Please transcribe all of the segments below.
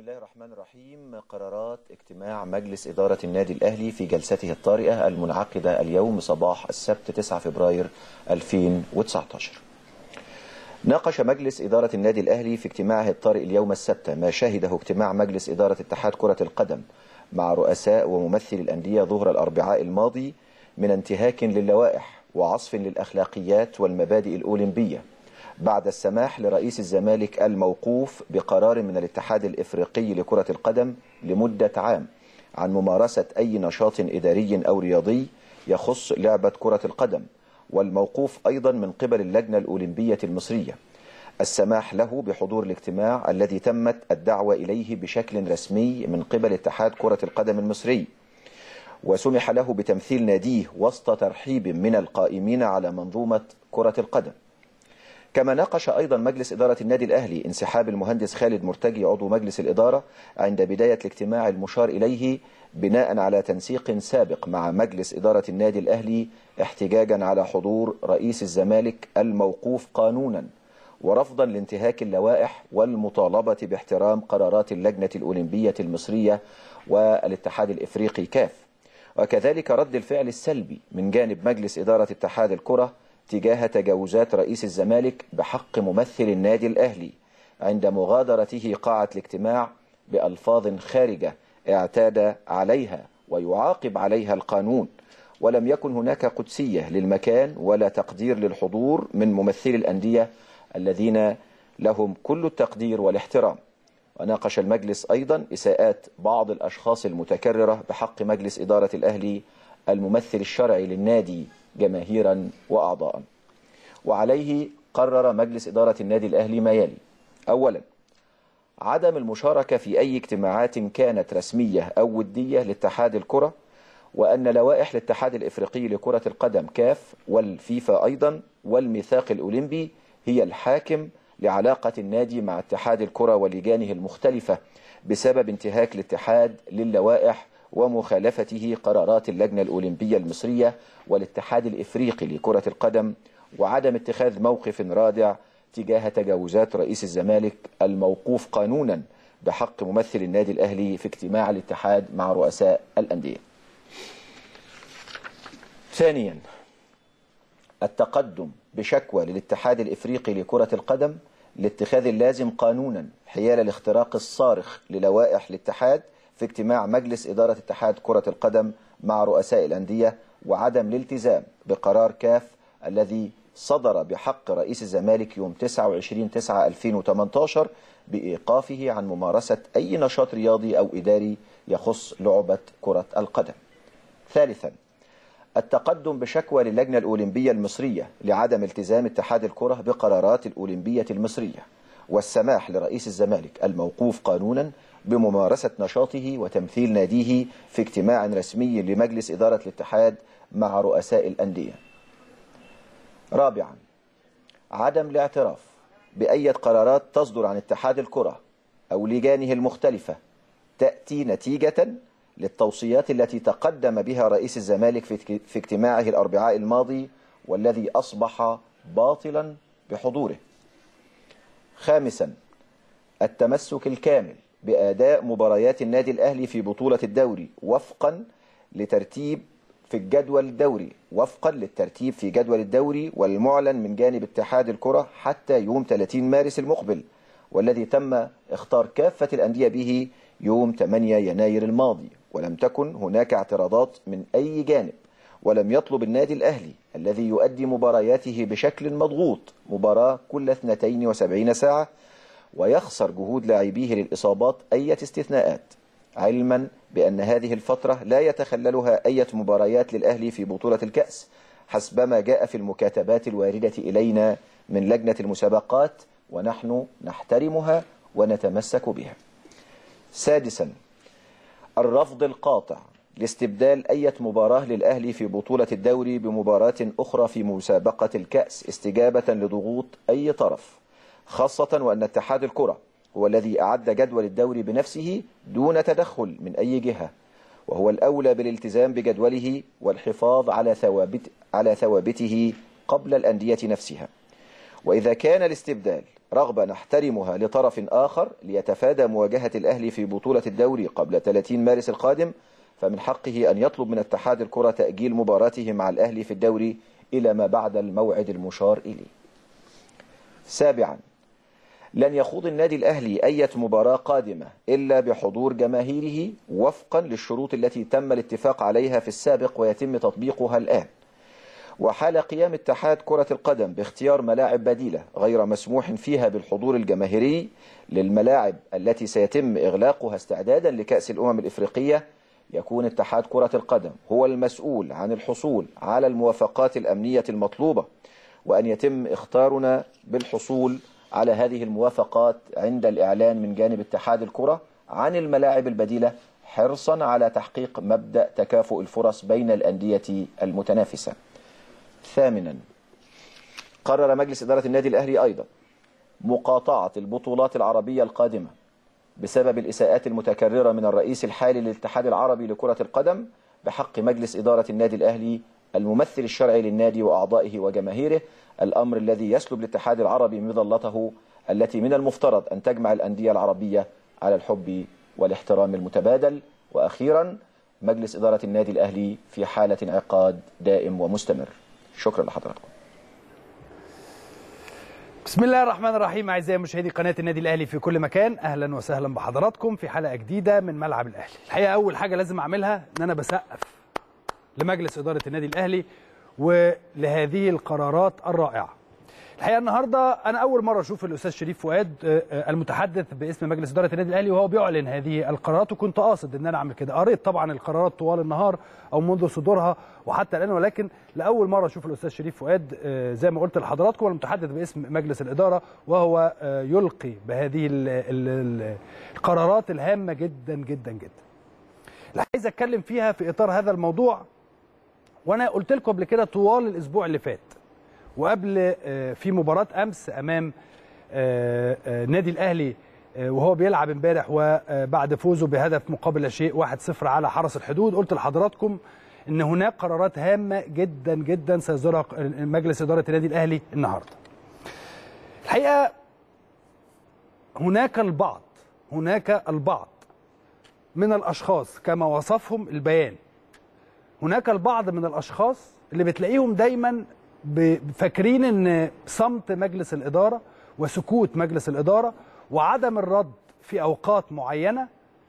الله الرحمن الرحيم قرارات اجتماع مجلس إدارة النادي الأهلي في جلسته الطارئة المنعقدة اليوم صباح السبت 9 فبراير 2019 ناقش مجلس إدارة النادي الأهلي في اجتماعه الطارئ اليوم السبت ما شهده اجتماع مجلس إدارة اتحاد كرة القدم مع رؤساء وممثلي الأندية ظهر الأربعاء الماضي من انتهاك للوائح وعصف للأخلاقيات والمبادئ الأولمبية بعد السماح لرئيس الزمالك الموقوف بقرار من الاتحاد الإفريقي لكرة القدم لمدة عام عن ممارسة أي نشاط إداري أو رياضي يخص لعبة كرة القدم والموقوف أيضا من قبل اللجنة الأولمبية المصرية السماح له بحضور الاجتماع الذي تمت الدعوة إليه بشكل رسمي من قبل اتحاد كرة القدم المصري وسمح له بتمثيل ناديه وسط ترحيب من القائمين على منظومة كرة القدم كما ناقش أيضا مجلس إدارة النادي الأهلي انسحاب المهندس خالد مرتجي عضو مجلس الإدارة عند بداية الاجتماع المشار إليه بناء على تنسيق سابق مع مجلس إدارة النادي الأهلي احتجاجا على حضور رئيس الزمالك الموقوف قانونا ورفضا لانتهاك اللوائح والمطالبة باحترام قرارات اللجنة الأولمبية المصرية والاتحاد الإفريقي كاف وكذلك رد الفعل السلبي من جانب مجلس إدارة اتحاد الكرة تجاه تجاوزات رئيس الزمالك بحق ممثل النادي الأهلي عند مغادرته قاعة الاجتماع بألفاظ خارجة اعتاد عليها ويعاقب عليها القانون ولم يكن هناك قدسية للمكان ولا تقدير للحضور من ممثلي الأندية الذين لهم كل التقدير والاحترام وناقش المجلس أيضا إساءات بعض الأشخاص المتكررة بحق مجلس إدارة الأهلي الممثل الشرعي للنادي جماهيرا وأعضاء وعليه قرر مجلس إدارة النادي الأهلي ما يلي أولا عدم المشاركة في أي اجتماعات كانت رسمية أو ودية لاتحاد الكرة وأن لوائح الاتحاد الإفريقي لكرة القدم كاف والفيفا أيضا والميثاق الأولمبي هي الحاكم لعلاقة النادي مع اتحاد الكرة ولجانه المختلفة بسبب انتهاك الاتحاد للوائح ومخالفته قرارات اللجنة الأولمبية المصرية والاتحاد الإفريقي لكرة القدم وعدم اتخاذ موقف رادع تجاه تجاوزات رئيس الزمالك الموقوف قانونا بحق ممثل النادي الأهلي في اجتماع الاتحاد مع رؤساء الأندية ثانيا التقدم بشكوى للاتحاد الإفريقي لكرة القدم لاتخاذ اللازم قانونا حيال الاختراق الصارخ للوائح الاتحاد في اجتماع مجلس إدارة اتحاد كرة القدم مع رؤساء الأندية وعدم الالتزام بقرار كاف الذي صدر بحق رئيس الزمالك يوم 29/9/2018 بإيقافه عن ممارسة أي نشاط رياضي أو إداري يخص لعبة كرة القدم ثالثا التقدم بشكوى للجنة الأولمبية المصرية لعدم التزام اتحاد الكرة بقرارات الأولمبية المصرية والسماح لرئيس الزمالك الموقوف قانونا بممارسة نشاطه وتمثيل ناديه في اجتماع رسمي لمجلس إدارة الاتحاد مع رؤساء الأندية رابعا عدم الاعتراف بأي قرارات تصدر عن اتحاد الكرة أو لجانه المختلفة تأتي نتيجة للتوصيات التي تقدم بها رئيس الزمالك في اجتماعه الأربعاء الماضي والذي أصبح باطلا بحضوره خامسا التمسك الكامل بأداء مباريات النادي الأهلي في بطولة الدوري وفقا لترتيب في الجدول الدوري وفقا للترتيب في جدول الدوري والمعلن من جانب اتحاد الكرة حتى يوم 30 مارس المقبل والذي تم اختار كافة الأندية به يوم 8 يناير الماضي ولم تكن هناك اعتراضات من أي جانب ولم يطلب النادي الأهلي الذي يؤدي مبارياته بشكل مضغوط مباراة كل 72 ساعة ويخسر جهود لاعبيه للإصابات أي استثناءات علما بأن هذه الفترة لا يتخللها أي مباريات للأهلي في بطولة الكأس حسبما جاء في المكاتبات الواردة إلينا من لجنة المسابقات ونحن نحترمها ونتمسك بها سادسا الرفض القاطع لاستبدال أي مباراة للأهلي في بطولة الدوري بمباراة أخرى في مسابقة الكأس استجابة لضغوط أي طرف خاصة وأن اتحاد الكرة هو الذي أعد جدول الدوري بنفسه دون تدخل من أي جهة وهو الأولى بالالتزام بجدوله والحفاظ على ثوابت على ثوابته قبل الأندية نفسها وإذا كان الاستبدال رغبة نحترمها لطرف آخر ليتفادى مواجهة الأهلي في بطولة الدوري قبل 30 مارس القادم فمن حقه أن يطلب من اتحاد الكرة تأجيل مباراته مع الأهلي في الدوري إلى ما بعد الموعد المشار إليه سابعا لن يخوض النادي الأهلي أي مباراة قادمة إلا بحضور جماهيره وفقا للشروط التي تم الاتفاق عليها في السابق ويتم تطبيقها الآن وحال قيام اتحاد كرة القدم باختيار ملاعب بديلة غير مسموح فيها بالحضور الجماهيري للملاعب التي سيتم إغلاقها استعدادا لكأس الأمم الإفريقية يكون اتحاد كرة القدم هو المسؤول عن الحصول على الموافقات الأمنية المطلوبة وأن يتم اختارنا بالحصول على هذه الموافقات عند الإعلان من جانب اتحاد الكرة عن الملاعب البديلة حرصا على تحقيق مبدأ تكافؤ الفرص بين الأندية المتنافسة ثامنا قرر مجلس إدارة النادي الأهلي أيضا مقاطعة البطولات العربية القادمة بسبب الإساءات المتكررة من الرئيس الحالي للاتحاد العربي لكرة القدم بحق مجلس إدارة النادي الأهلي الممثل الشرعي للنادي وأعضائه وجماهيره الأمر الذي يسلب الاتحاد العربي مظلته التي من المفترض أن تجمع الأندية العربية على الحب والاحترام المتبادل وأخيرا مجلس إدارة النادي الأهلي في حالة انعقاد دائم ومستمر شكرا لحضراتكم بسم الله الرحمن الرحيم اعزائي مشاهدي قناه النادي الاهلي في كل مكان اهلا وسهلا بحضراتكم في حلقه جديده من ملعب الاهلي الحقيقه اول حاجه لازم اعملها ان انا بسقف لمجلس اداره النادي الاهلي ولهذه القرارات الرائعه الحقيقه النهارده انا اول مره اشوف الاستاذ شريف فؤاد المتحدث باسم مجلس اداره النادي الاهلي وهو بيعلن هذه القرارات وكنت قاصد ان انا اعمل كده قريت طبعا القرارات طوال النهار او منذ صدورها وحتى الان ولكن لاول مره اشوف الاستاذ شريف فؤاد زي ما قلت لحضراتكم المتحدث باسم مجلس الاداره وهو يلقي بهذه القرارات الهامه جدا جدا جدا اللي عايز اتكلم فيها في اطار هذا الموضوع وانا قلت لكم قبل كده طوال الاسبوع اللي فات وقبل في مباراة أمس أمام نادي الأهلي وهو بيلعب امبارح وبعد فوزه بهدف مقابل لا شيء 1-0 على حرس الحدود قلت لحضراتكم ان هناك قرارات هامه جدا جدا سيصدرها مجلس اداره النادي الاهلي النهارده. الحقيقه هناك البعض هناك البعض من الاشخاص كما وصفهم البيان هناك البعض من الاشخاص اللي بتلاقيهم دايما فاكرين ان صمت مجلس الاداره وسكوت مجلس الاداره وعدم الرد في اوقات معينه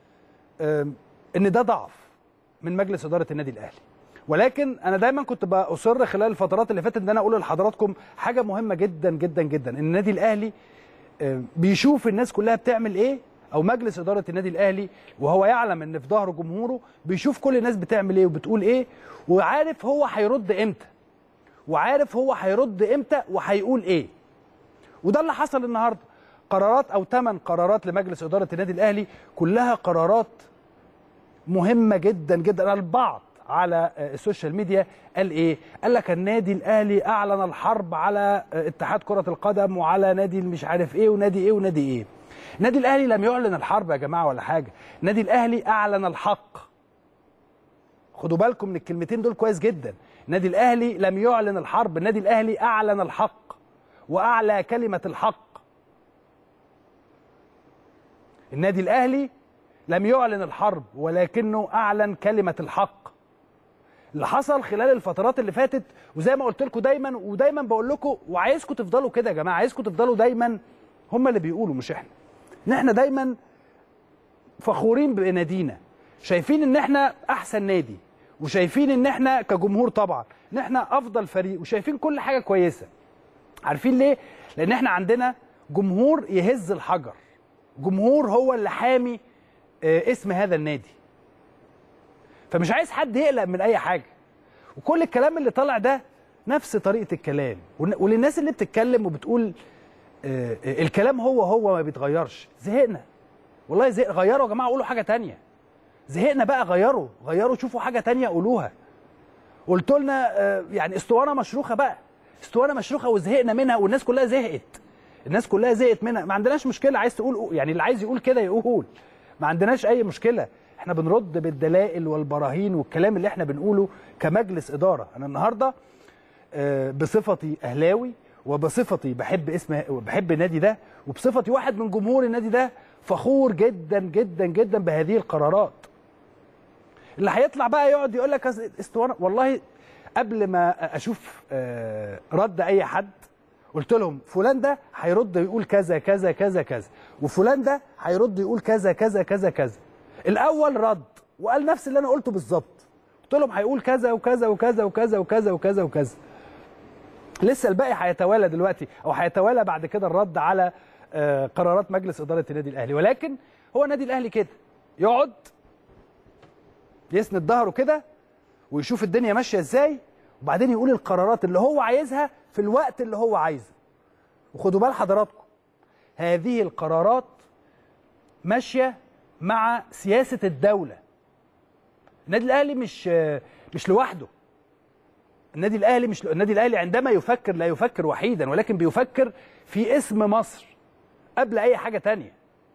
ان ده ضعف من مجلس اداره النادي الاهلي ولكن انا دايما كنت باصر خلال الفترات اللي فاتت ان انا اقول لحضراتكم حاجه مهمه جدا جدا جدا ان النادي الاهلي بيشوف الناس كلها بتعمل ايه او مجلس اداره النادي الاهلي وهو يعلم ان في ظهر جمهوره بيشوف كل الناس بتعمل ايه وبتقول ايه وعارف هو هيرد امتى وعارف هو هيرد امتى وهيقول ايه وده اللي حصل النهارده قرارات او ثمان قرارات لمجلس اداره النادي الاهلي كلها قرارات مهمه جدا جدا البعض على السوشيال ميديا قال ايه قال لك النادي الاهلي اعلن الحرب على اتحاد كره القدم وعلى نادي مش عارف ايه ونادي ايه ونادي ايه النادي الاهلي لم يعلن الحرب يا جماعه ولا حاجه النادي الاهلي اعلن الحق خدوا بالكم من الكلمتين دول كويس جدا النادي الاهلي لم يعلن الحرب النادي الاهلي اعلن الحق واعلى كلمه الحق النادي الاهلي لم يعلن الحرب ولكنه اعلن كلمه الحق اللي حصل خلال الفترات اللي فاتت وزي ما قلت لكم دايما ودايما بقول لكم وعايزكم تفضلوا كده يا جماعه عايزكم تفضلوا دايما هم اللي بيقولوا مش احنا ان احنا دايما فخورين بنادينا شايفين ان احنا احسن نادي وشايفين ان احنا كجمهور طبعا ان احنا افضل فريق وشايفين كل حاجه كويسه عارفين ليه لان احنا عندنا جمهور يهز الحجر جمهور هو اللي حامي اسم هذا النادي فمش عايز حد يقلق من اي حاجه وكل الكلام اللي طالع ده نفس طريقه الكلام وللناس اللي بتتكلم وبتقول الكلام هو هو ما بيتغيرش زهقنا والله زهق غيروا يا جماعه قولوا حاجه تانية زهقنا بقى غيروا غيروا شوفوا حاجه تانية قولوها قلت لنا يعني اسطوانه مشروخه بقى اسطوانه مشروخه وزهقنا منها والناس كلها زهقت الناس كلها زهقت منها ما عندناش مشكله عايز تقول يعني اللي عايز يقول كده يقول ما عندناش اي مشكله احنا بنرد بالدلائل والبراهين والكلام اللي احنا بنقوله كمجلس اداره انا النهارده بصفتي اهلاوي وبصفتي بحب اسم بحب النادي ده وبصفتي واحد من جمهور النادي ده فخور جدا جدا جدا بهذه القرارات اللي هيطلع بقى يقعد يقول لك أصل اسطوانه والله قبل ما اشوف آه، رد اي حد قلت لهم فلان ده هيرد يقول كذا كذا كذا كذا وفلان ده هيرد يقول كذا كذا كذا كذا الاول رد وقال نفس اللي انا قلته بالظبط قلت لهم هيقول كذا وكذا وكذا وكذا وكذا وكذا وكذا لسه الباقي هيتوالى دلوقتي او هيتوالى بعد كده الرد على آه، قرارات مجلس اداره النادي الاهلي ولكن هو النادي الاهلي كده يقعد يسند ظهره كده ويشوف الدنيا ماشيه ازاي وبعدين يقول القرارات اللي هو عايزها في الوقت اللي هو عايزه وخدوا بال حضراتكم هذه القرارات ماشيه مع سياسه الدوله النادي الاهلي مش مش لوحده النادي الاهلي مش النادي الاهلي عندما يفكر لا يفكر وحيدا ولكن بيفكر في اسم مصر قبل اي حاجه تانية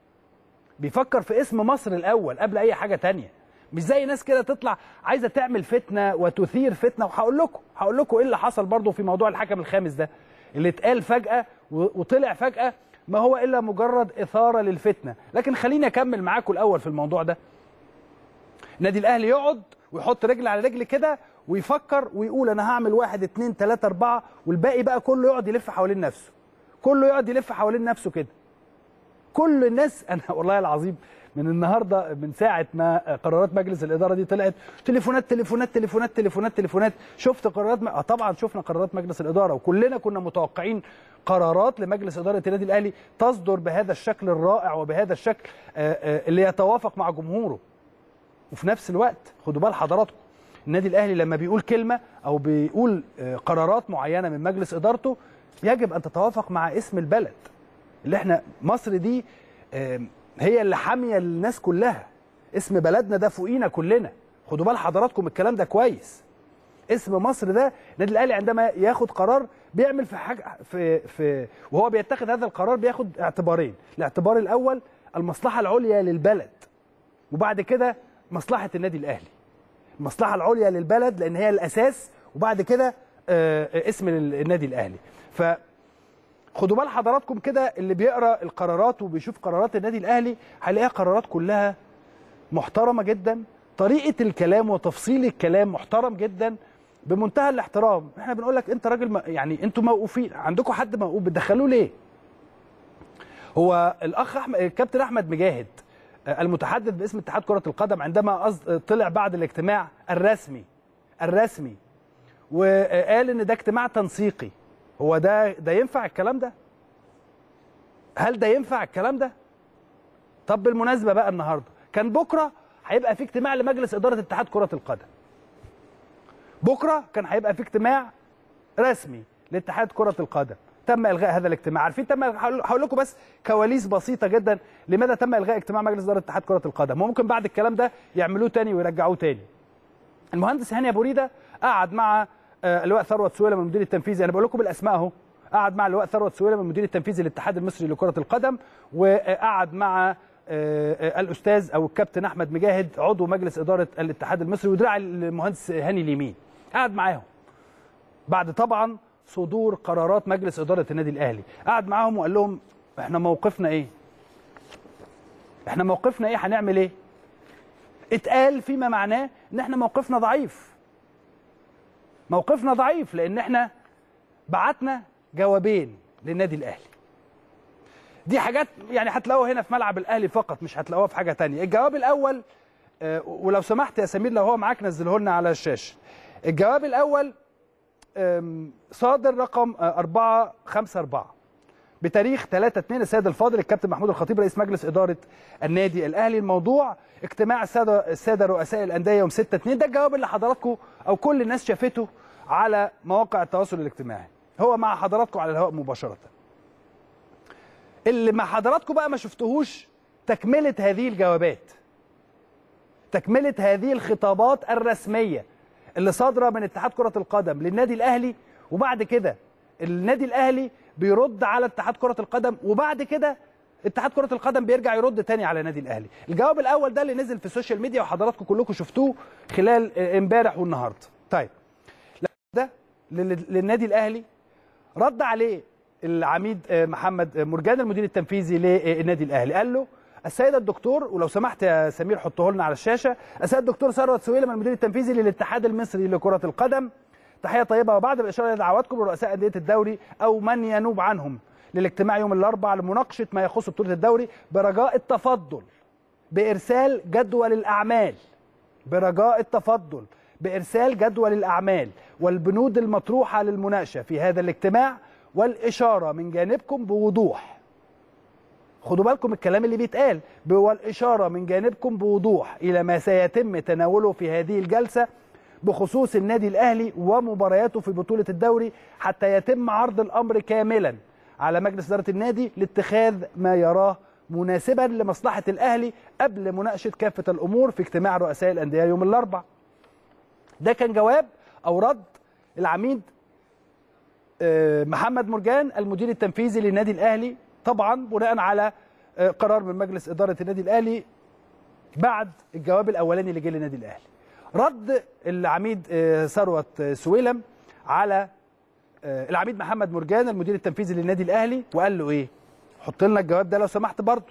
بيفكر في اسم مصر الاول قبل اي حاجه تانية مش زي ناس كده تطلع عايزه تعمل فتنه وتثير فتنه وهقول لكم هقول لكم ايه اللي حصل برضه في موضوع الحكم الخامس ده اللي اتقال فجاه و- وطلع فجاه ما هو الا مجرد اثاره للفتنه لكن خليني اكمل معاكم الاول في الموضوع ده النادي الاهلي يقعد ويحط رجل على رجل كده ويفكر ويقول انا هعمل واحد اتنين تلاته اربعه والباقي بقى كله يقعد يلف حوالين نفسه كله يقعد يلف حوالين نفسه كده كل الناس انا والله العظيم من النهارده من ساعه ما قرارات مجلس الاداره دي طلعت تليفونات تليفونات تليفونات تليفونات تليفونات شفت قرارات م... آه طبعا شفنا قرارات مجلس الاداره وكلنا كنا متوقعين قرارات لمجلس اداره النادي الاهلي تصدر بهذا الشكل الرائع وبهذا الشكل آه، آه، اللي يتوافق مع جمهوره وفي نفس الوقت خدوا بال حضراتكم النادي الاهلي لما بيقول كلمه او بيقول آه، قرارات معينه من مجلس ادارته يجب ان تتوافق مع اسم البلد اللي احنا مصر دي آه، هي اللي حاميه الناس كلها اسم بلدنا ده فوقينا كلنا خدوا بال حضراتكم الكلام ده كويس اسم مصر ده النادي الاهلي عندما ياخد قرار بيعمل في حاجه في في وهو بيتخذ هذا القرار بياخد اعتبارين الاعتبار الاول المصلحه العليا للبلد وبعد كده مصلحه النادي الاهلي المصلحه العليا للبلد لان هي الاساس وبعد كده آه، اسم النادي الاهلي ف خدوا بال حضراتكم كده اللي بيقرا القرارات وبيشوف قرارات النادي الاهلي هيلاقيها قرارات كلها محترمه جدا طريقه الكلام وتفصيل الكلام محترم جدا بمنتهى الاحترام احنا بنقول لك انت راجل م- يعني انتوا موقوفين عندكم حد موقوف بتدخلوه ليه هو الاخ احمد الكابتن احمد مجاهد آه، المتحدث باسم اتحاد كره القدم عندما أص- طلع بعد الاجتماع الرسمي الرسمي وقال ان ده اجتماع تنسيقي هو ده ده ينفع الكلام ده هل ده ينفع الكلام ده طب بالمناسبه بقى النهارده كان بكره هيبقى في اجتماع لمجلس اداره اتحاد كره القدم بكره كان هيبقى في اجتماع رسمي لاتحاد كره القدم تم الغاء هذا الاجتماع عارفين تم هقول هقول لكم بس كواليس بسيطه جدا لماذا تم الغاء اجتماع مجلس اداره اتحاد كره القدم وممكن بعد الكلام ده يعملوه تاني ويرجعوه تاني المهندس هاني ابو ريده قعد مع آه، اللواء ثروت سويلم المدير التنفيذي انا بقول لكم بالاسماء اهو قعد مع اللواء ثروت سويلم المدير التنفيذي للاتحاد المصري لكره القدم وقعد مع آه، آه، الاستاذ او الكابتن احمد مجاهد عضو مجلس اداره الاتحاد المصري ودراع المهندس هاني اليمين قعد معاهم بعد طبعا صدور قرارات مجلس اداره النادي الاهلي قعد معاهم وقال لهم احنا موقفنا ايه احنا موقفنا ايه هنعمل ايه اتقال فيما معناه ان احنا موقفنا ضعيف موقفنا ضعيف لان احنا بعتنا جوابين للنادي الاهلي دي حاجات يعني هتلاقوها هنا في ملعب الاهلي فقط مش هتلاقوها في حاجه تانية الجواب الاول آه، ولو سمحت يا سمير لو هو معاك نزله لنا على الشاشه الجواب الاول آم، صادر رقم 454 بتاريخ 3 2 السيد الفاضل الكابتن محمود الخطيب رئيس مجلس اداره النادي الاهلي الموضوع اجتماع الساده الساده رؤساء الانديه يوم 6 2 ده الجواب اللي حضراتكم او كل الناس شافته على مواقع التواصل الاجتماعي هو مع حضراتكم على الهواء مباشره اللي مع حضراتكم بقى ما شفتهوش تكمله هذه الجوابات تكمله هذه الخطابات الرسميه اللي صادره من اتحاد كره القدم للنادي الاهلي وبعد كده النادي الاهلي بيرد على اتحاد كره القدم وبعد كده اتحاد كره القدم بيرجع يرد تاني على النادي الاهلي الجواب الاول ده اللي نزل في السوشيال ميديا وحضراتكم كلكم شفتوه خلال آه، امبارح والنهارده طيب ده لل- للنادي الاهلي رد عليه العميد آه، محمد آه، مرجان المدير التنفيذي للنادي الاهلي قال له السيد الدكتور ولو سمحت يا سمير حطه لنا على الشاشه السيد الدكتور ثروت سويلم المدير التنفيذي للاتحاد المصري لكره القدم تحيه طيبه وبعد الاشاره لدعواتكم لرؤساء انديه الدوري او من ينوب عنهم للاجتماع يوم الاربعاء لمناقشه ما يخص بطوله الدوري برجاء التفضل بارسال جدول الاعمال برجاء التفضل بإرسال جدول الأعمال والبنود المطروحة للمناقشة في هذا الاجتماع والإشارة من جانبكم بوضوح خدوا بالكم الكلام اللي بيتقال والإشارة من جانبكم بوضوح إلى ما سيتم تناوله في هذه الجلسة بخصوص النادي الأهلي ومبارياته في بطولة الدوري حتى يتم عرض الأمر كاملا على مجلس إدارة النادي لاتخاذ ما يراه مناسبا لمصلحة الأهلي قبل مناقشة كافة الأمور في اجتماع رؤساء الأندية يوم الأربعاء ده كان جواب او رد العميد آه، محمد مرجان المدير التنفيذي للنادي الاهلي طبعا بناء على آه، قرار من مجلس اداره النادي الاهلي بعد الجواب الاولاني اللي جه للنادي الاهلي رد العميد آه، ثروت آه، سويلم على آه، العميد محمد مرجان المدير التنفيذي للنادي الاهلي وقال له ايه حط لنا الجواب ده لو سمحت برضه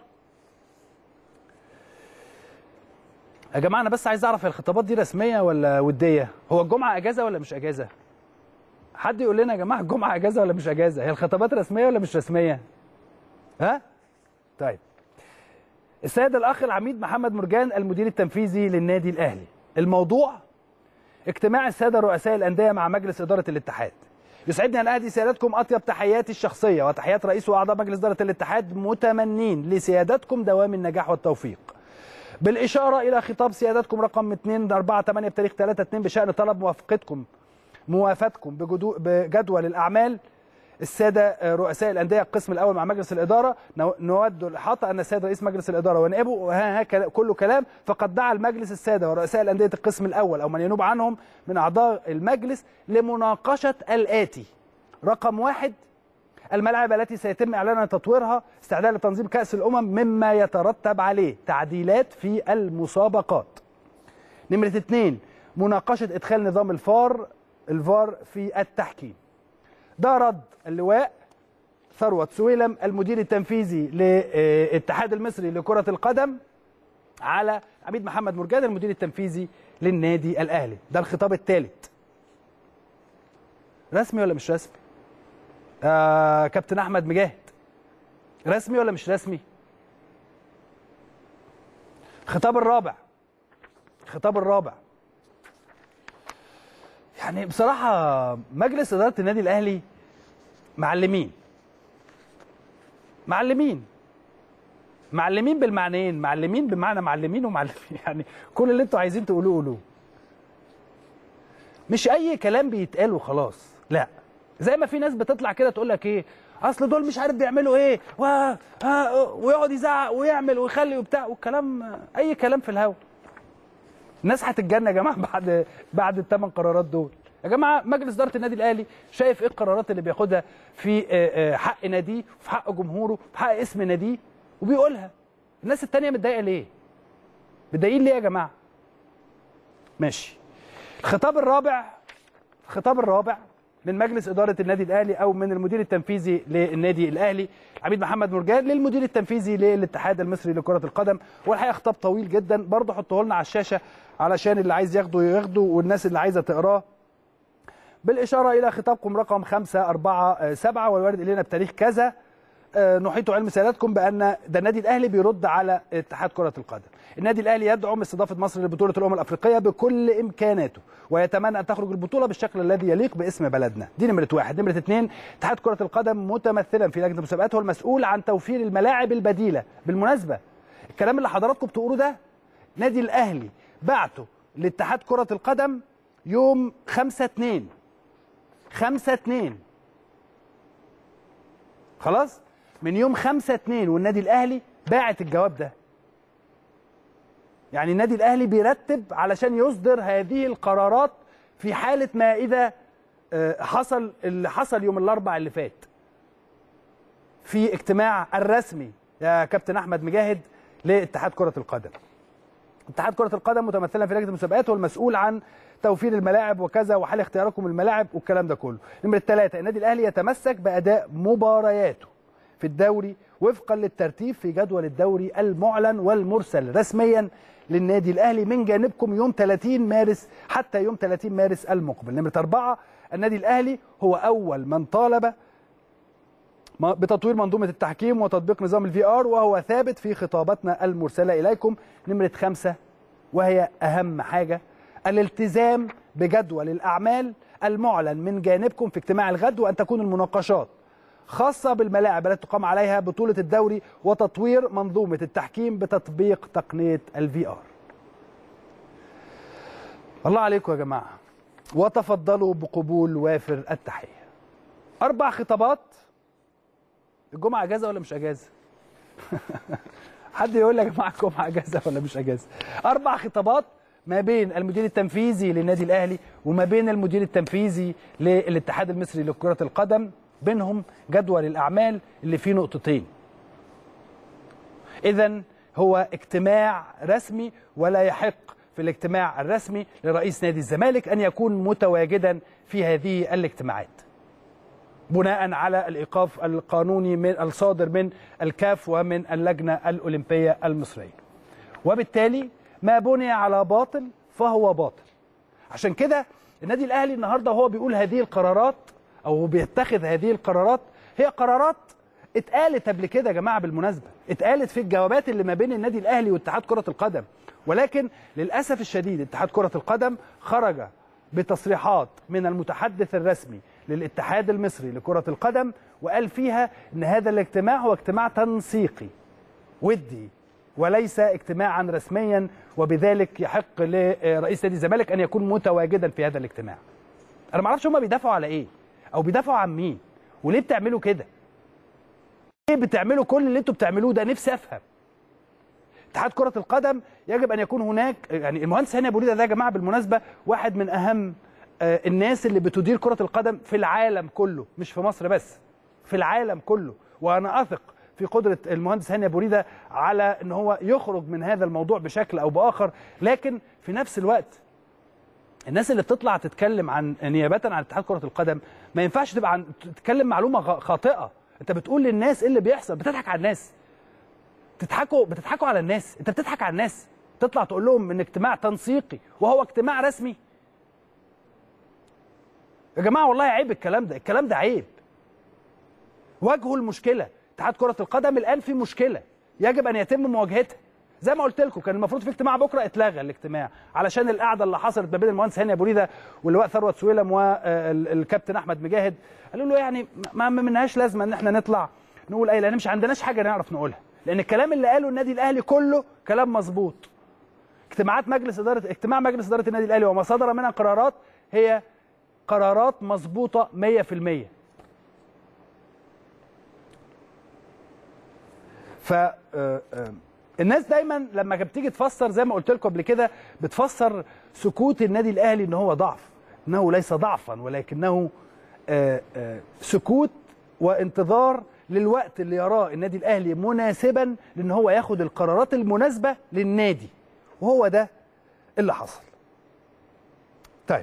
يا جماعه انا بس عايز اعرف هي الخطابات دي رسميه ولا وديه هو الجمعه اجازه ولا مش اجازه حد يقول لنا يا جماعه الجمعه اجازه ولا مش اجازه هي الخطابات رسميه ولا مش رسميه ها طيب السيد الاخ العميد محمد مرجان المدير التنفيذي للنادي الاهلي الموضوع اجتماع الساده رؤساء الانديه مع مجلس اداره الاتحاد يسعدني ان اهدي سيادتكم اطيب تحياتي الشخصيه وتحيات رئيس واعضاء مجلس اداره الاتحاد متمنين لسيادتكم دوام النجاح والتوفيق بالإشارة إلى خطاب سيادتكم رقم 248 بتاريخ 3 2 بشأن طلب موافقتكم موافاتكم بجدو- بجدول الأعمال السادة رؤساء الأندية القسم الأول مع مجلس الإدارة نو- نود الإحاطة أن السيد رئيس مجلس الإدارة ونائبه وها ها كلا- كله كلام فقد دعا المجلس السادة ورؤساء الأندية القسم الأول أو من ينوب عنهم من أعضاء المجلس لمناقشة الآتي رقم واحد الملاعب التي سيتم اعلان تطويرها استعداد لتنظيم كاس الامم مما يترتب عليه تعديلات في المسابقات نمره اثنين مناقشه ادخال نظام الفار الفار في التحكيم ده رد اللواء ثروت سويلم المدير التنفيذي للاتحاد المصري لكره القدم على عميد محمد مرجان المدير التنفيذي للنادي الاهلي ده الخطاب الثالث رسمي ولا مش رسمي آه كابتن احمد مجاهد رسمي ولا مش رسمي الخطاب الرابع الخطاب الرابع يعني بصراحة مجلس إدارة النادي الأهلي معلمين معلمين معلمين بالمعنيين معلمين بمعنى معلمين ومعلمين يعني كل اللي انتوا عايزين تقولوه قولوه مش أي كلام بيتقال وخلاص لا زي ما في ناس بتطلع كده تقول لك ايه اصل دول مش عارف بيعملوا ايه و... ها... ويقعد يزعق ويعمل ويخلي وبتاع والكلام اي كلام في الهوا الناس هتتجنن يا جماعه بعد بعد الثمان قرارات دول يا جماعه مجلس اداره النادي الاهلي شايف ايه القرارات اللي بياخدها في آه، آه، حق ناديه في حق جمهوره في حق اسم ناديه وبيقولها الناس التانية متضايقه ليه متضايقين ليه يا جماعه ماشي الخطاب الرابع الخطاب الرابع من مجلس إدارة النادي الأهلي أو من المدير التنفيذي للنادي الأهلي عميد محمد مرجان للمدير التنفيذي للاتحاد المصري لكرة القدم والحقيقة خطاب طويل جدا برضه حطه لنا على الشاشة علشان اللي عايز ياخده ياخده والناس اللي عايزة تقراه بالإشارة إلى خطابكم رقم 547 والوارد إلينا بتاريخ كذا آه، نحيط علم سيادتكم بان ده النادي الاهلي بيرد على اتحاد كره القدم. النادي الاهلي يدعم استضافه مصر لبطوله الامم الافريقيه بكل امكاناته ويتمنى ان تخرج البطوله بالشكل الذي يليق باسم بلدنا. دي نمره واحد، نمره اثنين اتحاد كره القدم متمثلا في لجنه المسابقات هو المسؤول عن توفير الملاعب البديله. بالمناسبه الكلام اللي حضراتكم بتقولوه ده نادي الاهلي بعته لاتحاد كره القدم يوم 5 2 5 2 خلاص من يوم 5 2 والنادي الاهلي باعت الجواب ده يعني النادي الاهلي بيرتب علشان يصدر هذه القرارات في حاله ما اذا آه، حصل اللي حصل يوم الاربع اللي فات في اجتماع الرسمي يا كابتن احمد مجاهد لاتحاد كره القدم اتحاد كره القدم متمثلا في لجنه المسابقات هو المسؤول عن توفير الملاعب وكذا وحل اختياركم الملاعب والكلام ده كله نمره ثلاثة النادي الاهلي يتمسك باداء مبارياته في الدوري وفقا للترتيب في جدول الدوري المعلن والمرسل رسميا للنادي الاهلي من جانبكم يوم 30 مارس حتى يوم 30 مارس المقبل نمره أربعة النادي الاهلي هو اول من طالب بتطوير منظومة التحكيم وتطبيق نظام الفي ار وهو ثابت في خطاباتنا المرسلة إليكم نمرة خمسة وهي أهم حاجة الالتزام بجدول الأعمال المعلن من جانبكم في اجتماع الغد وأن تكون المناقشات خاصة بالملاعب التي تقام عليها بطولة الدوري وتطوير منظومة التحكيم بتطبيق تقنية الفي ار الله عليكم يا جماعة وتفضلوا بقبول وافر التحية أربع خطابات الجمعة أجازة ولا مش أجازة؟ حد يقول لي يا جماعة الجمعة أجازة ولا مش أجازة؟ أربع خطابات ما بين المدير التنفيذي للنادي الأهلي وما بين المدير التنفيذي للاتحاد المصري لكرة القدم بينهم جدول الأعمال اللي فيه نقطتين. إذا هو اجتماع رسمي ولا يحق في الاجتماع الرسمي لرئيس نادي الزمالك أن يكون متواجدا في هذه الاجتماعات. بناء على الايقاف القانوني من الصادر من الكاف ومن اللجنه الاولمبيه المصريه. وبالتالي ما بني على باطل فهو باطل. عشان كده النادي الاهلي النهارده وهو بيقول هذه القرارات او بيتخذ هذه القرارات هي قرارات اتقالت قبل كده يا جماعه بالمناسبه، اتقالت في الجوابات اللي ما بين النادي الاهلي واتحاد كره القدم، ولكن للاسف الشديد اتحاد كره القدم خرج بتصريحات من المتحدث الرسمي للاتحاد المصري لكرة القدم وقال فيها ان هذا الاجتماع هو اجتماع تنسيقي ودي وليس اجتماعا رسميا وبذلك يحق لرئيس نادي الزمالك ان يكون متواجدا في هذا الاجتماع. انا ما اعرفش هم بيدافعوا على ايه او بيدافعوا عن مين وليه بتعملوا كده؟ ليه بتعملوا كل اللي انتوا بتعملوه ده نفسي افهم. اتحاد كرة القدم يجب ان يكون هناك يعني المهندس هاني ابو ريده ده يا جماعه بالمناسبه واحد من اهم الناس اللي بتدير كرة القدم في العالم كله مش في مصر بس في العالم كله وأنا أثق في قدرة المهندس هاني أبو ريدة على أن هو يخرج من هذا الموضوع بشكل أو بآخر لكن في نفس الوقت الناس اللي بتطلع تتكلم عن نيابة عن اتحاد كرة القدم ما ينفعش تبقى عن تتكلم معلومة خاطئة انت بتقول للناس ايه اللي بيحصل بتضحك على الناس تضحكوا بتضحكوا على الناس انت بتضحك على الناس تطلع تقول لهم ان اجتماع تنسيقي وهو اجتماع رسمي يا جماعه والله عيب الكلام ده الكلام ده عيب واجهوا المشكله اتحاد كره القدم الان في مشكله يجب ان يتم مواجهتها زي ما قلت لكم كان المفروض في اجتماع بكره اتلغى الاجتماع علشان القعده اللي حصلت ما بين المهندس هاني ابو ريده واللواء ثروت سويلم والكابتن احمد مجاهد قالوا له يعني ما منهاش لازمه ان احنا نطلع نقول اي لان مش عندناش حاجه نعرف نقولها لان الكلام اللي قاله النادي الاهلي كله كلام مظبوط اجتماعات مجلس اداره اجتماع مجلس اداره النادي الاهلي وما صدر منها قرارات هي قرارات مظبوطه 100% ف الناس دايما لما بتيجي تفسر زي ما قلت لكم قبل كده بتفسر سكوت النادي الاهلي ان هو ضعف انه ليس ضعفا ولكنه سكوت وانتظار للوقت اللي يراه النادي الاهلي مناسبا لان هو ياخد القرارات المناسبه للنادي وهو ده اللي حصل طيب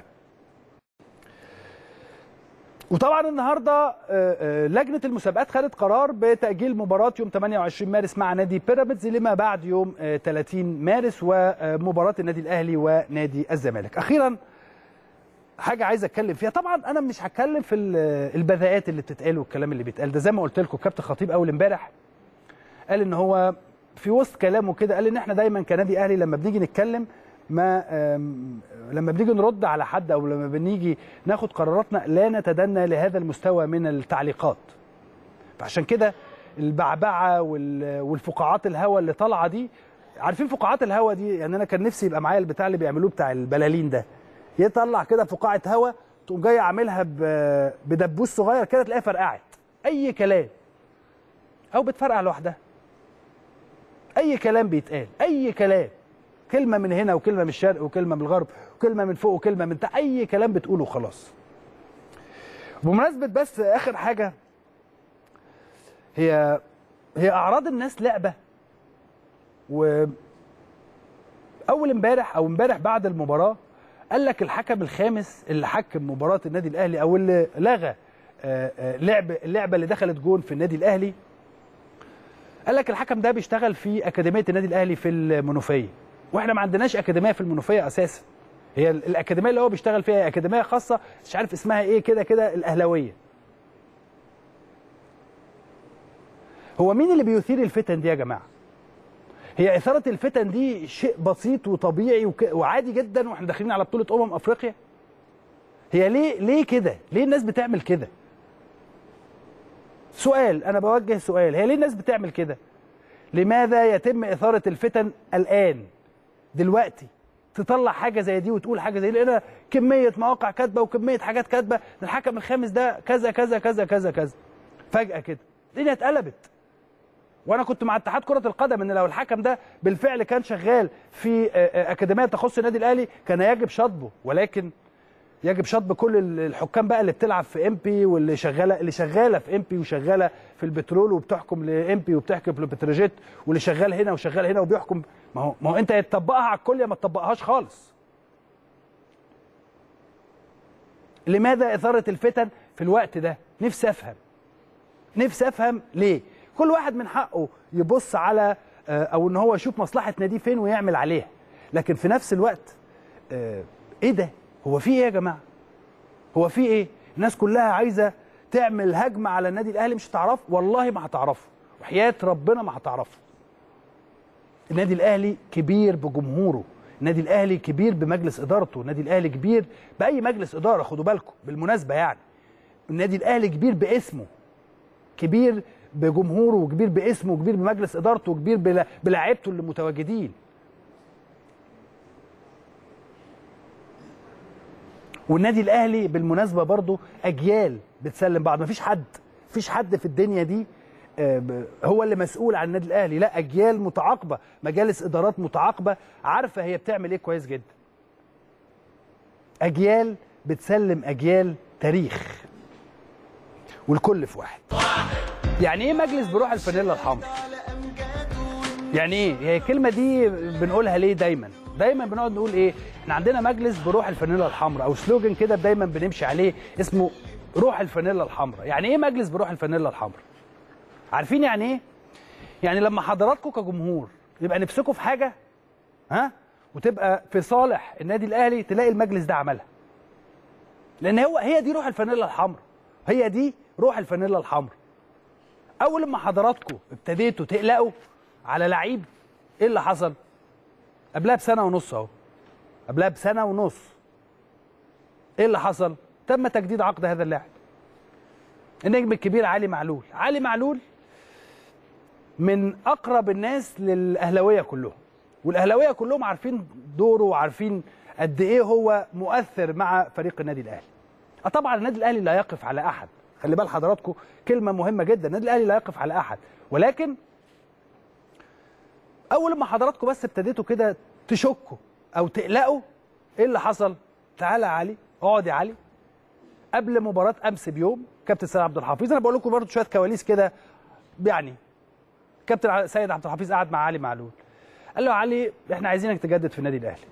وطبعا النهارده لجنه المسابقات خدت قرار بتاجيل مباراه يوم 28 مارس مع نادي بيراميدز لما بعد يوم 30 مارس ومباراه النادي الاهلي ونادي الزمالك اخيرا حاجه عايز اتكلم فيها طبعا انا مش هتكلم في البذاءات اللي بتتقال والكلام اللي بيتقال ده زي ما قلت لكم كابتن خطيب اول امبارح قال ان هو في وسط كلامه كده قال ان احنا دايما كنادي اهلي لما بنيجي نتكلم ما لما بنيجي نرد على حد او لما بنيجي ناخد قراراتنا لا نتدنى لهذا المستوى من التعليقات فعشان كده البعبعه والفقاعات الهوا اللي طالعه دي عارفين فقاعات الهوا دي يعني انا كان نفسي يبقى معايا البتاع اللي بيعملوه بتاع البلالين ده يطلع كده فقاعه هوا تقوم جاي عاملها بدبوس صغير كده تلاقيها فرقعت اي كلام او بتفرقع لوحدها اي كلام بيتقال اي كلام كلمه من هنا وكلمه من الشرق وكلمه من الغرب وكلمه من فوق وكلمه من تحت اي كلام بتقوله خلاص بمناسبه بس اخر حاجه هي هي اعراض الناس لعبه و اول امبارح او امبارح بعد المباراه قال لك الحكم الخامس اللي حكم مباراه النادي الاهلي او اللي لغى آه، آه، لعب اللعبه اللي دخلت جون في النادي الاهلي قال لك الحكم ده بيشتغل في اكاديميه النادي الاهلي في المنوفيه واحنا ما عندناش اكاديميه في المنوفيه اساسا هي ال- الاكاديميه اللي هو بيشتغل فيها هي اكاديميه خاصه مش عارف اسمها ايه كده كده الاهلاويه هو مين اللي بيثير الفتن دي يا جماعه هي اثاره الفتن دي شيء بسيط وطبيعي وك... وعادي جدا واحنا داخلين على بطوله امم افريقيا هي ليه ليه كده ليه الناس بتعمل كده سؤال انا بوجه سؤال هي ليه الناس بتعمل كده لماذا يتم اثاره الفتن الان دلوقتي تطلع حاجه زي دي وتقول حاجه زي دي لان كميه مواقع كاتبه وكميه حاجات كاتبه الحكم الخامس ده كذا كذا كذا كذا كذا فجاه كده الدنيا اتقلبت وانا كنت مع اتحاد كره القدم ان لو الحكم ده بالفعل كان شغال في آه، آه، اكاديميه تخص النادي الاهلي كان يجب شطبه ولكن يجب شطب كل ال- الحكام بقى اللي بتلعب في ام بي واللي شغاله اللي شغاله في ام بي وشغاله في البترول وبتحكم لام بي وبتحكم لبتروجيت واللي شغال هنا وشغال هنا وبيحكم ما هو ما هو انت يا تطبقها على الكل يا ما تطبقهاش خالص لماذا اثاره الفتن في الوقت ده نفسي افهم نفسي افهم ليه كل واحد من حقه يبص على آه، او ان هو يشوف مصلحه ناديه فين ويعمل عليها لكن في نفس الوقت آه، ايه ده هو في ايه يا جماعه هو في ايه الناس كلها عايزه تعمل هجمه على النادي الاهلي مش هتعرف والله ما هتعرفوا وحياه ربنا ما هتعرفوا النادي الاهلي كبير بجمهوره النادي الاهلي كبير بمجلس ادارته النادي الاهلي كبير باي مجلس اداره خدوا بالكم بالمناسبه يعني النادي الاهلي كبير باسمه كبير بجمهوره وكبير باسمه وكبير بمجلس ادارته وكبير بلا- بلاعيبته اللي متواجدين والنادي الاهلي بالمناسبه برضو اجيال بتسلم بعض مفيش حد مفيش حد في الدنيا دي آه، ب- هو اللي مسؤول عن النادي الاهلي لا اجيال متعاقبه مجالس ادارات متعاقبه عارفه هي بتعمل ايه كويس جدا اجيال بتسلم اجيال تاريخ والكل في واحد يعني ايه مجلس بروح الفانيلا الحمراء يعني ايه هي الكلمه دي بنقولها ليه دايما دايما بنقعد نقول ايه احنا عندنا مجلس بروح الفانيلا الحمراء او سلوجن كده دايما بنمشي عليه اسمه روح الفانيلا الحمراء يعني ايه مجلس بروح الفانيلا الحمراء عارفين يعني ايه يعني لما حضراتكم كجمهور يبقى نفسكم في حاجه ها وتبقى في صالح النادي الاهلي تلاقي المجلس ده عملها لان هو هي دي روح الفانيلا الحمراء هي دي روح الفانيلا الحمراء اول ما حضراتكم ابتديتوا تقلقوا على لعيب ايه اللي حصل قبلها بسنه ونص اهو قبلها بسنه ونص ايه اللي حصل تم تجديد عقد هذا اللاعب النجم الكبير علي معلول علي معلول من اقرب الناس للاهلاويه كلهم والاهلاويه كلهم عارفين دوره وعارفين قد ايه هو مؤثر مع فريق النادي الاهلي اه طبعا النادي الاهلي لا يقف على احد خلي بال حضراتكم كلمه مهمه جدا النادي الاهلي لا يقف على احد ولكن اول ما حضراتكم بس ابتديتوا كده تشكوا او تقلقوا ايه اللي حصل تعالى يا علي اقعد يا علي قبل مباراه امس بيوم كابتن سيد عبد الحفيظ انا بقول لكم برضه شويه كواليس كده يعني كابتن سيد عبد الحفيظ قعد مع علي معلول قال له يا علي احنا عايزينك تجدد في النادي الاهلي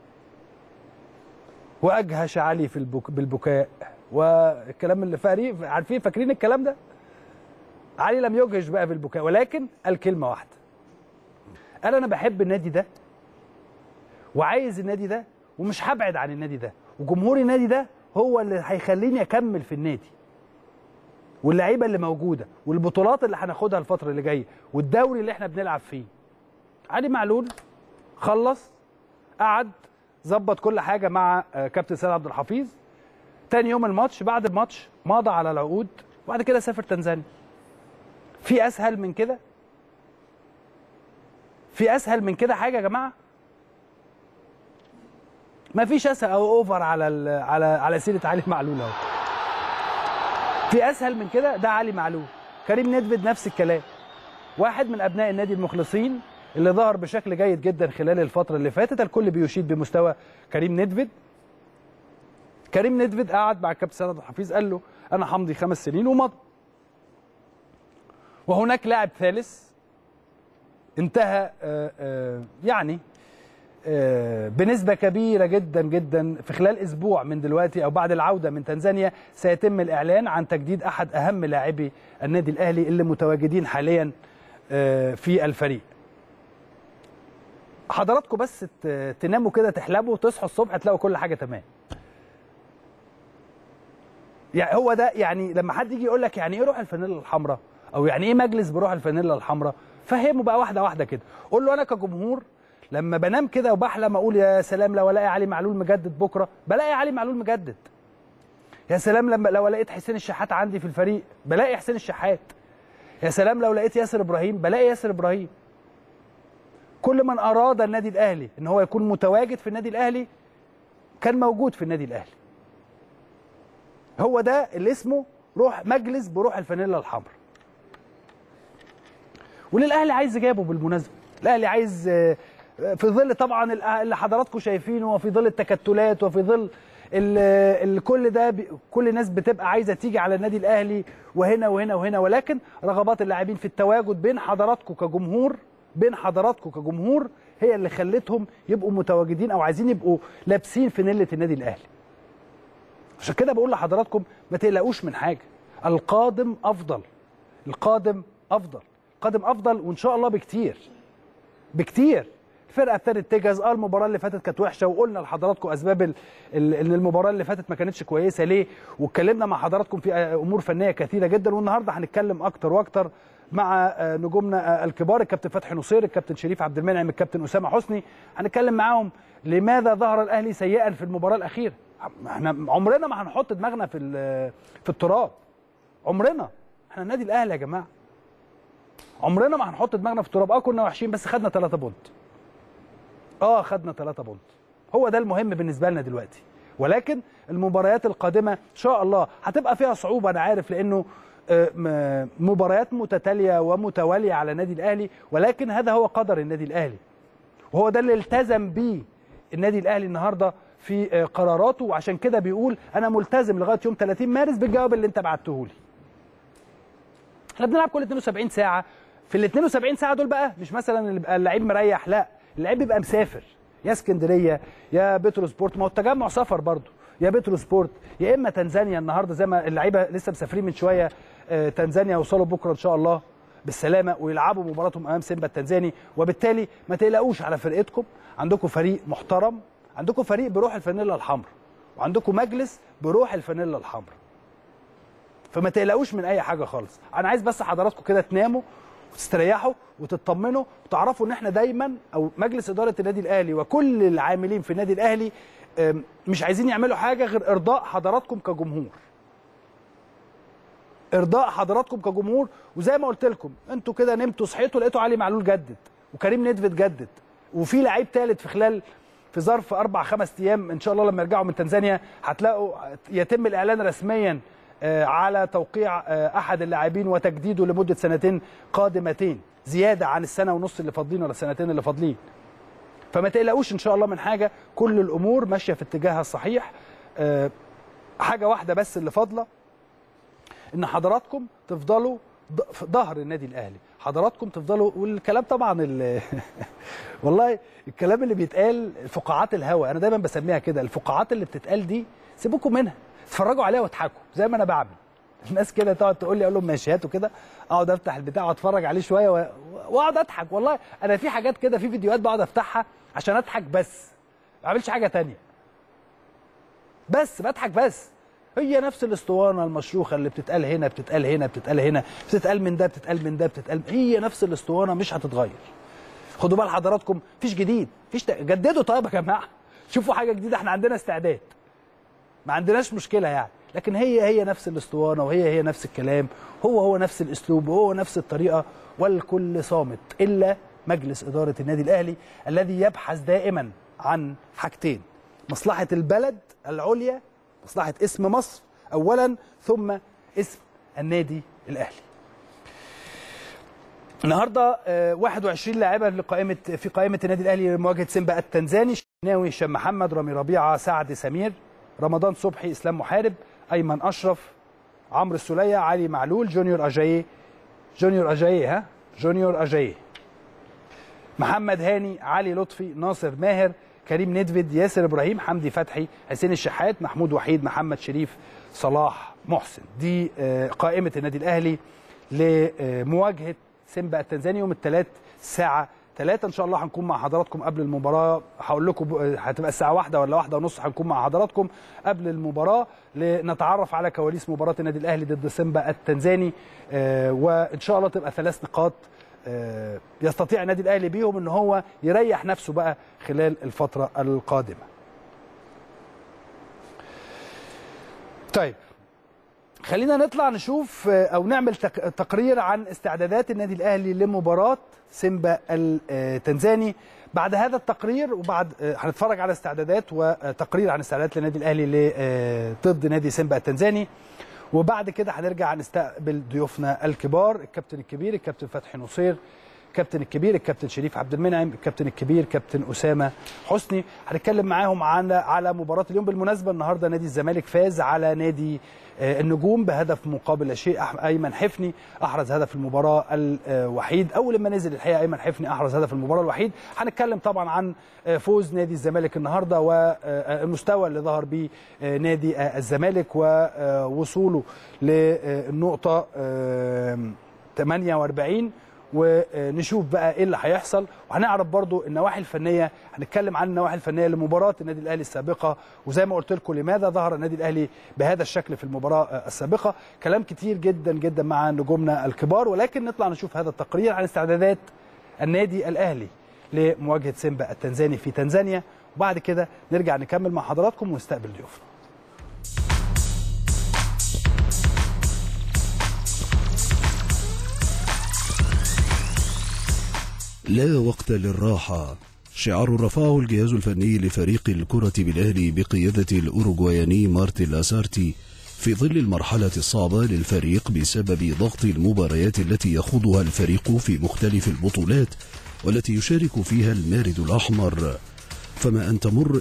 واجهش علي في البك... بالبكاء والكلام اللي فاري عارفين فاكرين الكلام ده علي لم يجهش بقى بالبكاء ولكن قال كلمه واحده قال انا بحب النادي ده وعايز النادي ده ومش هبعد عن النادي ده وجمهور النادي ده هو اللي هيخليني اكمل في النادي واللعيبه اللي موجوده والبطولات اللي هناخدها الفتره اللي جايه والدوري اللي احنا بنلعب فيه علي معلول خلص قعد ظبط كل حاجه مع آه، كابتن سيد عبد الحفيظ تاني يوم الماتش بعد الماتش مضى على العقود وبعد كده سافر تنزانيا في اسهل من كده في اسهل من كده حاجه يا جماعه ما فيش اسهل او اوفر على ال- على على سيره علي معلول اهو في اسهل من كده ده علي معلول كريم ندفد نفس الكلام واحد من ابناء النادي المخلصين اللي ظهر بشكل جيد جدا خلال الفتره اللي فاتت الكل بيشيد بمستوى كريم ندفد كريم ندفد قعد مع الكابتن سيد عبد الحفيظ قال له انا همضي خمس سنين ومضى وهناك لاعب ثالث انتهى آه، آه، يعني آه، بنسبة كبيرة جدا جدا في خلال أسبوع من دلوقتي أو بعد العودة من تنزانيا سيتم الإعلان عن تجديد أحد أهم لاعبي النادي الأهلي اللي متواجدين حاليا آه، في الفريق حضراتكم بس ت- تناموا كده تحلموا وتصحوا الصبح تلاقوا كل حاجة تمام يعني هو ده يعني لما حد يجي يقول لك يعني ايه روح الفانيلا الحمراء او يعني ايه مجلس بروح الفانيلا الحمراء فهمه بقى واحده واحده كده قول له انا كجمهور لما بنام كده وبحلم اقول يا سلام لو الاقي علي معلول مجدد بكره بلاقي علي معلول مجدد يا سلام لما لو لقيت حسين الشحات عندي في الفريق بلاقي حسين الشحات يا سلام لو لقيت ياسر ابراهيم بلاقي ياسر ابراهيم كل من اراد النادي الاهلي ان هو يكون متواجد في النادي الاهلي كان موجود في النادي الاهلي هو ده اللي اسمه روح مجلس بروح الفانيلا الحمراء وللاهلي عايز جابه بالمناسبه الاهلي عايز آه، في ظل طبعا ال- اللي حضراتكم شايفينه وفي ظل التكتلات وفي ظل ال- ال- كل ده بي- كل الناس بتبقى عايزه تيجي على النادي الاهلي وهنا وهنا وهنا ولكن رغبات اللاعبين في التواجد بين حضراتكم كجمهور بين حضراتكم كجمهور هي اللي خلتهم يبقوا متواجدين او عايزين يبقوا لابسين في نله النادي الاهلي عشان كده بقول لحضراتكم ما تقلقوش من حاجه القادم افضل القادم افضل القادم افضل وان شاء الله بكتير بكتير الفرقه ابتدت تجهز اه المباراه اللي فاتت كانت وحشه وقلنا لحضراتكم اسباب ال- ال- ان المباراه اللي فاتت ما كانتش كويسه ليه واتكلمنا مع حضراتكم في آه، امور فنيه كثيره جدا والنهارده هنتكلم اكتر واكتر مع آه، نجومنا آه، الكبار الكابتن فتحي نصير الكابتن شريف عبد المنعم الكابتن اسامه حسني هنتكلم معاهم لماذا ظهر الاهلي سيئا في المباراه الاخيره احنا عمرنا ما هنحط دماغنا في ال- في التراب عمرنا احنا النادي الاهلي يا جماعه عمرنا ما هنحط دماغنا في التراب اه كنا وحشين بس خدنا 3 بونت اه خدنا 3 بونت هو ده المهم بالنسبه لنا دلوقتي ولكن المباريات القادمه ان شاء الله هتبقى فيها صعوبه انا عارف لانه آه، م- مباريات متتاليه ومتواليه على النادي الاهلي ولكن هذا هو قدر النادي الاهلي وهو ده اللي التزم بيه النادي الاهلي النهارده في آه، قراراته وعشان كده بيقول انا ملتزم لغايه يوم 30 مارس بالجواب اللي انت بعته لي احنا بنلعب كل 72 ساعه في ال 72 ساعه دول بقى مش مثلا اللي بيبقى اللعيب مريح لا اللعيب بيبقى مسافر يا اسكندريه يا بترو سبورت ما هو التجمع سفر برضه يا بترو سبورت يا اما تنزانيا النهارده زي ما اللعيبه لسه مسافرين من شويه آه، تنزانيا يوصلوا بكره ان شاء الله بالسلامه ويلعبوا مباراتهم امام سيمبا التنزاني وبالتالي ما تقلقوش على فرقتكم عندكم فريق محترم عندكم فريق بروح الفانيلا الحمراء وعندكم مجلس بروح الفانيلا الحمراء فما تقلقوش من اي حاجه خالص انا عايز بس حضراتكم كده تناموا وتستريحوا وتطمنوا وتعرفوا ان احنا دايما او مجلس اداره النادي الاهلي وكل العاملين في النادي الاهلي أم، مش عايزين يعملوا حاجه غير ارضاء حضراتكم كجمهور ارضاء حضراتكم كجمهور وزي ما قلت لكم انتوا كده نمتوا صحيتوا لقيتوا علي معلول جدد وكريم ندفد جدد وفي لعيب ثالث في خلال في ظرف اربع خمس ايام ان شاء الله لما يرجعوا من تنزانيا هتلاقوا يتم الاعلان رسميا آه، على توقيع آه، احد اللاعبين وتجديده لمده سنتين قادمتين زياده عن السنه ونص اللي فاضلين ولا السنتين اللي فاضلين فما تقلقوش ان شاء الله من حاجه كل الامور ماشيه في اتجاهها الصحيح آه، حاجه واحده بس اللي فاضله ان حضراتكم تفضلوا ض- في ظهر النادي الاهلي حضراتكم تفضلوا والكلام طبعا ال- والله الكلام اللي بيتقال فقاعات الهوى انا دايما بسميها كده الفقاعات اللي بتتقال دي سيبوكم منها اتفرجوا عليها واضحكوا زي ما انا بعمل الناس كده تقعد تقول لي اقول لهم ماشي هاتوا كده اقعد افتح البتاع واتفرج عليه شويه و- واقعد اضحك والله انا في حاجات كده في فيديوهات بقعد افتحها عشان اضحك بس ما بعملش حاجه تانية بس بضحك بس هي نفس الاسطوانه المشروخه اللي بتتقال هنا بتتقال هنا بتتقال هنا بتتقال من ده بتتقال من ده بتتقال هي نفس الاسطوانه مش هتتغير خدوا بال حضراتكم مفيش جديد مفيش ت... جددوا طيب يا جماعه شوفوا حاجه جديده احنا عندنا استعداد ما عندناش مشكله يعني لكن هي هي نفس الاسطوانه وهي هي نفس الكلام هو هو نفس الاسلوب وهو نفس الطريقه والكل صامت الا مجلس اداره النادي الاهلي الذي يبحث دائما عن حاجتين مصلحه البلد العليا مصلحه اسم مصر اولا ثم اسم النادي الاهلي النهارده آه، 21 لاعبا لقائمه في قائمه النادي الاهلي لمواجهه سيمبا التنزاني شناوي هشام محمد رامي ربيعه سعد سمير رمضان صبحي اسلام محارب ايمن اشرف عمرو السوليه علي معلول جونيور اجاييه جونيور اجاييه ها جونيور اجاييه محمد هاني علي لطفي ناصر ماهر كريم ندفد ياسر ابراهيم حمدي فتحي حسين الشحات محمود وحيد محمد شريف صلاح محسن دي آه، قائمه النادي الاهلي لمواجهه سيمبا التنزاني يوم الثلاث الساعه 3 ان شاء الله هنكون مع حضراتكم قبل المباراه هقول لكم ب- هتبقى الساعه واحدة ولا واحدة ونص هنكون مع حضراتكم قبل المباراه لنتعرف على كواليس مباراه النادي الاهلي ضد سيمبا التنزاني آه، وان شاء الله تبقى ثلاث نقاط آه، يستطيع النادي الاهلي بيهم ان هو يريح نفسه بقى خلال الفتره القادمه طيب خلينا نطلع نشوف آه، او نعمل تق- تقرير عن استعدادات النادي الاهلي لمباراه سيمبا التنزاني بعد هذا التقرير وبعد آه، هنتفرج على استعدادات وتقرير عن استعدادات النادي الاهلي ل- آه، ضد نادي سيمبا التنزاني وبعد كده هنرجع نستقبل ضيوفنا الكبار الكابتن الكبير الكابتن فتحي نصير الكابتن الكبير الكابتن شريف عبد المنعم الكابتن الكبير كابتن اسامه حسني هنتكلم معاهم عن على مباراه اليوم بالمناسبه النهارده نادي الزمالك فاز على نادي آه، النجوم بهدف مقابل لا شيء أح- ايمن حفني احرز هدف المباراه الوحيد اول لما نزل الحقيقه ايمن حفني احرز هدف المباراه الوحيد هنتكلم طبعا عن آه، فوز نادي الزمالك النهارده والمستوى اللي ظهر بيه آه، نادي آه، الزمالك ووصوله للنقطه آه، 48 ونشوف بقى ايه اللي هيحصل وهنعرف برضو النواحي الفنيه هنتكلم عن النواحي الفنيه لمباراه النادي الاهلي السابقه وزي ما قلت لكم لماذا ظهر النادي الاهلي بهذا الشكل في المباراه آه، السابقه كلام كتير جدا جدا مع نجومنا الكبار ولكن نطلع نشوف هذا التقرير عن استعدادات النادي الاهلي لمواجهه سيمبا التنزاني في تنزانيا وبعد كده نرجع نكمل مع حضراتكم ونستقبل ضيوفنا لا وقت للراحة شعار رفعه الجهاز الفني لفريق الكرة بالأهلي بقيادة الأوروغواياني مارتن لاسارتي في ظل المرحلة الصعبة للفريق بسبب ضغط المباريات التي يخوضها الفريق في مختلف البطولات والتي يشارك فيها المارد الأحمر فما أن تمر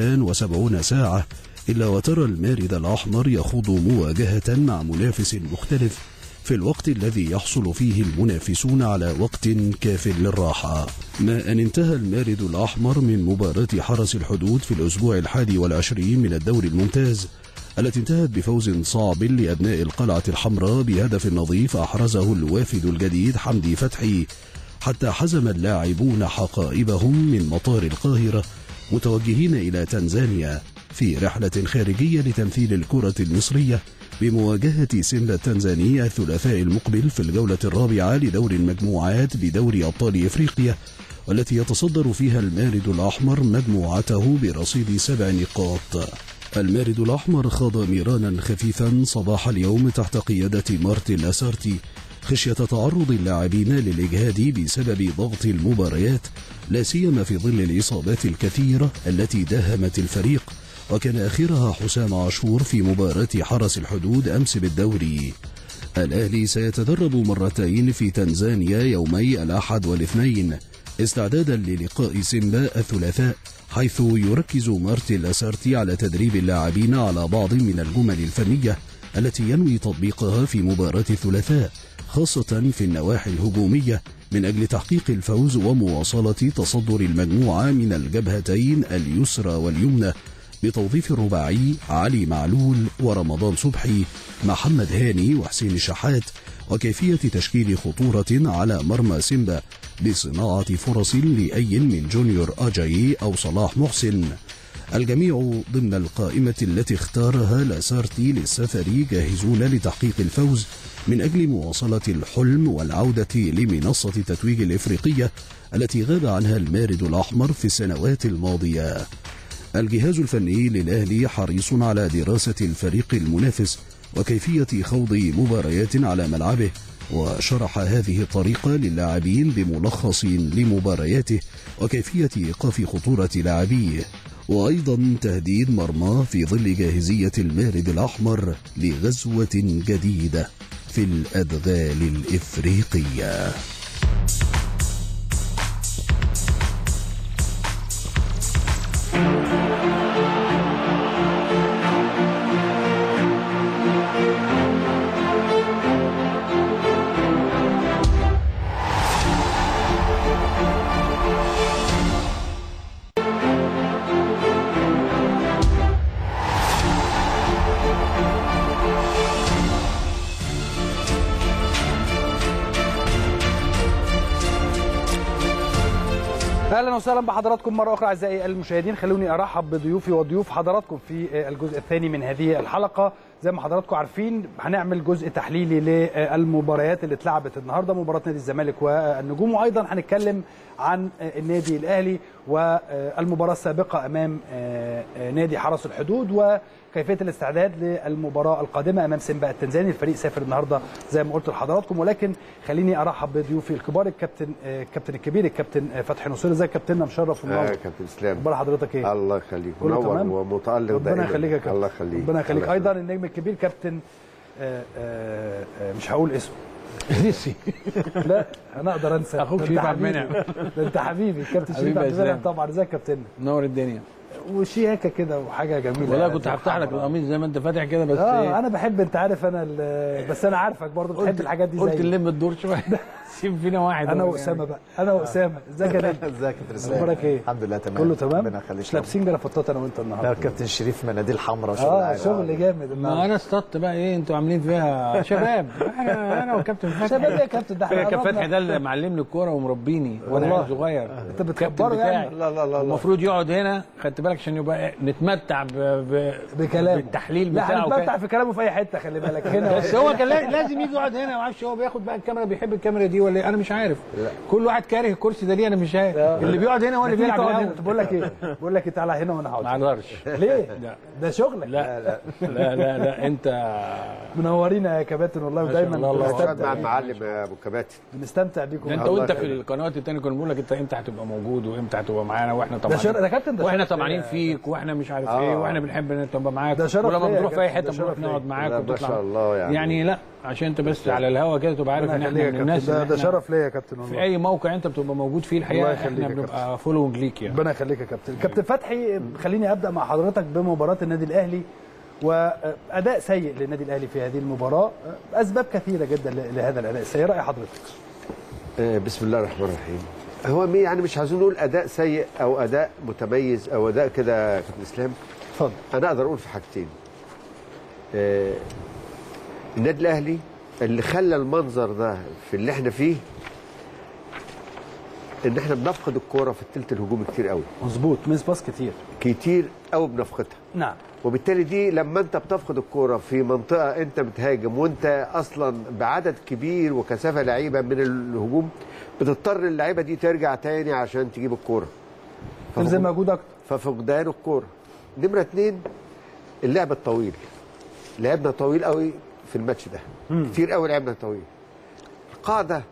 72 ساعة إلا وترى المارد الأحمر يخوض مواجهة مع منافس مختلف في الوقت الذي يحصل فيه المنافسون على وقت كاف للراحة ما أن انتهى المارد الأحمر من مباراة حرس الحدود في الأسبوع الحادي والعشرين من الدوري الممتاز التي انتهت بفوز صعب لأبناء القلعة الحمراء بهدف نظيف أحرزه الوافد الجديد حمدي فتحي حتى حزم اللاعبون حقائبهم من مطار القاهرة متوجهين إلى تنزانيا في رحلة خارجية لتمثيل الكرة المصرية بمواجهة سيمبا التنزاني الثلاثاء المقبل في الجولة الرابعة لدور المجموعات بدوري أبطال إفريقيا والتي يتصدر فيها المارد الأحمر مجموعته برصيد سبع نقاط المارد الأحمر خاض ميرانا خفيفا صباح اليوم تحت قيادة مارتن لاسارتي خشية تعرض اللاعبين للإجهاد بسبب ضغط المباريات لا سيما في ظل الإصابات الكثيرة التي داهمت الفريق وكان آخرها حسام عاشور في مباراة حرس الحدود أمس بالدوري الأهلي سيتدرب مرتين في تنزانيا يومي الأحد والاثنين استعدادا للقاء سيمبا الثلاثاء حيث يركز مارتن لاسارتي على تدريب اللاعبين على بعض من الجمل الفنية التي ينوي تطبيقها في مباراة الثلاثاء خاصة في النواحي الهجومية من أجل تحقيق الفوز ومواصلة تصدر المجموعة من الجبهتين اليسرى واليمنى بتوظيف الرباعي علي معلول ورمضان صبحي محمد هاني وحسين الشحات وكيفية تشكيل خطورة على مرمى سيمبا بصناعة فرص لأي من جونيور أجاي أو صلاح محسن الجميع ضمن القائمة التي اختارها لاسارتي للسفر جاهزون لتحقيق الفوز من أجل مواصلة الحلم والعودة لمنصة تتويج الإفريقية التي غاب عنها المارد الأحمر في السنوات الماضية الجهاز الفني للأهلي حريص على دراسة الفريق المنافس وكيفية خوض مباريات على ملعبه وشرح هذه الطريقة للاعبين بملخص لمبارياته وكيفية إيقاف خطورة لاعبيه وأيضا تهديد مرماه في ظل جاهزية المارد الأحمر لغزوة جديدة في الأدغال الإفريقية اهلا وسهلا بحضراتكم مره اخرى اعزائي المشاهدين خلوني ارحب بضيوفي وضيوف حضراتكم في الجزء الثاني من هذه الحلقه زي ما حضراتكم عارفين هنعمل جزء تحليلي للمباريات اللي اتلعبت النهارده مباراه نادي الزمالك والنجوم وايضا هنتكلم عن النادي الاهلي والمباراه السابقه امام نادي حرس الحدود وكيفيه الاستعداد للمباراه القادمه امام سيمبا التنزاني الفريق سافر النهارده زي ما قلت لحضراتكم ولكن خليني ارحب بضيوفي الكبار الكابتن الكابتن الكبير الكابتن فتحي نصير ازيك يا كابتننا مشرف ومنور آه كابتن اسلام اخبار حضرتك ايه الله يخليك كله منور تمام؟ ومتالق ربنا دائما يخليك يا كابتن الله يخليك ربنا يخليك الله ايضا النجم الكبير كابتن آه، آه، آه، مش هقول اسمه نسي لا انا اقدر انسى أخوك ده شريف أنت عبد حبيبي. المنعم. ده انت حبيبي كابتن شريف حبيبي عبد يا المنعم إسلام. طبعا ازيك يا كابتن نور الدنيا وشياكه كده وحاجه جميله والله يعني كنت زي هفتح لك الحمرا. القميص زي ما انت فاتح كده بس اه إيه، انا بحب انت عارف انا ال- بس انا عارفك برضه بتحب الحاجات دي قلت زي نلم الدور شويه سيب فينا واحد انا هو واسامه يعني. بقى انا واسامه ازيك يا نجم ازيك يا كابتن اسلام اخبارك ايه الحمد لله تمام كله تمام ربنا يخليك مش لابسين جرافطات انا وانت لا النهارده كابتن شريف مناديل حمراء وشغل اه عالي. شغل جامد ما النهارده انا اصطدت بقى ايه انتوا عاملين فيها شباب انا انا وكابتن فتحي شباب يا كابتن ده احنا كابتن فتحي قربنا. ده اللي معلمني الكوره ومربيني وانا والله. عيل صغير انت الكابتن بتكبره بتاعي. يعني لا لا لا لا المفروض يقعد هنا خدت بالك عشان يبقى إيه، نتمتع ب... ب... بكلامه بالتحليل لا بتاعه هنتمتع كده. في كلامه في اي حته خلي بالك هنا بس هو كان لا- لازم يجي يقعد هنا ما اعرفش هو بياخد بقى الكاميرا بيحب الكاميرا دي ولا إيه؟ انا مش عارف كل واحد كاره الكرسي ده ليه انا مش عارف اللي بيقعد هنا هو اللي تيجي بيلعب تقعد هنا. الأول. طب بقول لك ايه بقول لك إيه، تعالى هنا وانا ما هقعد اقدرش ليه لا ده شغلك لا لا لا لا, لا انت منورينا يا كباتن والله ما شاء ودايما الله، الله اقعد مع بنستمتع المعلم يا ابو كباتن بنستمتع بيكم ده انت الله وانت في يخليك. القنوات التانية كنا بنقول لك انت امتى هتبقى موجود وامتى هتبقى معانا واحنا ده طبعا شرف ده كابتن ده واحنا شرف طمعانين ليا. فيك واحنا مش عارف آه. ايه واحنا بنحب ان انت تبقى معاك ده شرف ولما ليا بنروح يا في اي كابتن، حته ده بنروح شرف نقعد ليا. معاك لا، ما وتطلع شاء الله يعني. يعني لا عشان انت بس على الهوا كده تبقى عارف ربنا ان احنا يخليك من يا الناس كابتن ده, اللي ده احنا شرف ليا يا كابتن في والله اي موقع انت بتبقى موجود فيه الحقيقه الله يخليك احنا يا بنبقى فولوينج ليك يعني ربنا يخليك يا كابتن كابتن فتحي خليني ابدا مع حضرتك بمباراه النادي الاهلي واداء سيء للنادي الاهلي في هذه المباراه اسباب كثيره جدا ل- لهذا الاداء السيء راي حضرتك آه، بسم الله الرحمن الرحيم هو مي يعني مش عايزين نقول اداء سيء او اداء متميز او اداء كده يا كابتن اسلام اتفضل انا اقدر اقول في حاجتين آه، النادي الاهلي اللي خلى المنظر ده في اللي احنا فيه ان احنا بنفقد الكوره في الثلث الهجومي كتير قوي مظبوط ميس باس كتير كتير قوي بنفقدها نعم وبالتالي دي لما انت بتفقد الكوره في منطقه انت بتهاجم وانت اصلا بعدد كبير وكثافه لعيبه من الهجوم بتضطر اللعيبه دي ترجع تاني عشان تجيب الكوره تبذل مجهود اكتر ففقدان الكوره نمره اتنين اللعب الطويل لعبنا طويل قوي في الماتش ده كتير قوي لعبنا طويل القاعده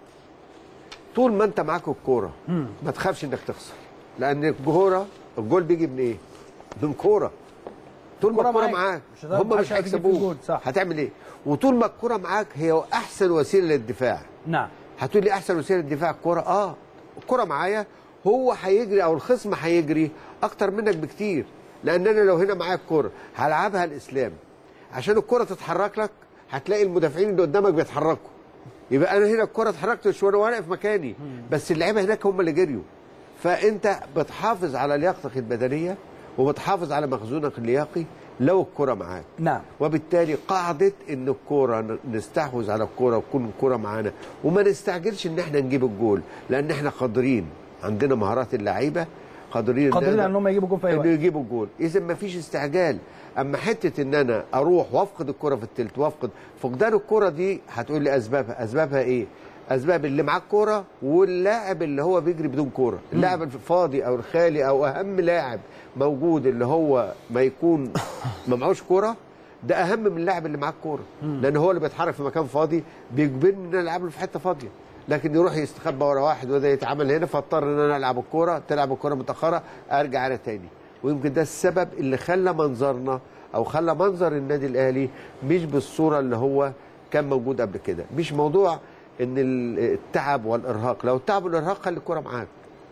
طول ما انت معاك الكوره ما تخافش انك تخسر لان الكوره الجول بيجي من ايه؟ من كوره طول ما الكرة الكوره معاك. معاك مش هتعرف- هم محدش مش هيجيب فيك جول، هيكسبوك صح. هتعمل ايه؟ وطول ما الكوره معاك هي احسن وسيله للدفاع نعم هتقول لي احسن وسيله للدفاع الكوره اه الكوره معايا هو هيجري او الخصم هيجري اكتر منك بكتير لان انا لو هنا معايا الكوره هلعبها الاسلام عشان الكوره تتحرك لك هتلاقي المدافعين اللي قدامك بيتحركوا يبقى انا هنا الكوره اتحركت شويه وانا واقف مكاني بس اللعيبه هناك هم اللي جريوا فانت بتحافظ على لياقتك البدنيه وبتحافظ على مخزونك اللياقي لو الكوره معاك نعم وبالتالي قاعدة ان الكورة ن- نستحوذ على الكورة وتكون الكورة معانا وما نستعجلش ان احنا نجيب الجول لان احنا قادرين عندنا مهارات اللعيبة قادرين إن قادرين أنا- ان هم يجيبوا جول في اي انه وقت يجيبوا الجول اذا ما فيش استعجال اما حته ان انا اروح وافقد الكره في التلت وافقد فقدان الكره دي هتقول لي اسبابها اسبابها ايه اسباب اللي معاه الكوره واللاعب اللي هو بيجري بدون كوره اللاعب الفاضي او الخالي او اهم لاعب موجود اللي هو ما يكون ما معهوش كوره ده اهم من اللاعب اللي معاه الكوره لان هو اللي بيتحرك في مكان فاضي بيجبرني ان انا العب له في حته فاضيه لكن يروح يستخبى ورا واحد وده يتعامل هنا فاضطر ان انا العب الكوره تلعب الكوره متاخره ارجع انا تاني ويمكن ده السبب اللي خلى منظرنا او خلى منظر النادي الاهلي مش بالصوره اللي هو كان موجود قبل كده مش موضوع ان التعب والارهاق لو التعب والارهاق خلي الكوره معاك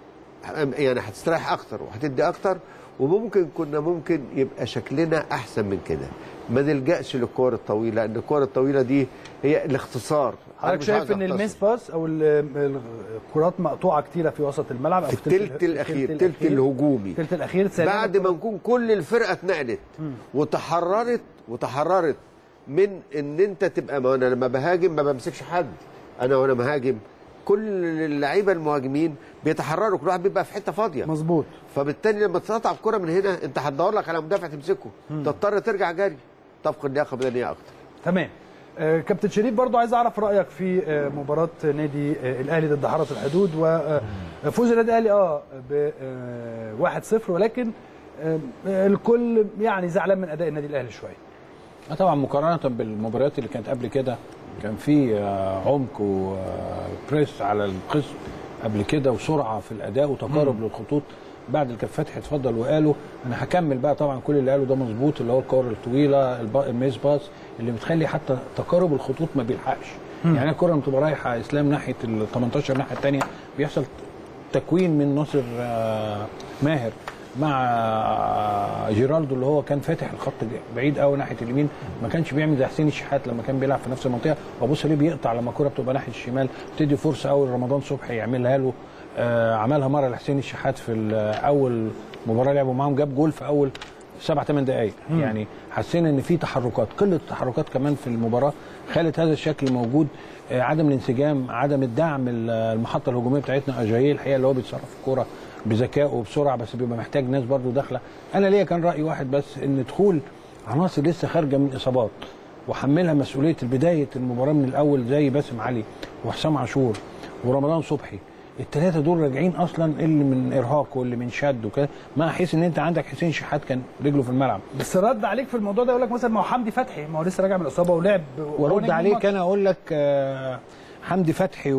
يعني هتستريح اكتر وهتدي اكتر وممكن كنا ممكن يبقى شكلنا احسن من كده ما نلجاش للكور الطويله لان الكور الطويله دي هي الاختصار أنا حضرتك مش شايف عايز ان أختصر. الميس باس او ال- الكرات مقطوعه كتيره في وسط الملعب او في التلت الاخير التلت التلت الهجومي التلت الاخير ثانياً بعد ما نكون كل الفرقه اتنقلت وتحررت وتحررت من ان انت تبقى ما انا لما بهاجم ما بمسكش حد انا وانا مهاجم كل اللعيبه المهاجمين بيتحرروا كل واحد بيبقى في حته فاضيه مظبوط فبالتالي لما تقطع الكره من هنا انت هتدور لك على مدافع تمسكه تضطر ترجع جري تفقد اللياقه البدنيه اكتر تمام آه، كابتن شريف برضو عايز اعرف رايك في آه، مباراه نادي آه، الاهلي ضد حرس الحدود وفوز النادي الاهلي اه ب 1-0 ولكن آه، الكل يعني زعلان من اداء النادي الاهلي شويه آه طبعا مقارنه بالمباريات اللي كانت قبل كده كان في آه، عمق وبريس على القسم قبل كده وسرعه في الاداء وتقارب للخطوط بعد الكابتن فتحي اتفضل وقالوا انا هكمل بقى طبعا كل اللي قاله ده مظبوط اللي هو الكور الطويله الب- الميس باس اللي بتخلي حتى تقارب الخطوط ما بيلحقش يعني الكره لما تبقى رايحه اسلام ناحيه ال 18 الناحيه الثانيه بيحصل تكوين من ناصر آه، ماهر مع آه، جيرالدو اللي هو كان فاتح الخط بعيد قوي ناحيه اليمين ما كانش بيعمل زي حسين الشحات لما كان بيلعب في نفس المنطقه وابص ليه بيقطع لما الكوره بتبقى ناحيه الشمال بتدي فرصه قوي لرمضان صبحي يعملها له آه، عملها مره لحسين الشحات في ال- اول مباراه لعبوا معاهم جاب جول في اول سبع ثمان دقائق يعني حسينا ان في تحركات قله التحركات كمان في المباراه خلت هذا الشكل موجود آه، عدم الانسجام عدم الدعم ال- المحطه الهجوميه بتاعتنا اجاييه الحقيقه اللي هو بيتصرف الكوره بذكاء وبسرعه بس بيبقى محتاج ناس برضو داخله انا ليا كان راي واحد بس ان دخول عناصر لسه خارجه من اصابات وحملها مسؤوليه بدايه المباراه من الاول زي باسم علي وحسام عاشور ورمضان صبحي الثلاثه دول راجعين اصلا اللي من ارهاق واللي من شد وكده مع حيث ان انت عندك حسين شحات كان رجله في الملعب بس رد عليك في الموضوع ده يقول لك مثلا ما هو حمدي فتحي ما هو لسه راجع من الاصابه ولعب وهو وارد نجم عليك الماتش. انا اقول لك آه، حمدي فتحي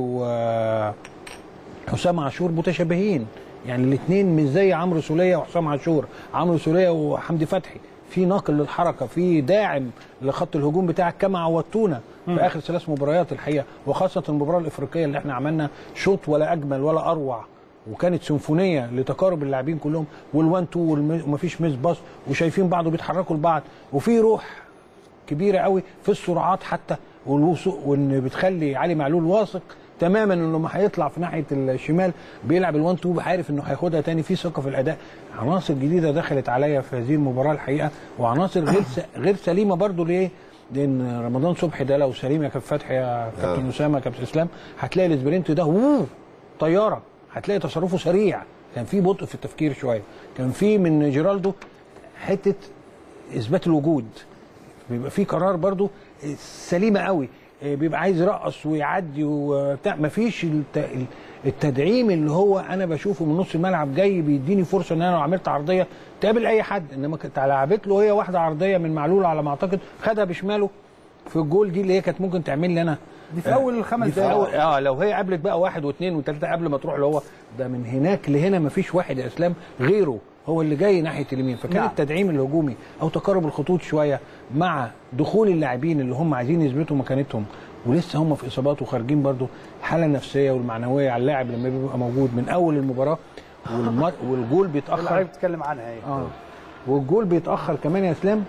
وحسام عاشور متشابهين يعني الاثنين مش زي عمرو سوليه وحسام عاشور عمرو سوليه وحمدي فتحي في ناقل للحركه في داعم لخط الهجوم بتاعك كما عودتونا في اخر ثلاث مباريات الحقيقه وخاصه المباراه الافريقيه اللي احنا عملنا شوط ولا اجمل ولا اروع وكانت سيمفونيه لتقارب اللاعبين كلهم والوان تو ومفيش ميس باص وشايفين بعض وبيتحركوا لبعض وفي روح كبيره قوي في السرعات حتى والوثوق وان بتخلي علي معلول واثق تماما انه لما هيطلع في ناحيه الشمال بيلعب الوان تو عارف انه هياخدها تاني في ثقه في الاداء عناصر جديده دخلت عليا في هذه المباراه الحقيقه وعناصر غير س... غير سليمه برضو ليه؟ لان رمضان صبحي ده لو سليم يا كابتن فتحي يا كابتن اسامه يا كابتن اسلام هتلاقي الاسبرنت ده ووو طياره هتلاقي تصرفه سريع كان في بطء في التفكير شويه كان في من جيرالدو حته اثبات الوجود بيبقى في قرار برضو سليمه قوي بيبقى عايز يرقص ويعدي وبتاع مفيش الت- التدعيم اللي هو انا بشوفه من نص الملعب جاي بيديني فرصه ان انا لو عملت عرضيه تقابل اي حد انما كانت لعبت له هي واحده عرضيه من معلول على ما اعتقد خدها بشماله في الجول دي اللي هي كانت ممكن تعمل لي انا دي في اول الخمس دي في دقايق أول اه لو هي قابلت بقى واحد واثنين وثلاثه قبل ما تروح اللي هو ده من هناك لهنا ما فيش واحد يا اسلام غيره هو اللي جاي ناحيه اليمين فكان نعم. نعم. التدعيم الهجومي او تقارب الخطوط شويه مع دخول اللاعبين اللي هم عايزين يثبتوا مكانتهم ولسه هم في اصابات وخارجين برضو الحاله النفسيه والمعنويه على اللاعب لما بيبقى موجود من اول المباراه والم... والجول اللي بيتاخر حضرتك بتتكلم عنها ايه اه والجول بيتاخر كمان يا اسلام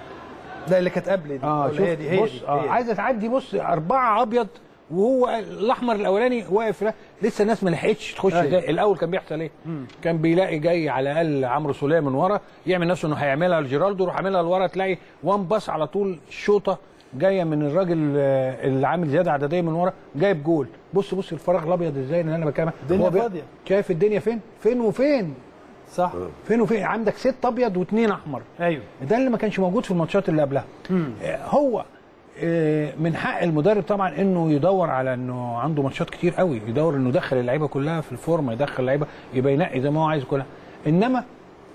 ده اللي كانت قبل دي اه ولا شوف هي دي هي بص دي, اه هي دي. عايزه تعدي بص اربعه ابيض وهو الاحمر الاولاني واقف لا لسه الناس ما لحقتش تخش أيوة. ده الاول كان بيحصل ايه؟ كان بيلاقي جاي على الاقل عمرو سوليه من ورا يعمل نفسه انه هيعملها لجيرالدو يروح عاملها لورا تلاقي وان باس على طول شوطه جايه من الراجل آه، اللي عامل زياده عدديه من ورا جايب جول بص بص الفراغ الابيض ازاي اللي انا بكلم الدنيا هو بي- فاضية. شايف الدنيا فين؟ فين وفين؟ صح فين وفين؟ عندك ست ابيض واثنين احمر ايوه ده اللي ما كانش موجود في الماتشات اللي قبلها آه، هو آه، من حق المدرب طبعا انه يدور على انه عنده ماتشات كتير قوي يدور انه يدخل اللعيبه كلها في الفورمه يدخل اللعيبه يبقى ينقي زي ما هو عايز كلها انما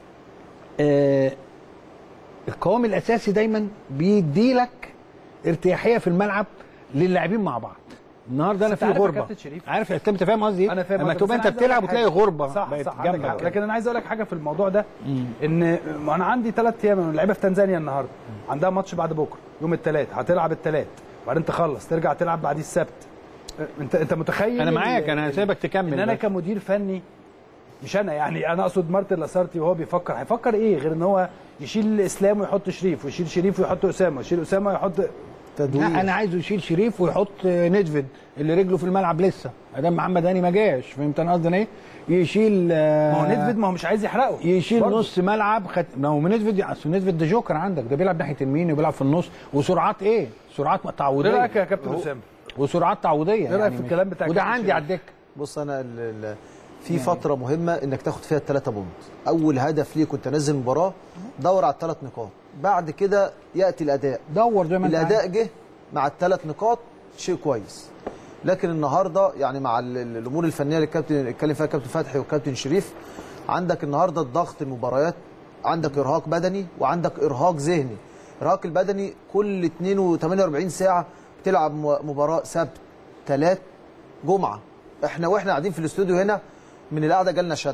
آه، القوام الاساسي دايما بيدي لك ارتياحيه في الملعب للاعبين مع بعض النهارده انا بس في أنت عارف يا غربه كابتن شريف- عارف انت انت فاهم قصدي ايه؟ انا فاهم لما قصدك، تبقى بس انت أنا عايز أقول بتلعب لك وتلاقي حاجة. غربه صح بقت صح عندك جنبك حق لكن انا عايز اقول لك حاجه في الموضوع ده ان ما انا عندي ثلاث ايام اللعيبه في تنزانيا النهارده عندها ماتش بعد بكره يوم الثلاث هتلعب الثلاث وبعدين تخلص ترجع تلعب بعد السبت انت انت متخيل انا ال- معاك انا ال- سايبك تكمل ان انا بس. كمدير فني مش انا يعني انا اقصد مارتن لاسارتي وهو بيفكر هيفكر ايه غير ان هو يشيل اسلام ويحط شريف ويشيل شريف ويحط اسامه ويشيل اسامه ويحط تدوير لا انا عايزه يشيل شريف ويحط ندفد اللي رجله في الملعب لسه ادام محمد هاني ما جاش فهمت انا قصدي ايه يشيل آه، ما هو ندفد ما هو مش عايز يحرقه يشيل برضه. نص ملعب خد... ما هو ندفد اصل ندفد ده جوكر عندك ده بيلعب ناحيه اليمين وبيلعب في النص وسرعات ايه سرعات ايه تعويضيه رايك يا كابتن اسامه وسرعات تعويضيه إيه رأيك في مش- الكلام بتاع وده كابتن عندي شريف؟ على الدكه بص انا ال- ال- في فتره مهمه انك تاخد فيها الثلاثه بونت اول هدف ليك وانت نازل المباراه دور على الثلاث نقاط بعد كده ياتي الاداء دور زي ما انت الاداء عايز. جه مع الثلاث نقاط شيء كويس لكن النهارده يعني مع ال- ال- الامور الفنيه اللي الكابتن اتكلم فيها الكابتن فتحي والكابتن شريف عندك النهارده الضغط المباريات عندك ارهاق بدني وعندك ارهاق ذهني الارهاق البدني كل 42 ساعه بتلعب م- مباراه سبت ثلاث جمعه احنا واحنا قاعدين في الاستوديو هنا من القعده جالنا شد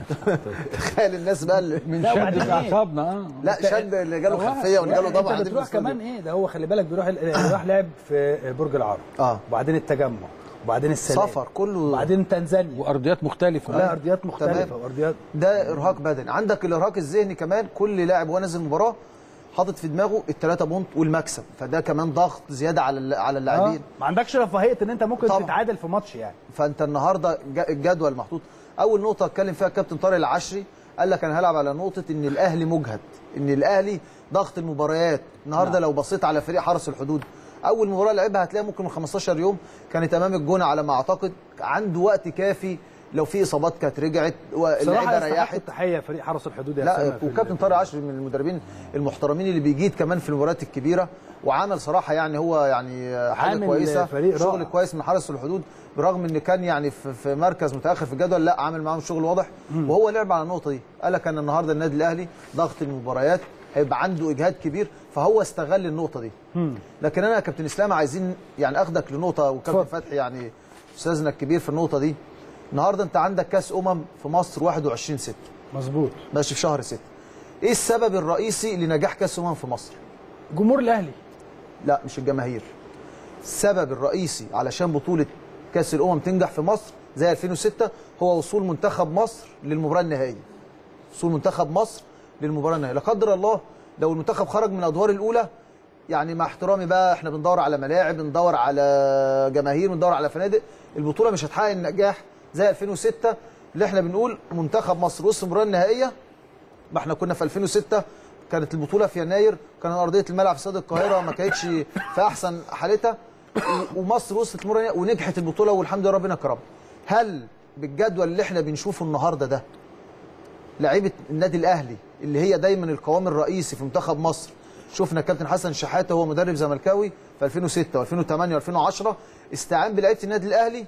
تخيل الناس بقى اللي من لا، شد وبعدين في إيه؟ اعصابنا اه لا شد اللي جاله هو- خلفيه واللي جاله لا، ضبع انت قاعدين في بتروح الاستوديو. كمان ايه ده هو خلي بالك بيروح بيروح لعب في برج العرب اه وبعدين التجمع وبعدين السلام سفر كله وبعدين تنزانيا وارضيات مختلفه لا ارضيات مختلفه تمام. وارضيات ده ارهاق بدني عندك الارهاق الذهني كمان كل لاعب وهو نازل المباراه حاطط في دماغه الثلاثه بونت والمكسب فده كمان ضغط زياده على الل- على آه. اللاعبين ما عندكش رفاهيه ان انت ممكن طبعا. تتعادل في ماتش يعني فانت النهارده ج- الجدول محطوط اول نقطه اتكلم فيها الكابتن طارق العشري قال لك انا هلعب على نقطه ان الاهلي مجهد ان الاهلي ضغط المباريات النهارده نعم. لو بصيت على فريق حرس الحدود اول مباراه لعبها هتلاقيها ممكن من 15 يوم كانت امام الجونه على ما اعتقد عنده وقت كافي لو في اصابات كانت رجعت صراحه واللعيبه يستحق ريحت التحيه فريق حرس الحدود يا لا أسامة في وكابتن ال- طارق عشري من المدربين المحترمين اللي بيجيد كمان في المباريات الكبيره وعمل صراحه يعني هو يعني حاجه عامل كويسه فريق شغل رائع. كويس من حرس الحدود برغم ان كان يعني في, في مركز متاخر في الجدول لا عامل معاهم شغل واضح وهو لعب على النقطه دي قال لك ان النهارده النادي الاهلي ضغط المباريات هيبقى عنده اجهاد كبير فهو استغل النقطه دي لكن انا يا كابتن اسلام عايزين يعني اخدك لنقطه وكابتن اتفضل. فتحي يعني استاذنا الكبير في النقطه دي النهارده انت عندك كاس امم في مصر 21 6 مظبوط ماشي في شهر 6 ايه السبب الرئيسي لنجاح كاس الامم في مصر جمهور الاهلي لا مش الجماهير السبب الرئيسي علشان بطوله كاس الامم تنجح في مصر زي 2006 هو وصول منتخب مصر للمباراه النهائيه وصول منتخب مصر للمباراه النهائيه لا قدر الله لو المنتخب خرج من الادوار الاولى يعني مع احترامي بقى احنا بندور على ملاعب بندور على جماهير بندور على فنادق البطوله مش هتحقق النجاح زي 2006 اللي احنا بنقول منتخب مصر وصل المباراه النهائيه ما احنا كنا في 2006 كانت البطوله في يناير كان ارضيه الملعب في استاد القاهره ما كانتش في احسن حالتها و- ومصر وصلت المباراه النهائية ونجحت البطوله والحمد لله ربنا كرم هل بالجدول اللي احنا بنشوفه النهارده ده لعيبه النادي الاهلي اللي هي دايما القوام الرئيسي في منتخب مصر شفنا كابتن حسن شحاته هو مدرب زملكاوي في 2006 و2008 و2010 استعان بلعيبه النادي الاهلي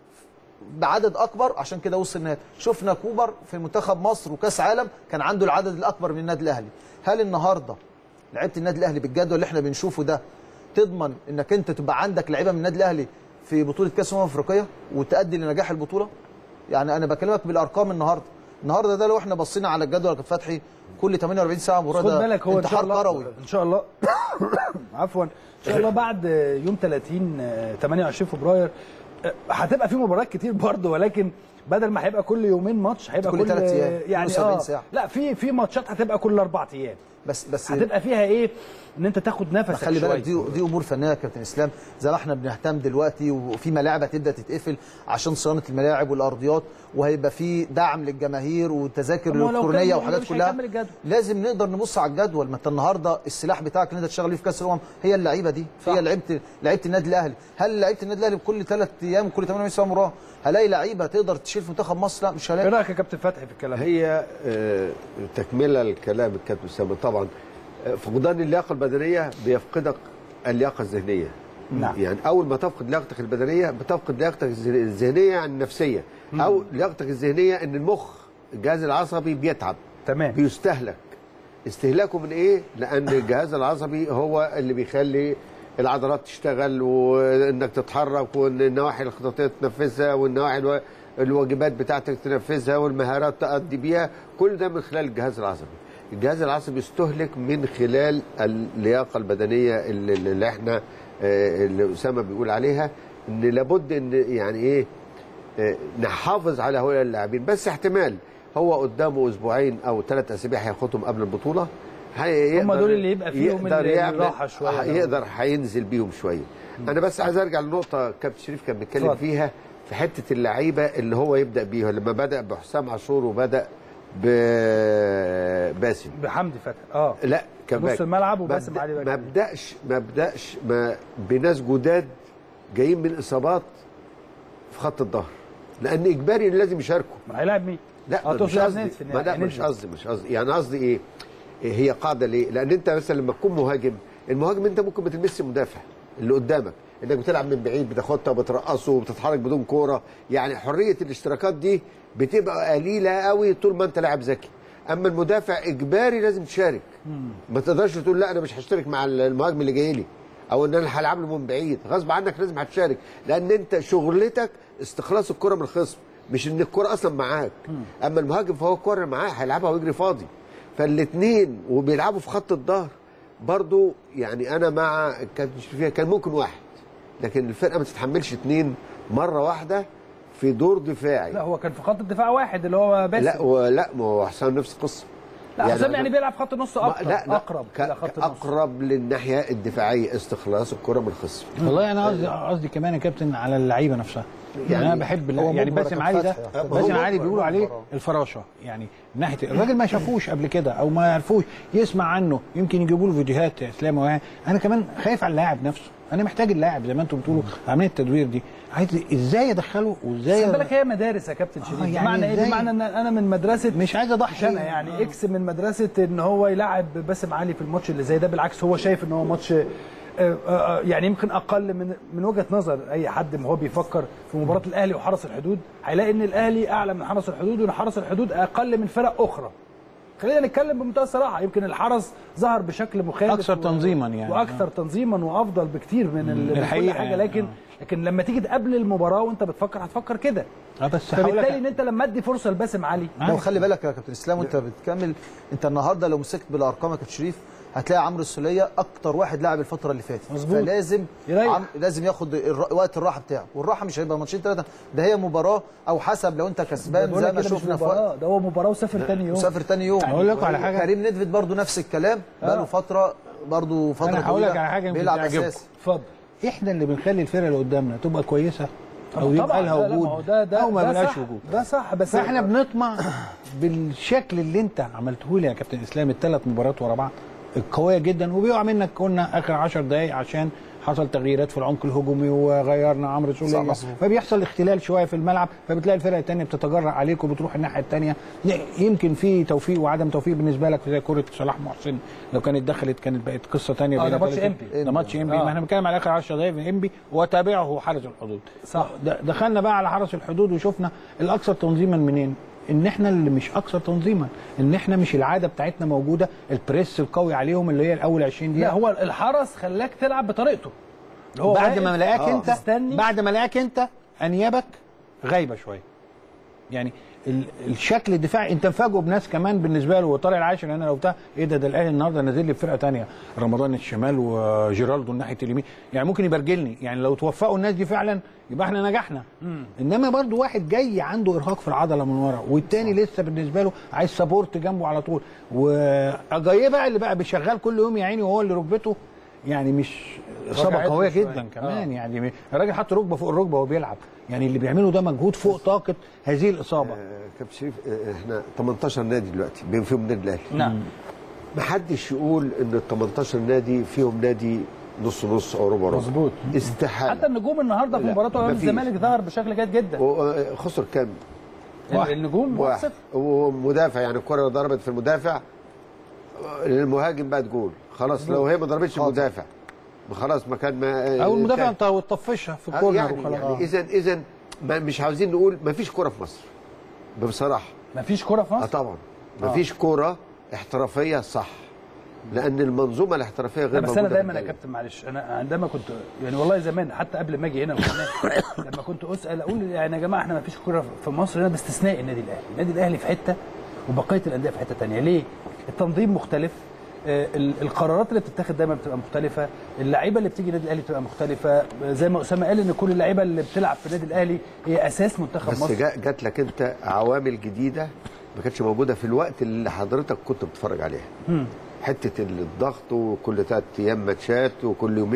بعدد اكبر عشان كده وصل النهائي شفنا كوبر في منتخب مصر وكاس عالم كان عنده العدد الاكبر من النادي الاهلي هل النهارده لعيبه النادي الاهلي بالجدول اللي احنا بنشوفه ده تضمن انك انت تبقى عندك لعيبه من النادي الاهلي في بطوله كاس الامم الافريقيه وتؤدي لنجاح البطوله يعني انا بكلمك بالارقام النهارده النهارده ده لو احنا بصينا على الجدول يا كابتن فتحي كل 48 ساعه مباراه خد ده بالك هو ان شاء انتحار الله كروي ان شاء الله عفوا ان شاء الله بعد يوم 30 آه، 28 فبراير آه، هتبقى في مباريات كتير برضه ولكن بدل ما هيبقى كل يومين ماتش هيبقى كل كل, تلات أيام، يعني 72 اه ساعة. لا في في ماتشات هتبقى كل اربع ايام بس بس هتبقى فيها ايه ان انت تاخد نفسك خلي شوية. بالك دي دي امور فنيه يا كابتن اسلام زي ما احنا بنهتم دلوقتي وفي ملاعب هتبدا تتقفل عشان صيانه الملاعب والارضيات وهيبقى في دعم للجماهير وتذاكر طب ما هو لو الكترونيه كان وحاجات مش كلها هيكمل الجدول. لازم نقدر نبص على الجدول ما انت النهارده السلاح بتاعك اللي انت تشتغل بيه في كاس الامم هي اللعيبه دي صح. هي لعيبه لعيبه النادي الاهلي هل لعيبه النادي الاهلي كل ثلاث ايام كل 48 ساعه مباراه هلاقي لعيبه تقدر تشيل في منتخب مصر لا مش ايه هلاقي رايك يا كابتن فتحي في الكلام ده؟ هي آه، تكمله الكلام الكابتن اسامه طبعا آه، فقدان اللياقه البدنيه بيفقدك اللياقه الذهنيه نعم. يعني اول ما تفقد لياقتك البدنيه بتفقد لياقتك الذه- الذهنيه عن النفسيه او لياقتك الذهنيه ان المخ الجهاز العصبي بيتعب تمام بيستهلك استهلاكه من ايه لان الجهاز العصبي هو اللي بيخلي العضلات تشتغل وانك تتحرك وان النواحي الخططيه تنفذها والنواحي الو... الواجبات بتاعتك تنفذها والمهارات تأدي بيها كل ده من خلال الجهاز العصبي الجهاز العصبي استهلك من خلال اللياقه البدنيه اللي, اللي احنا آه، اللي اسامه بيقول عليها ان لابد ان يعني ايه آه، نحافظ على هؤلاء اللاعبين بس احتمال هو قدامه اسبوعين او ثلاث اسابيع هياخدهم قبل البطوله هي- هم يقدر- دول اللي يبقى فيهم يقدر ال- يعمل- الراحة شوية. يقدر هينزل بيهم شويه انا بس عايز ارجع لنقطه كابتن شريف كان بيتكلم اتفضل. فيها في حته اللعيبه اللي هو يبدا بيها لما بدا بحسام عاشور وبدا بباسم بحمدي فتحي اه لا كان نص باك. الملعب ما وباسم بد- علي باك ما بداش ما بداش ما بناس جداد جايين من اصابات في خط الظهر لان اجباري إن لازم يشاركوا ما هيلاعب مين؟ لا اه مش تقصد قصدي هننزل في ما لا النهائي، مش هننزل. قصدي مش قصدي يعني قصدي ايه إيه هي قاعده ليه لان انت مثلا لما تكون مهاجم المهاجم انت ممكن ما تلمسش المدافع اللي قدامك انك بتلعب من بعيد بتاخدها وبترقصه وبتتحرك بدون كوره يعني حريه الاشتراكات دي بتبقى قليله قوي طول ما انت لاعب ذكي اما المدافع اجباري لازم تشارك ما تقدرش تقول لا انا مش هشترك مع المهاجم اللي جاي لي او ان انا هلعب له من بعيد غصب عنك لازم هتشارك لان انت شغلتك استخلاص الكره من الخصم مش ان الكره اصلا معاك اما المهاجم فهو الكره اللي معاه هيلعبها ويجري فاضي فالاثنين وبيلعبوا في خط الظهر برضو يعني انا مع كان فيها كان ممكن واحد لكن الفرقه ما تتحملش اثنين مره واحده في دور دفاعي لا هو كان في خط الدفاع واحد اللي هو باسم لا ولا ما هو حسام نفس القصه لا يعني حسام يعني بيلعب خط النص ما- اقرب لا لا اقرب ك- الى خط النص اقرب للناحيه الدفاعيه استخلاص الكره من الخصم والله انا قصدي قصدي كمان يا كابتن على اللعيبه نفسها يعني يعني انا بحب هو يعني مجبر باسم كان علي ده فتحي. هو باسم مجبر- علي بيقولوا عليه مجبر. الفراشه يعني من ناحيه الراجل ما شافوش قبل كده او ما يعرفوش يسمع عنه يمكن يجيبوا له فيديوهات يا اسلام وهي. انا كمان خايف على اللاعب نفسه انا محتاج اللاعب زي ما انتم بتقولوا عمليه التدوير دي عايز ازاي ادخله وازاي خلي بالك هي مدارس يا كابتن شريف يعني بمعنى ايه إزاي؟ بمعنى ان انا من مدرسه مش عايز اضحي مش انا يعني اكس من مدرسه ان هو يلعب باسم علي في الماتش اللي زي ده بالعكس هو شايف ان هو ماتش آه، آه، آه، يعني يمكن اقل من من وجهه نظر اي حد ما هو بيفكر في مباراه الاهلي وحرس الحدود هيلاقي ان الاهلي اعلى من حرس الحدود وان حرس الحدود اقل من فرق اخرى خلينا نتكلم بمنتهى الصراحه يمكن الحرس ظهر بشكل مخالف أكثر تنظيما يعني. واكثر تنظيما وافضل بكتير من, ال- من كل الحقيقة حاجه يعني، لكن لكن لما تيجي تقابل المباراه وانت بتفكر هتفكر كده اه بس هقول فبالتالي ان لك انت لما ادي فرصه لباسم علي لو خلي بالك يا كابتن اسلام وانت بتكمل انت النهارده لو مسكت بالارقام يا كابتن شريف هتلاقي عمرو السوليه اكتر واحد لعب الفتره اللي فاتت مظبوط. فلازم يريح. عم لازم ياخد الر- وقت الراحه بتاعه والراحه مش هيبقى ماتشين ثلاثه ده هي مباراه او حسب لو انت كسبان بقول زي لك ما كده مش شفنا في وقت مباراه ده هو مباراه وسافر تاني يوم وسافر تاني يوم هقول لكم على حاجة. كريم ندفد برضو نفس الكلام بقاله فتره برضو فتره أنا هقول لك طويلة على حاجة يمكن بيلعب تعجبكم. اساسي اتفضل احنا اللي بنخلي الفرقه اللي قدامنا تبقى كويسه او طبعاً، يبقى لها لا، لا، ما هو وجود ده ده او ما ده بلاش صح، وجود ده صح بس فاحنا بنطمع بالشكل اللي انت عملته لي يا كابتن اسلام الثلاث مباريات ورا بعض القويه جدا وبيقع منك قلنا اخر 10 دقائق عشان حصل تغييرات في العمق الهجومي وغيرنا عمرو سوليه مظبوط. فبيحصل اختلال شويه في الملعب فبتلاقي الفرقه الثانيه بتتجرأ عليك وبتروح الناحيه الثانيه يمكن في توفيق وعدم توفيق بالنسبه لك زي كره صلاح محسن لو كانت دخلت كانت بقت قصه ثانيه آه، ده ماتش إنبي إنبي. ده ماتش انبي آه. ما احنا بنتكلم على اخر 10 دقائق في انبي وتابعه حارس الحدود صح. د- دخلنا بقى على حرس الحدود وشفنا الاكثر تنظيما منين ان احنا اللي مش اكثر تنظيما ان احنا مش العاده بتاعتنا موجوده البريس القوي عليهم اللي هي الاول 20 لا دقيقه هو الحرس خلاك تلعب بطريقته اللي هو بعد واقف ما لقاك انت مستني بعد ما لقاك انت انيابك غايبه شويه يعني ال- الشكل الدفاعي انت مفاجئه بناس كمان بالنسبه له وطارق العاشر انا لو بتاع ايه ده ده الاهلي النهارده نازل لي بفرقه ثانيه رمضان الشمال وجيرالدو الناحيه اليمين يعني ممكن يبرجلني يعني لو توفقوا الناس دي فعلا يبقى احنا نجحنا انما برضو واحد جاي عنده ارهاق في العضله من ورا والتاني لسه بالنسبه له عايز سابورت جنبه على طول واجايه بقى اللي بقى بيشغال كل يوم يا عيني وهو اللي ركبته يعني مش اصابه وجعته قويه شوية. جدا كمان يعني الراجل حط ركبه فوق الركبه وهو بيلعب يعني اللي بيعمله ده مجهود فوق طاقه هذه الاصابه آه، كابتن شريف آه، احنا 18 نادي دلوقتي بين فيهم النادي الاهلي نعم ما حدش يقول ان ال 18 نادي فيهم نادي نص نص او ربع ربع مظبوط. استحاله حتى النجوم النهارده في لا، مباراته امام مفيش. الزمالك ظهر بشكل جيد جدا و- آه، خسر كام؟ النجوم واحد 1-0 ومدافع يعني الكره اللي ضربت في المدافع آه، المهاجم بقت جول خلاص لو هي ما ضربتش المدافع خلاص مكان ما او المدافع كان- انت تطفشها في آه، الكورنر يعني وخلاص يعني اذا اذا ما- مش عاوزين نقول ما فيش كوره في مصر بصراحه مفيش كوره في اه مصر طبعا ما فيش كوره احترافيه صح لان المنظومه الاحترافيه لا غير بس موجوده انا في دايما يا الدولة. كابتن معلش انا عندما كنت يعني والله زمان حتى قبل ما اجي هنا القناه لما كنت اسال اقول يعني يا جماعه احنا ما فيش كوره في مصر هنا باستثناء النادي الاهلي، النادي الاهلي في حته وبقيه الانديه في حته ثانيه، ليه؟ التنظيم مختلف آه، ال- القرارات اللي بتتاخد دايما بتبقى مختلفه، اللعيبه اللي بتيجي النادي الاهلي بتبقى مختلفه، آه، زي ما اسامه قال ان كل اللعيبه اللي بتلعب في النادي الاهلي هي اساس منتخب بس مصر جا- جات لك انت عوامل جديده ما كانتش موجوده في الوقت اللي حضرتك كنت بتتفرج عليها حته الضغط وكل ثلاث ايام ماتشات وكل يومين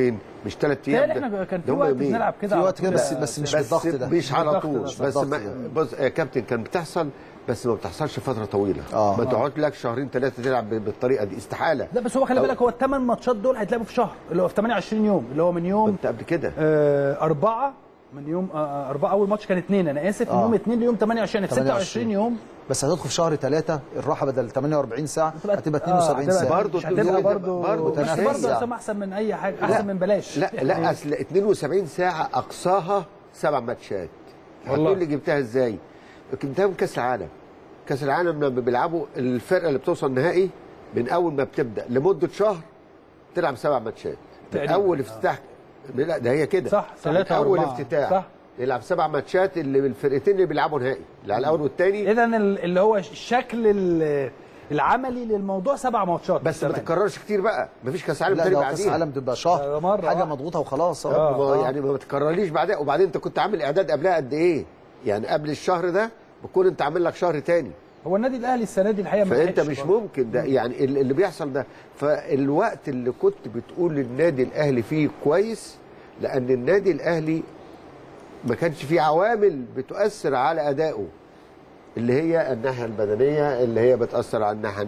مش ثلاث ايام تاني ده- احنا كان ده في هم وقت يومين. بنلعب كده في على وقت كده طول. بس بس مش بس بالضغط ده مش على بالضغط طول ده، بس بالضغط ما ده. بص يا كابتن كان بتحصل بس ما بتحصلش فتره طويله آه. ما تقعد لك شهرين ثلاثه تلعب ب- بالطريقه دي استحاله لا بس هو خلي بالك هو الثمان ماتشات دول هيتلعبوا في شهر اللي هو في 28 يوم اللي هو من يوم انت قبل كده آه أربعة من يوم آه آه، أربعة أول ماتش كان اثنين أنا آسف من آه. يوم اثنين ليوم 28 في 28 26 يوم بس هتدخل في شهر ثلاثة الراحة بدل 48 ساعة هتبقى 72 آه، ساعة هتبقى برضه مش هتبقى تقول برضه برضه بس تنافس. برضه يا أسامة أحسن من أي حاجة أحسن من بلاش لا يعني لا اصل 72 ساعه اقصاها سبع ماتشات والله. هتقول لي جبتها ازاي؟ جبتها من كاس العالم كاس العالم لما بيلعبوا الفرقه اللي بتوصل نهائي من اول ما بتبدا لمده شهر تلعب سبع ماتشات من تقريباً. اول افتتاح لا ده هي كده صح، صح. من ثلاثة اول أربعة. افتتاح صح. يلعب سبع ماتشات اللي الفرقتين اللي بيلعبوا نهائي اللي على الاول والثاني إذا اللي هو الشكل ال- العملي للموضوع سبع ماتشات بس ما تمام. تتكررش كتير بقى مفيش كاس عالم لا تاني ده كاس بعديها العالم تبقى ده شهر مرة حاجة واحدة. مضغوطة وخلاص ما هو اه يعني ما تكررليش بعدها وبعدين انت كنت عامل اعداد قبلها قد ايه؟ يعني قبل الشهر ده بكون انت عامل لك شهر تاني هو النادي الأهلي السنة دي الحقيقة ما فانت لحقش مش برضه. ممكن ده يعني ال- اللي بيحصل ده فالوقت اللي كنت بتقول للنادي الاهلي فيه كويس لان النادي الاهلي ما كانش فيه عوامل بتؤثر على ادائه اللي هي الناحيه البدنيه اللي هي بتاثر على الناحيه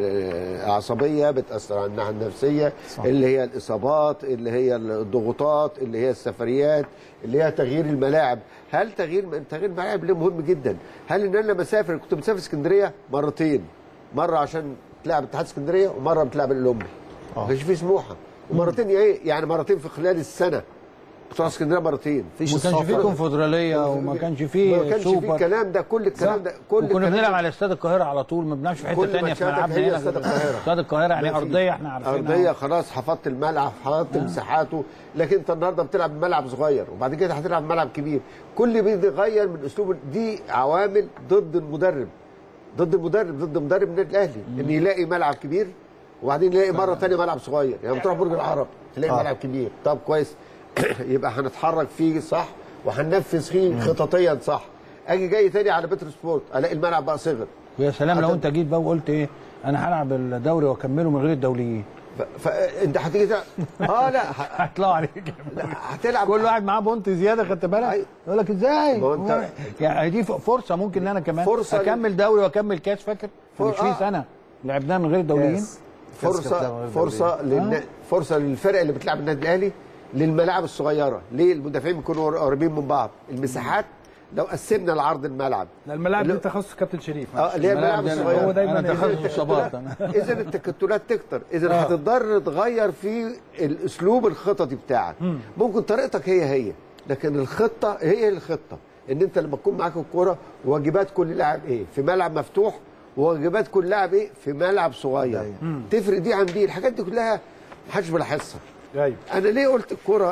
العصبيه بتاثر على الناحيه النفسيه صح. اللي هي الاصابات اللي هي الضغوطات اللي هي السفريات اللي هي تغيير الملاعب هل تغيير تغيير الملاعب ليه مهم جدا هل ان انا لما اسافر كنت مسافر اسكندريه مرتين مره عشان تلعب اتحاد اسكندريه ومره بتلعب الاولمبي ما كانش في سموحه ومرتين ايه يعني مرتين في خلال السنه بتوع اسكندريه مرتين مفيش ما كانش فيه السفر. كونفدراليه وما كانش ما فيه كانش في سوبر الكلام ده كل الكلام ده كل وكنا الكلام بنلعب ده- على استاد القاهره على طول ما بنلعبش في حته كل ثانيه في ماتشاتك ملعبنا هي هنا استاد القاهرة. استاد القاهره يعني ما في- ارضيه احنا عارفينها ارضيه خلاص حفظت الملعب حفظت مساحاته لكن انت النهارده بتلعب بملعب صغير وبعد كده هتلعب بملعب كبير كل بيتغير من اسلوب دي عوامل ضد المدرب ضد المدرب ضد مدرب النادي الاهلي ان يلاقي ملعب كبير وبعدين يلاقي مره ثانيه ملعب صغير يعني بتروح برج العرب تلاقي آه. ملعب كبير طب كويس يبقى هنتحرك فيه صح وهننفذ فيه خططيا صح اجي جاي تاني على بتر سبورت الاقي الملعب بقى صغر ويا سلام لو هتب- انت جيت بقى وقلت ايه انا هلعب الدوري واكمله من غير الدوليين ف- فانت هتيجي تع- اه لا ه- هيطلعوا عليك لا، هتلعب كل واحد معاه بونت زياده خدت بالك أيوة. يقول لك ازاي ما هو أنت- هو- يعني دي ف- فرصه ممكن ان انا كمان فرصة اكمل دوري واكمل كاس فاكر فر- مش في آه. سنه لعبناها من غير دوليين كاس. كاس كابتن فرصه غير فرصه للنا... فرصه للفرق اللي بتلعب النادي الاهلي للملاعب الصغيره ليه المدافعين بيكونوا قر- قريبين من بعض المساحات لو قسمنا العرض الملعب لا، الملاعب دي اللي- تخصص كابتن شريف اه اللي هي الملاعب ده أنا- الصغيره هو دايما انا تخصص اصابات انا اذا التكتلات تكتر اذا هتضطر تغير في الاسلوب الخططي بتاعك ممكن طريقتك هي هي لكن الخطه هي الخطه ان انت لما تكون معاك الكوره واجبات كل لاعب ايه في ملعب مفتوح وواجبات كل لاعب ايه في ملعب صغير تفرق دي عن دي الحاجات دي كلها محدش بيلاحظها ايوه انا ليه قلت الكوره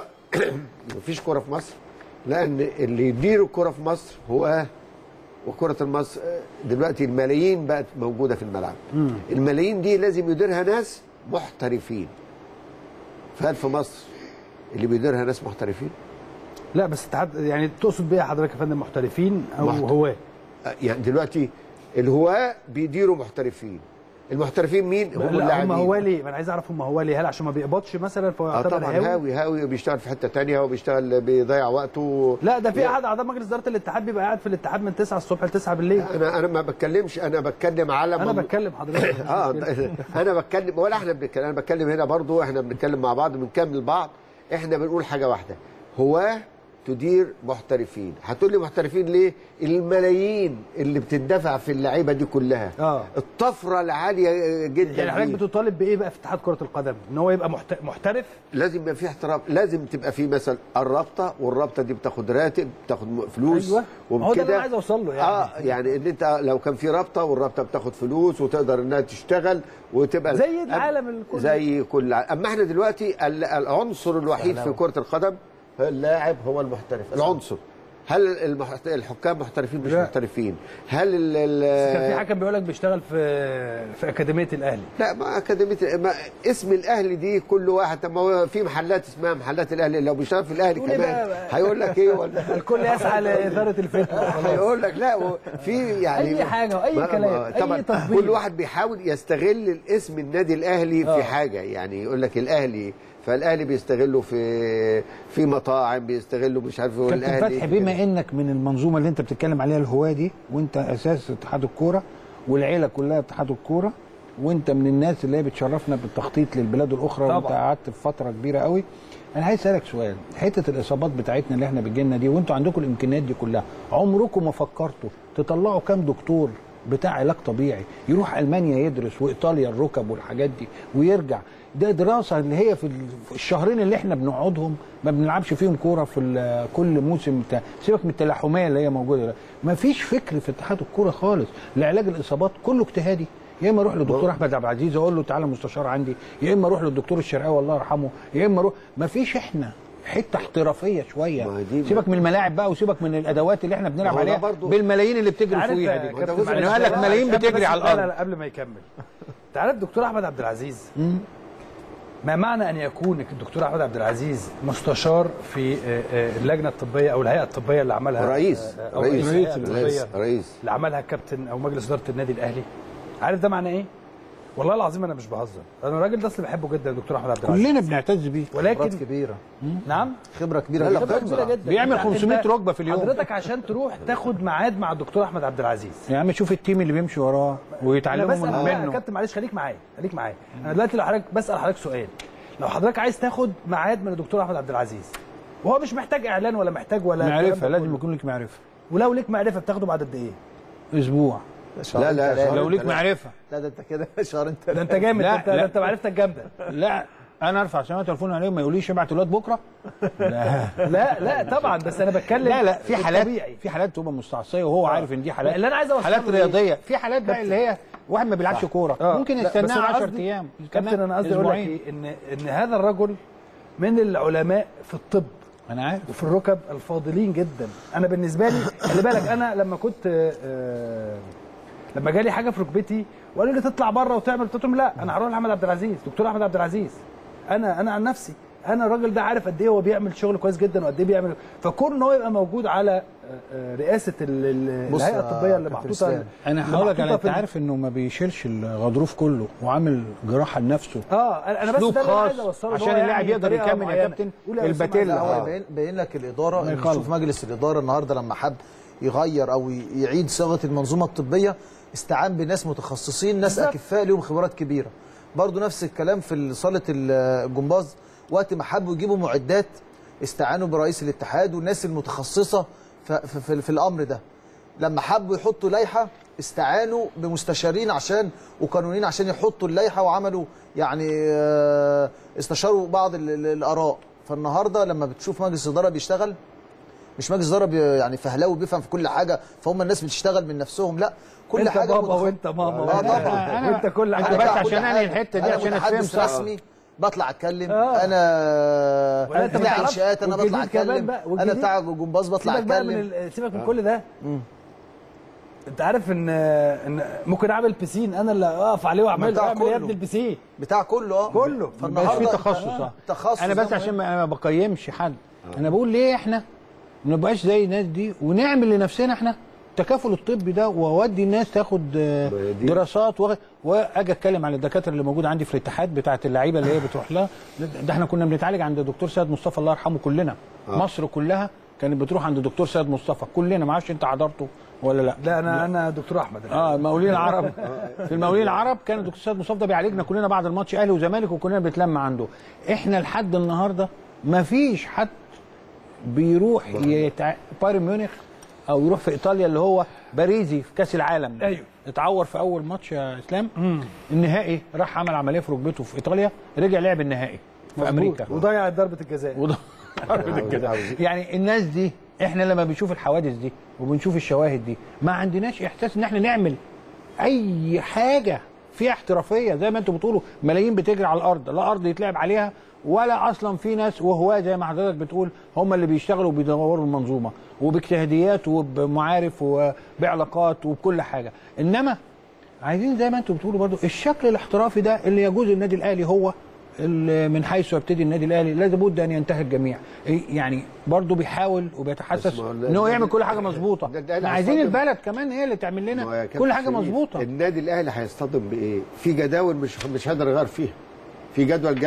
مفيش كوره في مصر لان اللي يدير الكوره في مصر هو وكرة مصر دلوقتي الملايين بقت موجودة في الملعب الملايين دي لازم يديرها ناس محترفين فهل في مصر اللي بيديرها ناس محترفين لا بس اتحاد يعني تقصد بيها حضرتك يا فندم محترفين او محت- هواه يعني دلوقتي الهواة بيديروا محترفين المحترفين مين هم لا هم اللاعبين هواه ليه؟ ما انا عايز اعرف هم هواه ليه؟ هل عشان ما بيقبضش مثلا فهو اه يعتبر طبعا هاوي؟ هاوي هاوي بيشتغل في حتة تانية وبيشتغل بيضيع وقته لا ده في احد اعضاء مجلس اداره الاتحاد بيبقى قاعد في الاتحاد من 9 الصبح ل 9 بالليل انا انا ما بتكلمش انا بتكلم على انا من- بتكلم حضرتك اه انا بتكلم ولا احنا بنتكلم انا بتكلم هنا برضو احنا بنتكلم مع بعض بنكمل بعض احنا بنقول حاجه واحده هواه تدير محترفين هتقول لي محترفين ليه الملايين اللي بتدفع في اللعيبه دي كلها آه. الطفره العاليه جدا يعني حضرتك دي. بتطالب بايه بقى في اتحاد كره القدم؟ ان هو يبقى محت- محترف لازم يبقى في احترام لازم تبقى في مثلا الرابطه والرابطه دي بتاخد راتب بتاخد م- فلوس أيوة. ما هو ده اللي وبكده أنا عايز أوصل له يعني. اه يعني ان انت لو كان في رابطه والرابطه بتاخد فلوس وتقدر انها تشتغل وتبقى زي العالم الكل. زي كل ع- اما احنا دلوقتي ال- العنصر الوحيد في كره القدم هو اللاعب هو المحترف العنصر هل المحت... الحكام محترفين مش لا. محترفين هل ال... كان في ال... حكم بيقول لك بيشتغل في في اكاديميه الاهلي لا ما اكاديميه ما اسم الاهلي دي كل واحد طب ما هو في محلات اسمها محلات الاهلي لو بيشتغل في الاهلي قول إيه كمان بقى؟ هيقول لك ايه ولا الكل يسعى لاداره الفتنه خلاص هيقول لك لا هو في يعني أي حاجة وأي ما- كلام، ما- أي طبعا تطبيق. كل واحد بيحاول يستغل الاسم النادي الاهلي آه. في حاجه يعني يقول لك الاهلي فالاهلي بيستغله في في مطاعم بيستغله مش عارف هو كابتن الاهلي فتحي بما انك من المنظومه اللي انت بتتكلم عليها الهواه دي وانت اساس اتحاد الكوره والعيله كلها اتحاد الكوره وانت من الناس اللي هي بتشرفنا بالتخطيط للبلاد الاخرى طبعا. وانت قعدت في فتره كبيره قوي انا عايز اسالك سؤال حته الاصابات بتاعتنا اللي احنا بتجيلنا دي وانتوا عندكم الامكانيات دي كلها عمركم ما فكرتوا تطلعوا كام دكتور بتاع علاج طبيعي يروح المانيا يدرس وايطاليا الركب والحاجات دي ويرجع ده دراسه اللي هي في ال- في الشهرين اللي احنا بنقعدهم ما بنلعبش فيهم كوره في ال- كل موسم بتاع سيبك من التلاحميه اللي هي موجوده ده ما فيش فكر في اتحاد الكوره خالص لعلاج الاصابات كله اجتهادي يا اما اروح للدكتور احمد عبد العزيز اقول له تعالى مستشار عندي يا اما اروح للدكتور الشرقاوي الله يرحمه يا اما اروح ما فيش احنا حته احترافيه شويه ما هي دي- سيبك من الملاعب بقى وسيبك من الادوات اللي احنا بنلعب ما هو ده عليها برضو- بالملايين اللي بتجري عارف فوقيها يا دي كابتن جزء معلش يعني قال لك بقى، ملايين قبل بتجري بس- على لا لا الارض لا قبل ما يكمل انت عارف دكتور احمد عبد العزيز ما معنى ان يكون الدكتور احمد عبد العزيز مستشار في آه، آه، اللجنه الطبيه او الهيئه الطبيه اللي عملها رئيس آه، أو رئيس الهيئة رئيس الطبية رئيس اللي عملها الكابتن او مجلس اداره النادي الاهلي عارف ده معنى ايه؟ والله العظيم انا مش بهزر انا الراجل ده اصلا بحبه جدا الدكتور احمد عبد العزيز كلنا بنعتز بيه ولكن خبرات كبيره نعم خبره كبيره لا، جدا. لا، كبيره جدا بيعمل أنت- 500 أنت ركبة في اليوم. حضرتك عشان تروح تاخد ميعاد مع الدكتور احمد عبد العزيز يا عم شوف التيم اللي بيمشي وراه انا ويتعلموا بسال من بقى يا منه كابتن معلش خليك معايا خليك معايا انا دلوقتي لو حضرتك بسال حضرتك سؤال لو حضرتك عايز تاخد ميعاد من الدكتور احمد عبد العزيز وهو مش محتاج اعلان ولا محتاج ولا الكلام معرفه ده لازم كله. يكون لك معرفه ولو ليك معرفه بتاخده بعد قد ايه؟ اسبوع لا لا ثلاثة. شهر لو ليك ثلاثة. معرفه لا ده انت كده شهرين ده ثلاثه انت جامد لا، ده انت لا. ده انت معرفتك جامده لا انا ارفع سماعه تليفون عليهم ما يقوليش ابعت الواد بكره لا لا لا طبعا بس انا بتكلم لا لا في حالات الطبيعي. في حالات تبقى مستعصيه وهو عارف ان دي حالات اللي أنا عايز أوصله حالات إيه؟ رياضيه في حالات بقى اللي هي واحد ما بيلعبش كوره آه. ممكن لا، بس يستناها أنا 10 قصدي- ايام كابتن انا قصدي اقول لك أسبوعين. ايه ان ان هذا الرجل من العلماء في الطب انا عارف وفي الركب الفاضلين جدا انا بالنسبه لي خلي بالك انا لما كنت آه، لما جالي حاجه في ركبتي وقالوا لي تطلع بره وتعمل قلت لهم لا انا هروح لاحمد عبد العزيز دكتور احمد عبد العزيز انا انا عن نفسي انا الراجل ده عارف قد ايه هو بيعمل شغل كويس جدا وقد ايه بيعمل فكون ان هو يبقى موجود على آه، آه، رئاسه ال- ال- بص الهيئه يا الطبيه اللي كابتن محطوطه اسلام، انا اللي هقول لك محطوطة على انت في ال- عارف انه ما بيشيلش الغضروف كله وعامل جراحه لنفسه اه انا أنا بس أسلوب ده اللي أنا خاص عايز اوصله إن عشان هو اللاعب يعني يقدر بطريقة يكمل يا معينة. كابتن قول يا أستاذ الباتيلا. معاذ. لا هو آه. يبين باين لك الاداره ما اللي يخلص. شوف مجلس الاداره النهارده لما حب يغير او يعيد صياغه المنظومه الطبيه استعان بناس متخصصين ناس بالظبط. اكفاء ليهم خبرات كبيره برضو نفس الكلام في صاله الجمباز وقت ما حبوا يجيبوا معدات استعانوا برئيس الاتحاد والناس المتخصصه ف- ف- في, في الامر ده لما حبوا يحطوا لائحه استعانوا بمستشارين عشان وقانونيين عشان يحطوا اللائحه وعملوا يعني آه، استشاروا بعض ال- ال- الاراء فالنهارده لما بتشوف مجلس الاداره بيشتغل مش مجلس اداره بي يعني فهلاوي بيفهم في كل حاجه فهم الناس بتشتغل من نفسهم لا كل انت حاجه بابا متخ- وانت ماما اه طبعا أنا- وانت كل أنت حاجه بس بتاع عشان كل أنهي حاجة. الحتة دي أنا عشان متحدث أتفهم صح. رسمي بطلع اتكلم آه. انا ولا أنت ما بتاع تعرفش. انشاءات انا بطلع والجديد كمان اتكلم بقى، انا والجديد. بتاع جمباز بطلع سيبك بقى من اتكلم ال- سيبك من كل ده انت عارف ان ان ممكن اعمل بيسين انا اللي اقف عليه واعمله بتاع اعمل يا كله. ابني البيسين بتاع كله اه كله. مبقاش في فالنهارده تخصص آه، اه تخصص انا بس ده عشان مهم. ما انا ما بقيمش حد انا بقول ليه احنا ما نبقاش زي الناس دي ونعمل لنفسنا احنا التكافل الطبي ده واودي الناس تاخد آه، دي- دراسات و- واجي اتكلم عن الدكاتره اللي موجوده عندي في الاتحاد بتاعه اللعيبه اللي هي بتروح لها ده احنا كنا بنتعالج عند الدكتور سيد مصطفى الله يرحمه كلنا مصر كلها كانت بتروح عند الدكتور سيد مصطفى كلنا ما اعرفش انت حضرته ولا لا لا انا انا دكتور احمد اه المقاولين العرب في المقاولين العرب كان الدكتور سيد مصطفى ده بيعالجنا كلنا بعد الماتش اهلي وزمالك وكلنا بنتلم عنده احنا لحد النهارده ما فيش حد بيروح يتع... بايرن ميونخ او يروح في ايطاليا اللي هو باريزي في كاس العالم أيوه. اتعور في اول ماتش يا اسلام النهائي راح عمل عمليه في ركبته في ايطاليا رجع لعب النهائي في امريكا وضيع ضربه الجزاء وده يعني الناس دي احنا لما بنشوف الحوادث دي وبنشوف الشواهد دي ما عندناش احساس ان احنا نعمل اي حاجه فيها احترافيه زي ما انتم بتقولوا ملايين بتجري على الارض لا ارض يتلعب عليها ولا اصلا في ناس وهواه زي ما حضرتك بتقول هم اللي بيشتغلوا وبيدوروا المنظومه وباجتهاديات وبمعارف وبعلاقات وبكل حاجه انما عايزين زي ما انتم بتقولوا برضو الشكل الاحترافي ده اللي يجوز النادي الاهلي هو اللي من حيث يبتدي النادي الاهلي لازم بد ان ينتهي الجميع إيه يعني برضو بيحاول وبيتحسس بس ما هو ان هو يعمل كل حاجه مظبوطه ده- ده اللي احنا عايزين هيصطدم. البلد كمان هي اللي تعمل ما هو يا لنا كابتن كل حاجه شريف، مظبوطه النادي الاهلي هيصطدم بايه؟ في جداول مش مش هقدر اغير فيها. في جدول جاي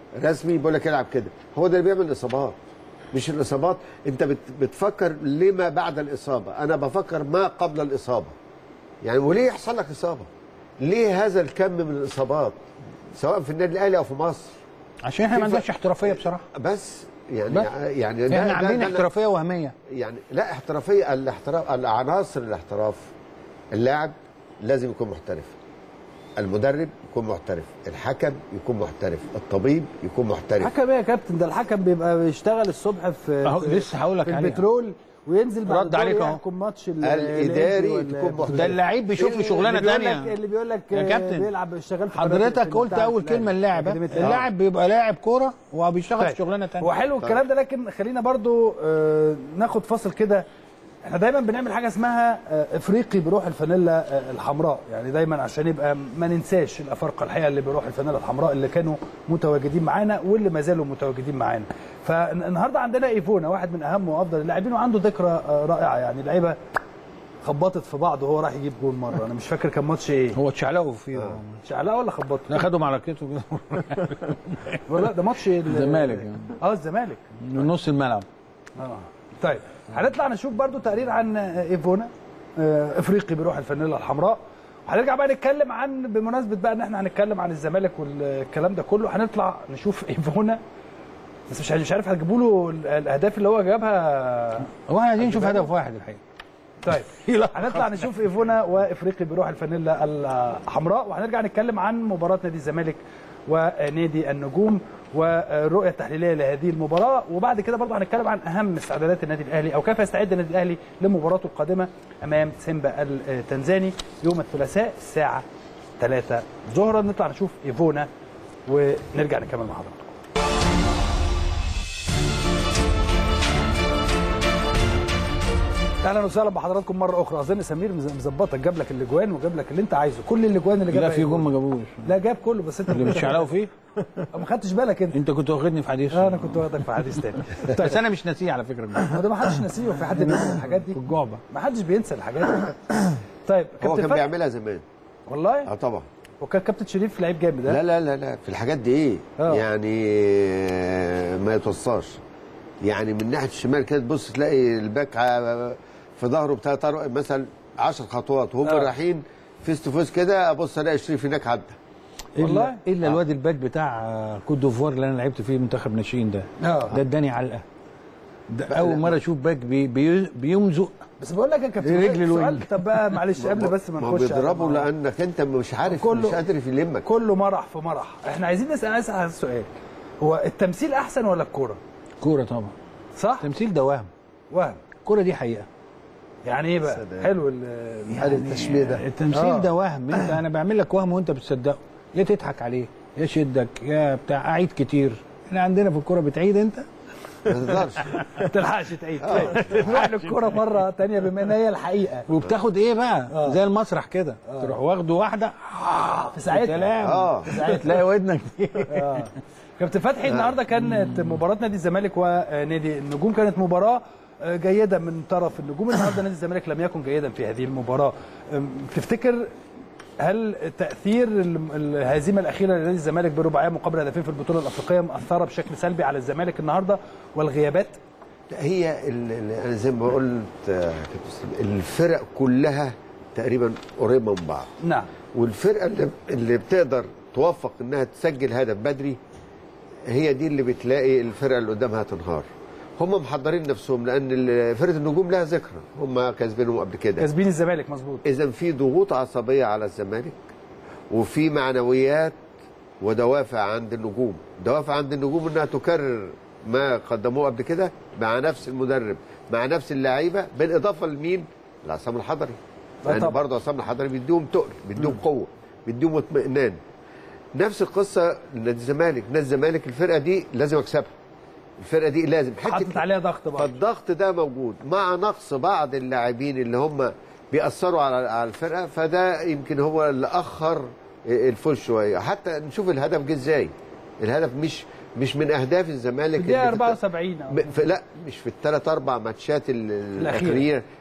رسمي بيقول لك العب كده هو ده اللي بيعمل اصابات مش الاصابات انت بت بتفكر لما بعد الاصابه انا بفكر ما قبل الاصابه يعني وليه يحصل لك اصابه ليه هذا الكم من الاصابات سواء في النادي الاهلي او في مصر عشان احنا ما في ف- عندناش احترافيه بصراحه بس يعني بس. يعني ده- احنا ده- عاملين ده- احترافيه وهميه يعني لا احترافيه الاحتراف العناصر الاحتراف اللاعب لازم يكون محترف المدرب يكون محترف الحكم يكون محترف الطبيب يكون محترف حكم ايه يا كابتن ده الحكم بيبقى بيشتغل الصبح في أهو في- لسه هقول لك في عليها. البترول وينزل بعد رد الظهر عليك أهو. يحكم ماتش ال- الإداري وال- تكون محترف. ده اللعيب بيشوف له شغلانه اللي بيقول ثانيه لك اللي بيقول لك يا آه، كابتن، بيلعب شغال في قناة حضرتك الفيلم قلت بتاع اول الأهلي. كلمه اللاعب ها؟ أكاديمية الأهلي. اللاعب بيبقى لاعب كوره وبيشتغل في شغلانه ثانيه هو حلو الكلام ده لكن خلينا برضو آه، ناخد فاصل كده احنا دايما بنعمل حاجه اسمها آه، افريقي بروح الفانيلا آه، الحمراء يعني دايما عشان يبقى ما ننساش الافارقه الحقيقه اللي بروح الفانيلا الحمراء اللي كانوا متواجدين معانا واللي ما زالوا متواجدين معانا فالنهارده عندنا ايفونا واحد من اهم وافضل اللاعبين وعنده ذكرى آه، رائعه يعني لعيبه خبطت في بعض وهو راح يجيب جول مره انا مش فاكر كان ماتش ايه هو اتشعلقوا فيه شعلاء ولا خبطت لا خدوا معركته ولا ده ماتش ال- الزمالك يعني. اه الزمالك من نص الملعب اه طيب هنطلع نشوف برضو تقرير عن ايفونا آه، افريقي بيروح الفانيلا الحمراء وهنرجع بقى نتكلم عن بمناسبه بقى ان احنا هنتكلم عن الزمالك والكلام ده كله هنطلع نشوف ايفونا بس مش مش عارف هتجيبوا له الاهداف اللي هو جابها هو احنا عايزين نشوف هدف واحد الحقيقه طيب هنطلع نشوف ايفونا وافريقي بيروح الفانيلا الحمراء وهنرجع نتكلم عن مباراه نادي الزمالك ونادي النجوم والرؤيه التحليليه لهذه المباراه وبعد كده برضه هنتكلم عن اهم استعدادات النادي الاهلي او كيف يستعد النادي الاهلي لمباراته القادمه امام سيمبا التنزاني يوم الثلاثاء الساعه 3 ظهرا نطلع نشوف ايفونا ونرجع نكمل مع حضراتكم اهلا وسهلا بحضراتكم مره اخرى اظن سمير مز- مظبطك جاب لك الاجوان وجاب لك اللي انت عايزه كل الاجوان اللي جابها لا في جون ما جابوش لا جاب كله بس انت اللي بتشعلقوا فيه ما خدتش بالك انت انت كنت واخدني في حديث آه، انا كنت واخدك في حديث تاني بس انا مش ناسيه على فكره الجون. ما ده ما حدش ناسيه وفي حد بينسى الحاجات دي في الجعبه ما حدش بينسى الحاجات دي طيب هو كابتن كان فتحي بيعملها زمان والله اه طبعا وكان كابتن شريف لعيب جامد ها؟ لا لا لا لا في الحاجات دي ايه آه. يعني آه، ما يتوصاش يعني من ناحيه الشمال كده تبص تلاقي الباك ع- في ظهره بتاع طارق مثلا 10 خطوات وهم آه. رايحين فيس تو فيس كده ابص الاقي شريف هناك عدى والله؟ الا الا الواد الباك بتاع آه، كوت ديفوار اللي انا لعبت فيه منتخب ناشئين ده اه ده اداني علقه ده اول مره اشوف باك بي بي بيمزق بس بقول لك يا كابتن رجل سؤال- الوينج. طب بقى معلش قبل بس ما ما هو نخش على بيضربوا الموضوع. لانك انت مش عارف كله- مش قادر يلمك كله مرح في مرح احنا عايزين نسال اسال هذا السؤال هو التمثيل احسن ولا الكوره كوره طبعا صح تمثيل ده وهم وهم الكوره دي حقيقه يعني ايه بقى سلام. حلو ال- هل التشبيه ده التمثيل آه. ده وهم انت انا بعمل لك وهم وانت بتصدقه يا تضحك عليه يا شدك يا بتاع اعيد كتير احنا عندنا في الكوره بتعيد انت ما تقدرش ما تلحقش تعيد طيب نروح للكوره مره تانية بما ان هي الحقيقه وبتاخد ايه بقى زي المسرح كده تروح واخده واحده في ساعتها سلام اه تلاقي ودنك دي آه. كابتن فتحي النهارده كانت مباراه نادي الزمالك ونادي النجوم كانت مباراه آه، جيده من طرف النجوم النهارده نادي الزمالك لم يكن جيدا في هذه المباراه أم، تفتكر هل تاثير ال- الهزيمه الاخيره لنادي الزمالك برباعيه مقابل هدفين في البطوله الافريقيه مأثره بشكل سلبي على الزمالك النهارده والغيابات لا، هي ال- ال- انا زي ما قلت آه، كابتن سليم، الفرق كلها تقريبا قريبه من بعض نعم والفرقه اللي, اللي بتقدر توفق انها تسجل هدف بدري هي دي اللي بتلاقي الفرقه اللي قدامها تنهار هم محضرين نفسهم لان ال- فرقه النجوم لها ذكرى هم كاسبينهم قبل كده كاسبين الزمالك مظبوط اذا في ضغوط عصبيه على الزمالك وفي معنويات ودوافع عند النجوم دوافع عند النجوم انها تكرر ما قدموه قبل كده مع نفس المدرب مع نفس اللعيبه بالاضافه لمين لعصام الحضري لا لان طبعا. برضه عصام الحضري بيديهم تقل بيديهم قوه بيديهم اطمئنان نفس القصه لنادي الزمالك نادي الزمالك الفرقه دي لازم اكسبها الفرقه دي لازم حطت عليها ضغط بقى فالضغط ده موجود مع نقص بعض اللاعبين اللي هم بيأثروا على على الفرقه فده يمكن هو اللي اخر الفوز شويه حتى نشوف الهدف جه ازاي الهدف مش مش من اهداف الزمالك الدقيقه اللي بت- 74 أو ب- في لا مش في الثلاث اربع ماتشات ال- الأخيرة. الاخيره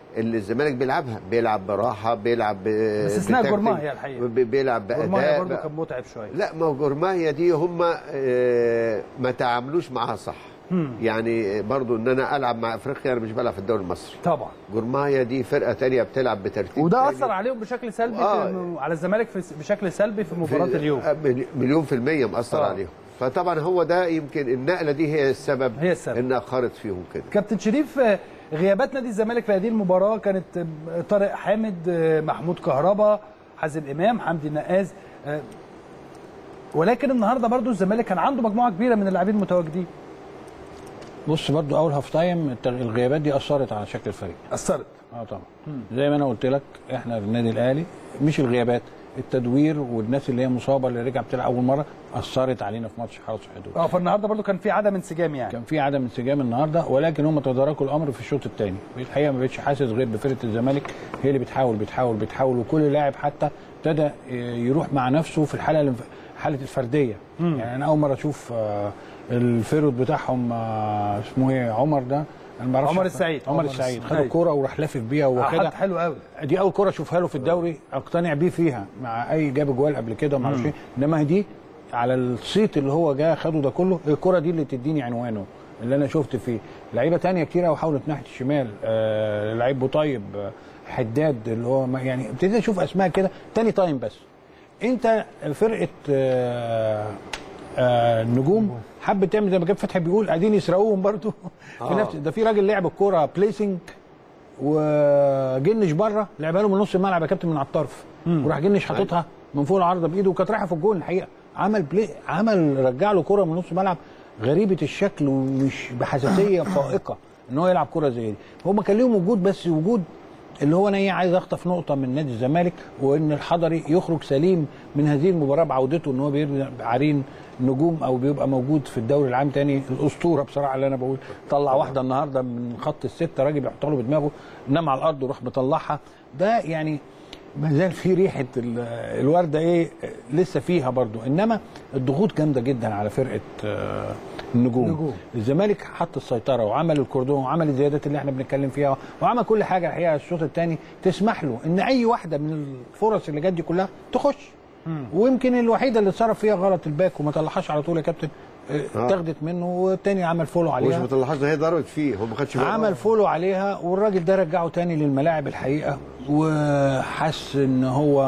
اللي الزمالك بيلعبها بيلعب براحه بيلعب ب- باستثناء بتكتيك، جورماهيا الحقيقة. ب- بيلعب جورماهيا باداء برضه بقى. كان متعب شويه لا ما هو جورماهيا دي هم آه، ما تعاملوش معاها صح يعني برضو ان انا العب مع افريقيا انا مش بلعب في الدوري المصري طبعا جورماهيا دي فرقه تانية بتلعب بترتيب وده تاني. اثر عليهم بشكل سلبي آه. في على الزمالك في بشكل سلبي في مباراه في- اليوم آه، ملي- مليون في المية مأثر آه. عليهم فطبعا هو ده يمكن النقلة دي هي السبب هي السبب. ان اخرت فيهم كده كابتن شريف آه، غيابات نادي الزمالك في هذه المباراه كانت آه، طارق حامد آه، محمود كهربا حازم امام حمدي نقاز آه، ولكن النهارده برضو الزمالك كان عنده مجموعه كبيره من اللاعبين المتواجدين بص برضو اول هاف تايم التغ- الغيابات دي اثرت على شكل الفريق اثرت اه طبعا زي ما انا قلت لك احنا في النادي الاهلي مش الغيابات التدوير والناس اللي هي مصابه اللي رجع بتلعب اول مره اثرت علينا في ماتش حرس الحدود اه فالنهارده برضو كان في عدم انسجام يعني كان في عدم انسجام النهارده ولكن هم تداركوا الامر في الشوط الثاني الحقيقه ما بقتش حاسس غير بفرقه الزمالك هي اللي بتحاول بتحاول بتحاول وكل لاعب حتى ابتدى يروح مع نفسه في الحاله الانف- حاله الفرديه يعني انا اول مره اشوف آه، الفيرود بتاعهم آه، اسمه ايه عمر ده انا ما بعرفش عمر السعيد. عمر عمر السعيد خد السعيد. الكوره وراح لافف بيها وكده حد حلو قوي دي اول كره اشوفها له في الدوري اقتنع بيه فيها مع اي جاب جوال قبل كده وما اعرفش إيه. انما دي على الصيت اللي هو جا خده ده كله الكره دي اللي تديني عنوانه اللي انا شفت فيه لعيبه تانية كتير قوي حاولت ناحيه الشمال آه لعيب بوطيب آه، حداد اللي هو ما- يعني ابتديت اشوف اسماء كده تاني تايم بس انت فرقه آه آه النجوم حب تعمل زي ما كان فتحي بيقول قاعدين يسرقوهم برضو في نفس ده في راجل لعب الكوره بليسنج وجنش بره لعبها له من نص الملعب يا كابتن من على الطرف وراح جنش حاططها من فوق العارضه بايده وكانت رايحه في الجول الحقيقه عمل بلاي عمل رجع له كوره من نص الملعب غريبه الشكل ومش بحساسيه فائقه ان هو يلعب كوره زي دي هم كان ليهم وجود بس وجود اللي هو انا ايه عايز اخطف نقطه من نادي الزمالك وان الحضري يخرج سليم من هذه المباراه بعودته ان هو بيرجع عرين نجوم او بيبقى موجود في الدوري العام تاني الاسطوره بصراحه اللي انا بقول طلع واحده النهارده من خط السته راجل بيحطها له بدماغه نام على الارض وراح مطلعها ده يعني ما زال في ريحه ال- الورده ايه لسه فيها برضو انما الضغوط جامده جدا على فرقه آه، النجوم نجوم. الزمالك حط السيطره وعمل الكوردون وعمل الزيادات اللي احنا بنتكلم فيها وعمل كل حاجه الحقيقه الشوط الثاني تسمح له ان اي واحده من الفرص اللي جت دي كلها تخش ويمكن الوحيده اللي اتصرف فيها غلط الباك وما طلعهاش على طول يا كابتن آه، اتاخدت منه والتاني عمل فولو مش عليها ما طلعهاش ده هي ضربت فيه هو ما خدش باله. عمل فولو عليها والراجل ده رجعه تاني للملاعب الحقيقه وحس ان هو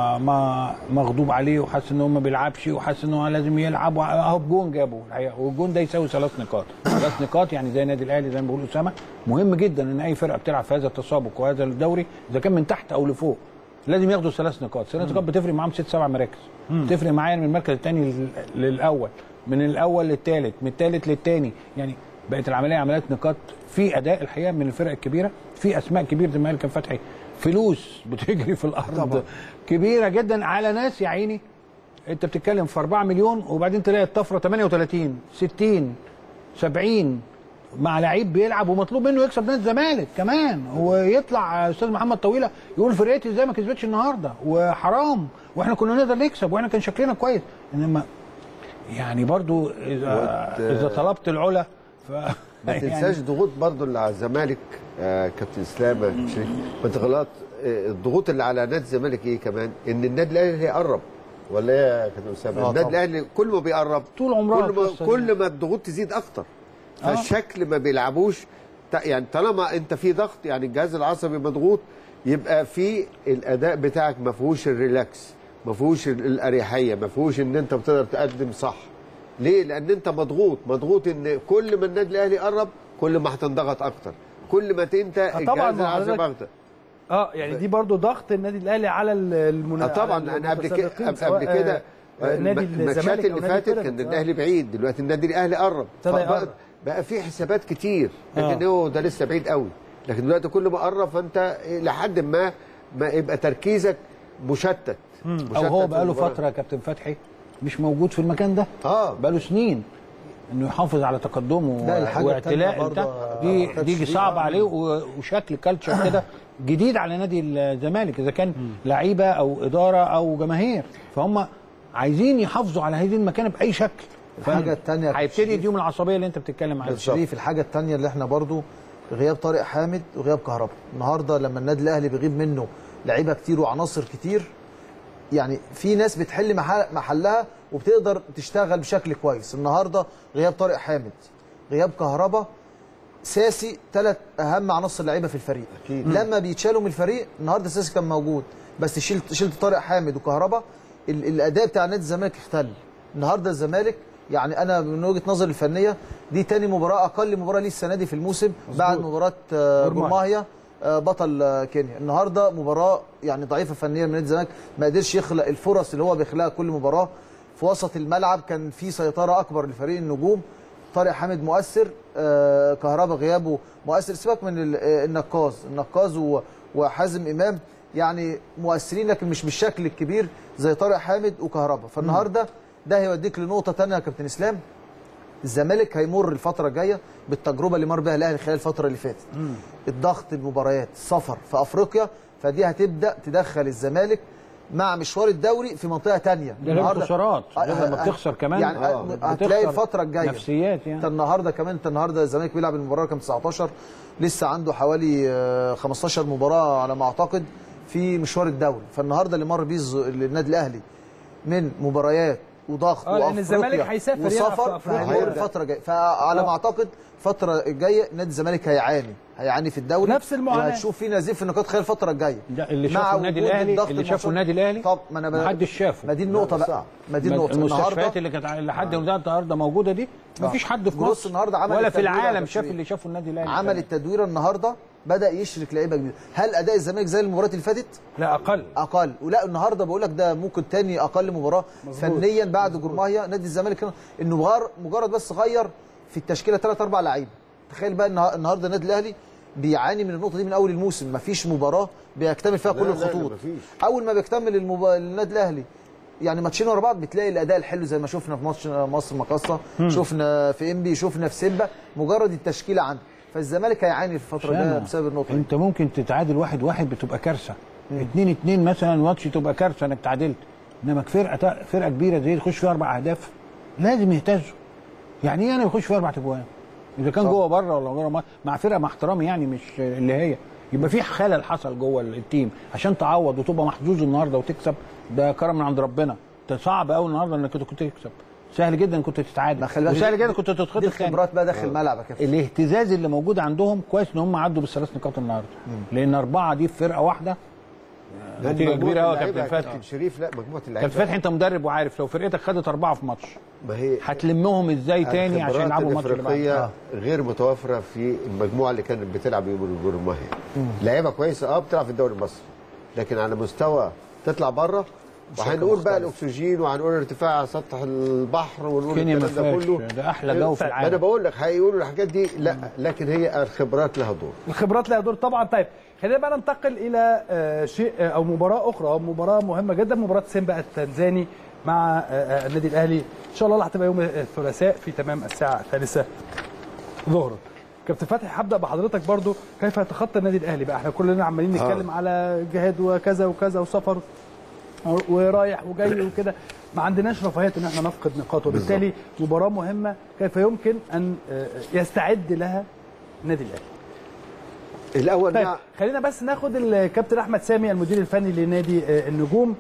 ما مغضوب عليه وحس ان هو ما بيلعبش وحس ان هو لازم يلعب واهو بجون جابه الحقيقه والجون ده يساوي ثلاث نقاط ثلاث نقاط يعني زي النادي الاهلي زي ما بيقول اسامه مهم جدا ان اي فرقه بتلعب في هذا التسابق وهذا الدوري اذا كان من تحت او لفوق لازم ياخدوا ثلاث نقاط ثلاث نقاط بتفرق معاهم ست سبع مراكز بتفرق معايا من المركز الثاني للاول من الاول للثالث من الثالث للثاني يعني بقت العمليه عمليات نقاط في اداء الحقيقه من الفرق الكبيره في اسماء كبيره زي ما قال كان فتحي فلوس بتجري في الارض طبعا. كبيره جدا على ناس يا عيني انت بتتكلم في 4 مليون وبعدين تلاقي الطفره 38 60 70 مع لعيب بيلعب ومطلوب منه يكسب نادي الزمالك كمان ويطلع استاذ محمد طويله يقول فرقتي ازاي ما كسبتش النهارده وحرام واحنا كنا نقدر نكسب واحنا كان شكلنا كويس انما يعني برضو اذا وت- اذا طلبت العلا ف ما تنساش ضغوط برضو اللي على الزمالك آه كابتن اسلام يا شريف ما انت غلط آه الضغوط اللي على نادي الزمالك ايه كمان ان النادي الاهلي هيقرب ولا ايه يا كابتن اسامه آه النادي طبعا. الاهلي كل ما بيقرب طول عمرها كل ما القصة دي. كل ما الضغوط تزيد اكتر فالشكل ما بيلعبوش ت- يعني طالما انت في ضغط يعني الجهاز العصبي مضغوط يبقى في الاداء بتاعك ما فيهوش الريلاكس ما فيهوش ال- الاريحيه ما فيهوش ان انت بتقدر تقدم صح ليه لان انت مضغوط مضغوط ان كل ما النادي الاهلي يقرب كل ما هتنضغط اكتر كل ما ت- انت طبعاً الجهاز العصبي حضرتك- اكتر اه يعني دي برضو ضغط النادي الاهلي على المنا... آه طبعا على لان قبل كده المتسابقين، قبل سواء، كده آه، نادي الم- الماتشات الزمالك اللي أو نادي فاتت بيراميدز. كان آه. الاهلي بعيد دلوقتي النادي الاهلي قرب ابتدى فبقى- يقرب. بقى في حسابات كتير لكن هو ده لسه بعيد قوي لكن دلوقتي كل ما قرب فانت لحد ما ما يبقى تركيزك مشتت او مشتت هو في بقاله المباراة. فتره يا كابتن فتحي مش موجود في المكان ده اه بقاله سنين انه يحافظ على تقدمه لا، الحاجة واعتلاء التانية بتاع برضه دي كانت دي شديدة. صعب عليه و- وشكل كالتشر كده جديد على نادي الزمالك اذا كان لعيبه او اداره او جماهير فهم عايزين يحافظوا على هذه المكانه باي شكل الحاجة التانية يا هيبتدي شريف. يديهم العصبيه اللي انت بتتكلم عنها شريف الحاجه الثانيه اللي احنا برضو غياب طارق حامد وغياب كهربا النهارده لما النادي الاهلي بيغيب منه لعيبه كتير وعناصر كتير يعني في ناس بتحل محل محلها وبتقدر تشتغل بشكل كويس النهارده غياب طارق حامد غياب كهربا ساسي ثلاث اهم عناصر لعيبه في الفريق أكيد. لما بيتشالوا من الفريق النهارده ساسي كان موجود بس شلت شلت طارق حامد وكهربا ال- الاداء بتاع نادي الزمالك اختل النهارده الزمالك يعني انا من وجهه نظري الفنيه دي تاني مباراه اقل مباراه ليه السنه دي في الموسم بعد مباراه آه، جورماهيا. جورماهيا آه، بطل آه، كينيا النهارده مباراه يعني ضعيفه فنيا من نادي الزمالك ما قدرش يخلق الفرص اللي هو بيخلقها كل مباراه في وسط الملعب كان في سيطره اكبر لفريق النجوم طارق حامد مؤثر آه، كهربا غيابه مؤثر سيبك من ال- آه، النقاز النقاز و- وحازم امام يعني مؤثرين لكن مش بالشكل الكبير زي طارق حامد وكهربا فالنهارده ده هيوديك لنقطه ثانيه يا كابتن اسلام الزمالك هيمر الفتره الجايه بالتجربه اللي مر بها الاهلي خلال الفتره اللي فاتت الضغط المباريات السفر في افريقيا فدي هتبدا تدخل الزمالك مع مشوار الدوري في منطقه تانية ده غير الخسارات آه، غير لما آه، بتخسر كمان يعني آه، هتلاقي بتخسر الفتره الجايه نفسيات انت يعني النهارده كمان انت النهارده الزمالك بيلعب المباراه كام 19 لسه عنده حوالي آه، 15 مباراه على ما اعتقد في مشوار الدوري فالنهارده اللي مر بيه الز- النادي الاهلي من مباريات وضغط آه، لأن وأفريقيا الزمالك هيسافر يلعب في وسفر أفريقيا. فهيمر الفتره الجايه فعلى ما اعتقد الفتره الجايه نادي الزمالك هيعاني هيعاني في الدوري نفس المعاناة. وهتشوف في نزيف في النقاط خلال الفتره الجايه ده اللي مع شافه النادي وجود الاهلي الضغط اللي شافه الماتشات. النادي الاهلي طب ما انا ب- محدش شافه ما دي النقطه لا، بقى صعب. ما دي النقطه المستشفيات اللي كانت ع- لحد النهارده موجوده دي مفيش حد في جروس مصر النهارده عمل ولا في التدوير العالم على شاف تشريح. اللي شافه النادي الاهلي عمل كمان. التدوير النهارده بدا يشرك لعيبه جديده هل اداء الزمالك زي المباريات اللي فاتت لا اقل اقل ولا النهارده بقول لك ده ممكن تاني اقل مباراه فنيا بعد جورماهيا نادي الزمالك انه غار مجرد بس غير في التشكيله ثلاث اربع لعيبه تخيل بقى النها- النهارده النادي الاهلي بيعاني من النقطه دي من اول الموسم مفيش مباراه بيكتمل فيها لا، كل لا، لا، الخطوط مفيش. اول ما بيكتمل المب... النادي الاهلي يعني ماتشين ورا بعض بتلاقي الاداء الحلو زي ما شفنا في ماتش مصر مقاصه شفنا في انبي شفنا في سيمبا مجرد التشكيله عنده فالزمالك هيعاني في الفتره الجايه سامع. بسبب النقطه دي انت ممكن تتعادل واحد واحد بتبقى كارثه اتنين اتنين مثلا ماتش تبقى كارثه انك تعادلت انما فرقه فرقه كبيره زي دي تخش فيها اربع اهداف لازم يهتزوا يعني ايه انا يخش فيها اربع اجوان اذا كان جوه بره ولا بره مصر، مع فرقه مع احترامي يعني مش اللي هي يبقى في خلل حصل جوه التيم عشان تعوض وتبقى محظوظ النهارده وتكسب ده كرم من عند ربنا ده صعب قوي النهارده انك كنت كنت تكسب سهل جدا كنت ما تتعادل خلي بالك وسهل دي- جدا كنت دي تتخطف تاني الخبرات بقى داخل ملعبك يا كابتن الاهتزاز اللي موجود عندهم كويس ان هم عدوا بالثلاث نقاط النهارده لان اربعه دي في فرقه واحده لأن نتيجه مجموعة كبيره قوي يا اللعيبة كابتن كابتن فتحي شريف لا مجموعه اللعيبه كابتن فتحي انت مدرب وعارف لو فرقتك خدت اربعه في ماتش ما هي هتلمهم ازاي تاني عشان الخبرات يلعبوا الماتش اللي بعده الافريقيه غير متوفره في المجموعه اللي كانت بتلعب يوم الجمهوريه لعيبه كويسه اه بتلعب في الدوري المصري لكن على مستوى تطلع بره وهنقول بقى الاكسجين وهنقول ارتفاع سطح البحر ونقول كينيا ما الكلام ده كله فيهاش ده احلى جو في انا العالم بقول لك هيقولوا الحاجات دي لا لكن هي الخبرات لها دور الخبرات لها دور طبعا طيب خلينا بقى ننتقل الى آه، شيء آه، او مباراه اخرى او مباراه مهمه جدا مباراه سيمبا التنزاني مع آه، آه، النادي الاهلي ان شاء الله اللي هتبقى يوم الثلاثاء في تمام الساعه الثالثه ظهرا كابتن فتحي هبدا بحضرتك برضو كيف يتخطى النادي الاهلي بقى احنا كلنا عمالين نتكلم على جهاد وكذا وكذا وسفر ورايح وجاي وكده ما عندناش رفاهيه ان احنا نفقد نقاط وبالتالي مباراه مهمه كيف يمكن ان آه، يستعد لها النادي الاهلي الاول طيب مع خلينا بس ناخد الكابتن احمد سامي المدير الفني لنادي آه، النجوم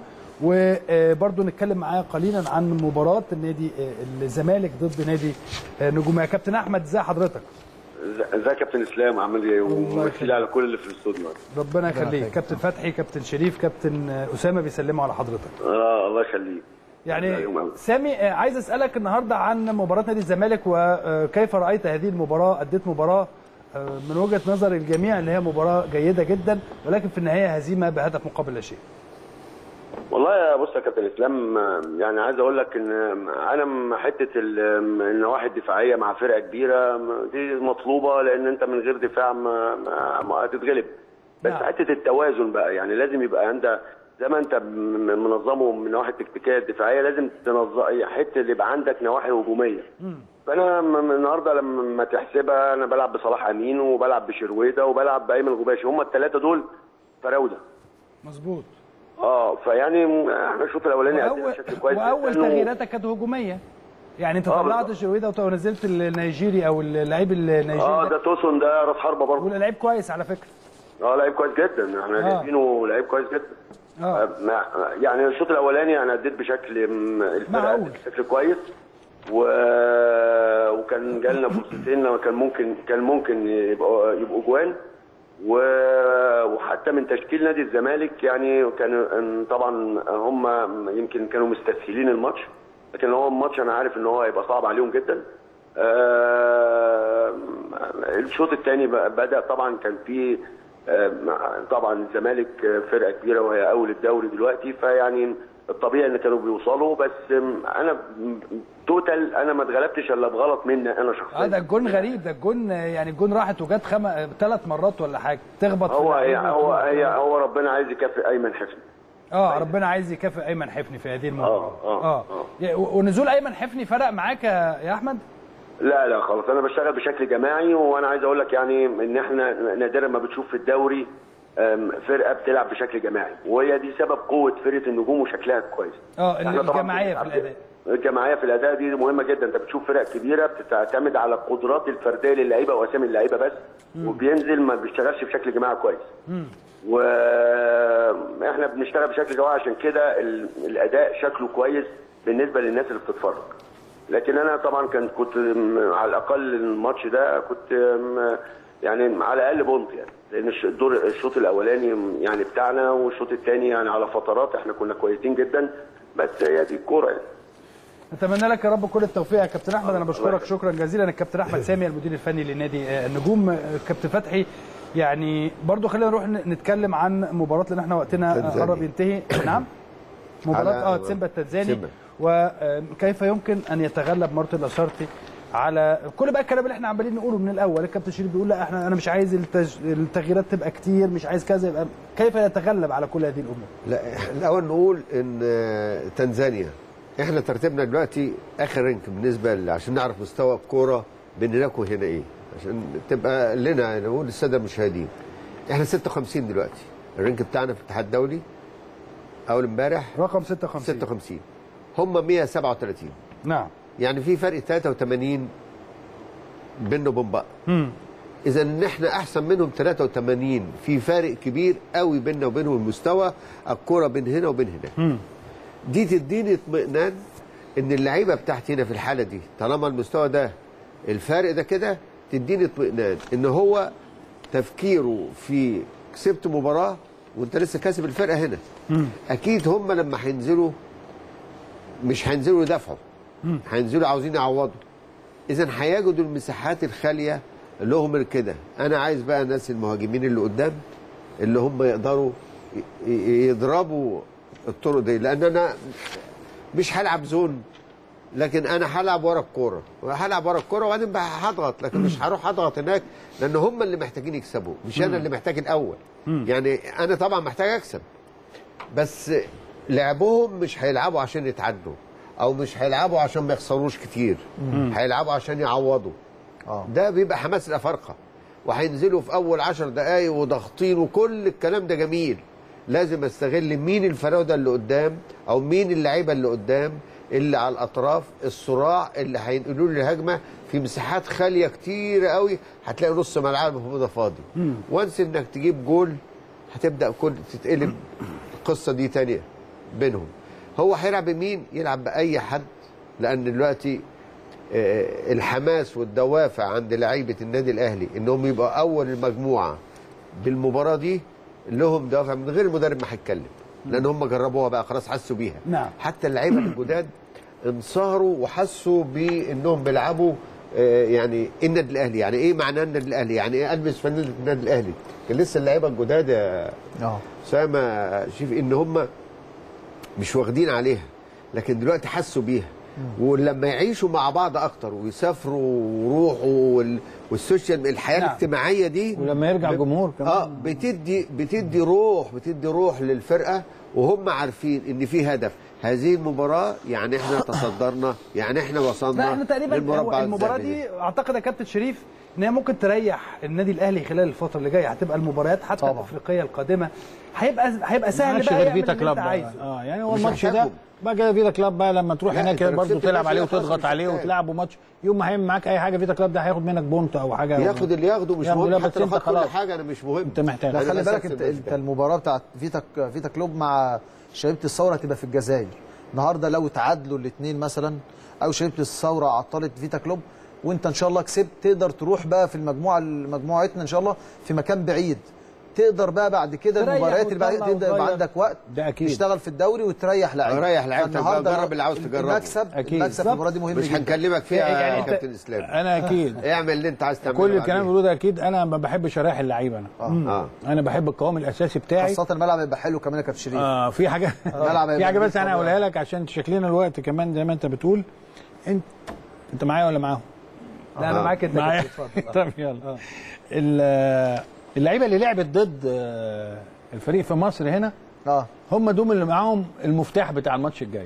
وبرضه نتكلم معاه قليلا عن مباراه النادي آه، الزمالك ضد نادي آه، نجوم يا كابتن احمد ازي حضرتك ازيك يا كابتن اسلام عامل ايه ومثيل على كل اللي في الاستوديو ربنا يخليك كابتن فتحي كابتن شريف كابتن آه، اسامه بيسلموا على حضرتك اه الله يخليك يعني يوم أول. سامي آه، عايز اسالك النهارده عن مباراه نادي الزمالك وكيف رايت هذه المباراه اديت مباراه آه، من وجهه نظر الجميع اللي هي مباراه جيده جدا ولكن في النهايه هزيمه بهدف مقابل لا شيء والله يا بص يا كابتن اسلام آه، يعني عايز اقول لك ان آه، انا م- حته ال- آه، النواحي الدفاعيه مع فرقه كبيره م- دي مطلوبه لان انت من غير دفاع ما, ما, ما هتتغلب بس نعم. حته التوازن بقى يعني لازم يبقى عندك زي ما انت م- منظمه من النواحي التكتيكيه الدفاعيه لازم تنظم حته اللي يبقى عندك نواحي هجوميه فانا م- م- النهارده لما تحسبها انا بلعب بصلاح امين وبلعب بشرويده وبلعب بايمن الغباشي هم الثلاثه دول فراوده مظبوط اه فيعني م- احنا الشوط الاولاني واول ادينا بشكل كويس واول جداً و- تغييراتك كانت هجوميه يعني انت آه، طلعت بالظبط. شرويده ونزلت النيجيري او اللعيب النيجيري اه ده ده توسون ده راس حربه برضه ولعيب كويس على فكره اه لعيب كويس جدا احنا آه. جايبينه لعيب كويس جدا اه آه، ما- يعني الشوط الاولاني انا اديت بشكل م- الفرقه معقول. أدت بشكل كويس و... وكان جالنا فرصتين لما كان ممكن كان ممكن يبقوا يبقوا جوان و... وحتى من تشكيل نادي الزمالك يعني كان طبعا هم يمكن كانوا مستسهلين الماتش لكن هو الماتش انا عارف ان هو هيبقى صعب عليهم جدا آه، الشوط الثاني بدا طبعا كان في آه، طبعا الزمالك فرقه كبيره وهي اول الدوري دلوقتي فيعني الطبيعي ان كانوا بيوصلوا بس انا توتال انا ما اتغلبتش الا بغلط مني انا شخصيا اه ده الجون غريب ده الجون يعني الجون راحت وجت خم... ثلاث مرات ولا حاجه تخبط في هو هي اللعيبة. هو هي هو ربنا عايز يكافئ ايمن حفني اه ربنا عايز يكافئ ايمن حفني في هذه المباراه آه، آه، آه. يا- و- ونزول ايمن حفني فرق معاك يا يا احمد لا لا خلاص انا بشتغل بشكل جماعي وانا عايز اقول لك يعني ان احنا نادرا ما بتشوف في الدوري أم، فرقه بتلعب بشكل جماعي وهي دي سبب قوه فرقه النجوم وشكلها كويس اه إحنا طبعاً الجماعيه في بنلعب- الاداء الجماعيه في الاداء دي مهمه جدا انت بتشوف فرق كبيره بتعتمد على القدرات الفرديه للعيبه واسامي اللعيبه بس وبينزل ما بيشتغلش بشكل جماعي كويس واحنا بنشتغل بشكل جماعي عشان كده ال- الاداء شكله كويس بالنسبه للناس اللي بتتفرج لكن انا طبعا كنت كنت م- على الاقل الماتش ده كنت م- يعني على الاقل بونت يعني لان الش- الدور الشوط الاولاني يعني بتاعنا والشوط الثاني يعني على فترات احنا كنا كويسين جدا بس هي دي الكوره يعني اتمنى لك يا رب كل التوفيق يا كابتن احمد انا بشكرك شكرا جزيلا الكابتن احمد سامي المدير الفني لنادي آه، النجوم آه، كابتن فتحي يعني برضو خلينا نروح ن- نتكلم عن مباراه لان احنا وقتنا آه، تنزاني. قرب ينتهي نعم مباراه على- اه سيمبا التنزاني سيمبا. وكيف يمكن ان يتغلب مارتن لاسارتي على كل بقى الكلام اللي احنا عمالين نقوله من الاول الكابتن شريف بيقول لا احنا انا مش عايز التج... التغييرات تبقى كتير مش عايز كذا يبقى كيف يتغلب على كل هذه الامور لا إحنا الاول نقول ان آه، تنزانيا احنا ترتيبنا دلوقتي اخر رينك بالنسبه ل- عشان نعرف مستوى الكوره بين هناك وهنا ايه عشان تبقى لنا نقول للساده المشاهدين احنا 56 دلوقتي الرينك بتاعنا في الاتحاد الدولي اول امبارح رقم 56 56 هم 137 نعم يعني في فرق 83 بيننا وبين بعض مم. اذا ان احنا احسن منهم 83 في فارق كبير قوي بيننا وبينهم المستوى الكوره بين هنا وبين هناك دي تديني اطمئنان ان اللعيبه بتاعتي هنا في الحاله دي طالما المستوى ده الفارق ده كده تديني اطمئنان ان هو تفكيره في كسبت مباراه وانت لسه كاسب الفرقه هنا اكيد هم لما هينزلوا مش هينزلوا يدافعوا هينزلوا عاوزين يعوضوا اذا هيجدوا المساحات الخاليه اللي هم كده انا عايز بقى الناس المهاجمين اللي قدام اللي هم يقدروا ي- ي- يضربوا الطرق دي لان انا مش هلعب زون لكن انا هلعب ورا الكوره هلعب ورا الكوره وبعدين بقى هضغط لكن مش هروح اضغط هناك لان هم اللي محتاجين يكسبوا مش انا اللي محتاج الاول يعني انا طبعا محتاج اكسب بس لعبهم مش هيلعبوا عشان يتعدوا او مش هيلعبوا عشان ما يخسروش كتير هيلعبوا عشان يعوضوا اه ده بيبقى حماس الافارقه وهينزلوا في اول عشر دقايق وضاغطين وكل الكلام ده جميل لازم استغل مين الفراوده اللي قدام او مين اللعيبه اللي قدام اللي على الاطراف الصراع اللي هينقلوا لي الهجمه في مساحات خاليه كتير قوي هتلاقي نص ملعب ده فاضي وانس انك تجيب جول هتبدا كل تتقلب القصه دي تانية بينهم هو هيلعب بمين يلعب باي حد لان دلوقتي آه، الحماس والدوافع عند لعيبه النادي الاهلي انهم يبقوا اول المجموعه بالمباراه دي لهم دوافع من غير المدرب ما هيتكلم لان هم جربوها بقى خلاص حسوا بيها نعم. حتى اللعيبه الجداد انصهروا وحسوا بانهم بيلعبوا آه، يعني إيه النادي الاهلي يعني ايه معناه النادي الاهلي يعني ايه البس فانيله النادي الاهلي كان لسه اللعيبه الجداد يا اه اسامه شوف ان هم مش واخدين عليها لكن دلوقتي حسوا بيها ولما يعيشوا مع بعض اكتر ويسافروا ويروحوا وال... والسوشيال الحياه نعم. الاجتماعيه دي ولما يرجع جمهور كمان اه بتدي بتدي روح بتدي روح للفرقه وهم عارفين ان في هدف هذه المباراه يعني احنا تصدرنا يعني احنا وصلنا لا احنا تقريبا للمربع هو المباراه الذهبي دي اعتقد يا كابتن شريف ان هي ممكن تريح النادي الاهلي خلال الفتره اللي جايه هتبقى المباريات حتى طبعا. الافريقيه القادمه هيبقى هيبقى ما سهل عادش بقى غير يعمل فيتا اللي كلاب انت بقى. عايزه اه يعني هو مش الماتش ده محتاجهم. بقى كده فيتا كلاب بقى لما تروح لا، هناك أنت لو برضه كسبت تلعب الماتش عليه ده خلاص وتضغط مش عليه هتتابع. وتلعبه ماتش يوم ما هيعمل معاك اي حاجه فيتا كلاب ده هياخد منك بونت او حاجه ياخد اللي ياخده مش ياخده، لا، مهم بس حتى لو أنت خد كل خلاص. حاجه انا مش مهم انت محتاج لا أنا خلي بس بالك أكسب انت الماتش انت ده. المباراه بتاعت فيتا فيتا كلوب مع شبيبه الثوره هتبقى في الجزائر النهارده لو تعادلوا الاثنين مثلا او شبيبه الثوره عطلت فيتا كلوب وانت ان شاء الله كسبت تقدر تروح بقى في المجموعه مجموعتنا ان شاء الله في مكان بعيد تقدر بقى بعد كده تريح المباريات اللي بعد وتطلع كده يبقى وتغير. عندك وقت ده أكيد. تشتغل في الدوري وتريح لعيبه ريح لعيبتك بقى، فالنهارده جرب اللي عاوز تجربه. المكسب أكيد. المكسب في المباراه دي مهم مش جدا هنكلمك فيها يعني يا أنت- كابتن اسلام انا اكيد اعمل اللي انت عايز تعمله كل الكلام اللي بعدين. بيقوله ده اكيد انا ما بحبش اريح اللعيبه انا اه انا بحب القوام الاساسي بتاعي خاصه الملعب يبقى حلو كمان يا كابتن شريف اه في حاجه الملعب في هيبقى حاجه بس نضيف انا والله. هقولها لك عشان شكلنا الوقت كمان زي ما انت بتقول انت انت معايا ولا معاهم؟ لا انا معاك انت يا معايا كابتن، اتفضل. طب يلا ال- اللعيبه اللي لعبت ضد آه، الفريق في مصر هنا اه هم دول اللي معاهم المفتاح بتاع الماتش الجاي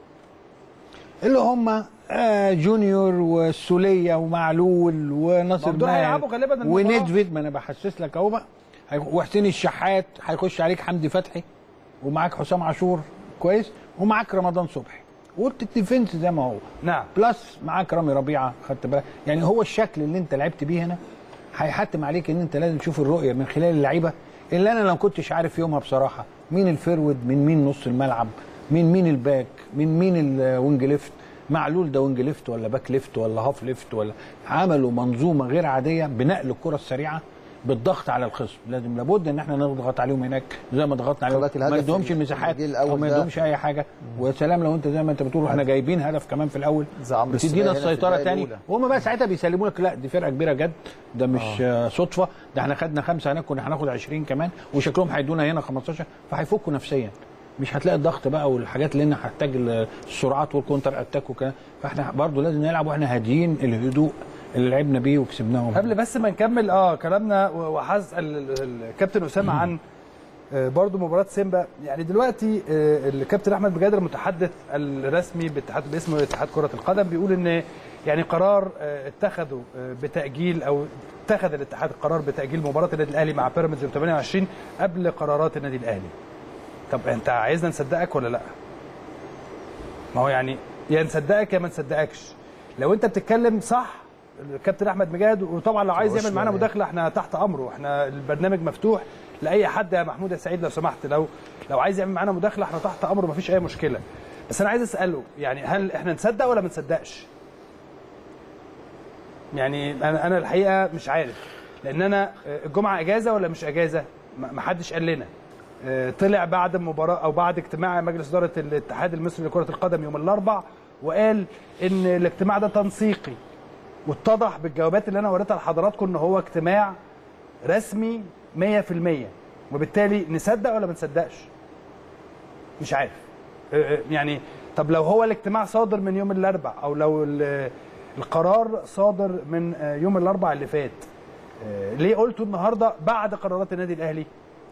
اللي هم آه، جونيور والسوليه ومعلول وناصر ما دول ماهر هيلعبوا غالبا المباراة. وندفيد ما انا بحسس لك اهو بقى هي- وحسين الشحات هيخش عليك حمدي فتحي ومعاك حسام عاشور كويس ومعاك رمضان صبحي وقلت الديفنس زي ما هو نعم بلس معاك رامي ربيعه خدت بالك يعني هو الشكل اللي انت لعبت بيه هنا هيحتم عليك ان انت لازم تشوف الرؤيه من خلال اللعيبه اللي انا لو كنتش عارف يومها بصراحه مين الفيرود من مين نص الملعب مين مين الباك من مين الوينج ليفت معلول ده وينج ليفت ولا باك ليفت ولا هاف ليفت ولا عملوا منظومه غير عاديه بنقل الكره السريعه بالضغط على الخصم لازم لابد ان احنا نضغط عليهم هناك زي ما ضغطنا عليهم خلي بالك ما الهدف ندهمش اللي المساحات جه الأول او ما ده- ندهمش اي حاجه ويا سلام لو انت زي ما انت بتقول احنا جايبين هدف كمان في الاول زي عمرو السولية بتدينا هنا في السيطره الدقايق تاني الأولى. وهم بقى ساعتها بيسلموا لك لا دي فرقه كبيره جد ده مش آه. صدفه ده احنا خدنا خمسه هناك كنا هناخد 20 كمان وشكلهم هيدونا هنا 15 فهيفكوا نفسيا مش هتلاقي الضغط بقى والحاجات اللي هنا هتحتاج السرعات والكونتر اتاك وكده فاحنا برضو لازم نلعب واحنا هاديين الهدوء اللي لعبنا بيه وكسبناهم قبل بس ما نكمل اه كلامنا و- وهسال الكابتن اسامه عن آه، برضو مباراه سيمبا يعني دلوقتي آه، الكابتن احمد بجادر المتحدث الرسمي باتحاد باسم اتحاد كره القدم بيقول ان يعني قرار آه، اتخذوا آه، بتاجيل او اتخذ الاتحاد القرار بتاجيل مباراه النادي الاهلي مع بيراميدز يوم 28 قبل قرارات النادي الاهلي طب انت عايزنا نصدقك ولا لا ما هو يعني يا نصدقك يا ما نصدقكش لو انت بتتكلم صح الكابتن احمد مجاهد وطبعا لو عايز يعمل معانا مداخله احنا تحت امره احنا البرنامج مفتوح لاي حد يا محمود يا سعيد لو سمحت لو لو عايز يعمل معانا مداخله احنا تحت امره مفيش اي مشكله بس انا عايز اساله يعني هل احنا نصدق ولا ما نصدقش يعني انا انا الحقيقه مش عارف لان انا آه، الجمعه اجازه ولا مش اجازه ما ما حدش قال لنا آه، طلع بعد المباراه او بعد اجتماع مجلس اداره الاتحاد المصري لكره القدم يوم الاربع وقال ان الاجتماع ده تنسيقي واتضح بالجوابات اللي انا وريتها لحضراتكم ان هو اجتماع رسمي 100% وبالتالي نصدق ولا ما نصدقش مش عارف آه، آه، يعني طب لو هو الاجتماع صادر من يوم الاربع او لو ال- القرار صادر من آه، يوم الاربع اللي فات آه، ليه قلته النهارده بعد قرارات النادي الاهلي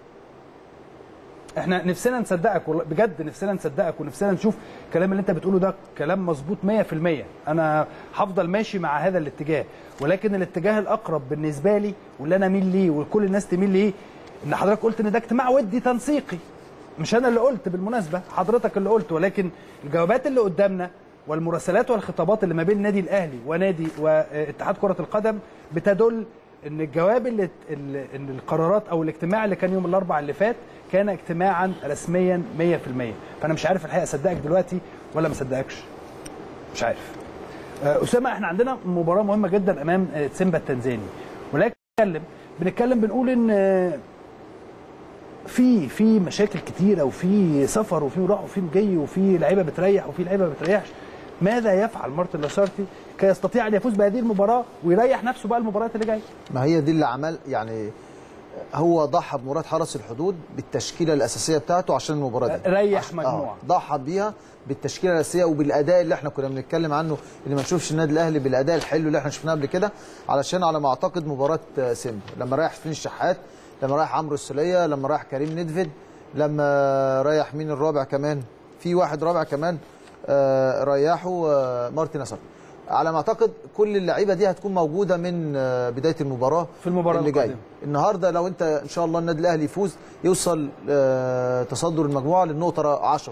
احنا نفسنا نصدقك والله بجد نفسنا نصدقك ونفسنا نشوف الكلام اللي انت بتقوله ده كلام مظبوط 100% انا هفضل ماشي مع هذا الاتجاه ولكن الاتجاه الاقرب بالنسبه لي واللي انا اميل ليه وكل الناس تميل ليه ان حضرتك قلت ان ده اجتماع ودي تنسيقي مش انا اللي قلت بالمناسبه حضرتك اللي قلت ولكن الجوابات اللي قدامنا والمراسلات والخطابات اللي ما بين النادي الاهلي ونادي واتحاد كره القدم بتدل ان الجواب اللي اللي- ان القرارات او الاجتماع اللي كان يوم الاربعاء اللي فات كان اجتماعا رسميا 100% فانا مش عارف الحقيقه اصدقك دلوقتي ولا ما اصدقكش مش عارف آه، اسامه احنا عندنا مباراه مهمه جدا امام آه، سيمبا التنزاني ولكن بنتكلم بنتكلم بنقول ان آه، في في مشاكل كتيره وفي سفر وفي راح وفي جاي وفي لعيبه بتريح وفي لعيبه ما بتريحش ماذا يفعل مارتن لاسارتي كي يستطيع ان يفوز بهذه المباراه ويريح نفسه بقى المباريات اللي جايه ما هي دي اللي عمل يعني هو ضحى بمراد حرس الحدود بالتشكيله الاساسيه بتاعته عشان المباراه دي ريح عشان- مجموعة. آه، ضحى بيها بالتشكيله الاساسيه وبالاداء اللي احنا كنا بنتكلم عنه اللي ما نشوفش النادي الاهلي بالاداء الحلو اللي احنا شفناه قبل كده علشان على ما اعتقد مباراه آه، سيمبا لما رايح حسين الشحات لما رايح عمرو السوليه لما رايح كريم ندفد لما رايح مين الرابع كمان في واحد رابع كمان آه، ريحه آه، مارتن نصر على ما اعتقد كل اللعيبه دي هتكون موجوده من آه، بدايه المباراه في المباراة اللي جايه القادمة. النهارده لو انت ان شاء الله النادي الاهلي يفوز يوصل آه، تصدر المجموعه للنقطه 10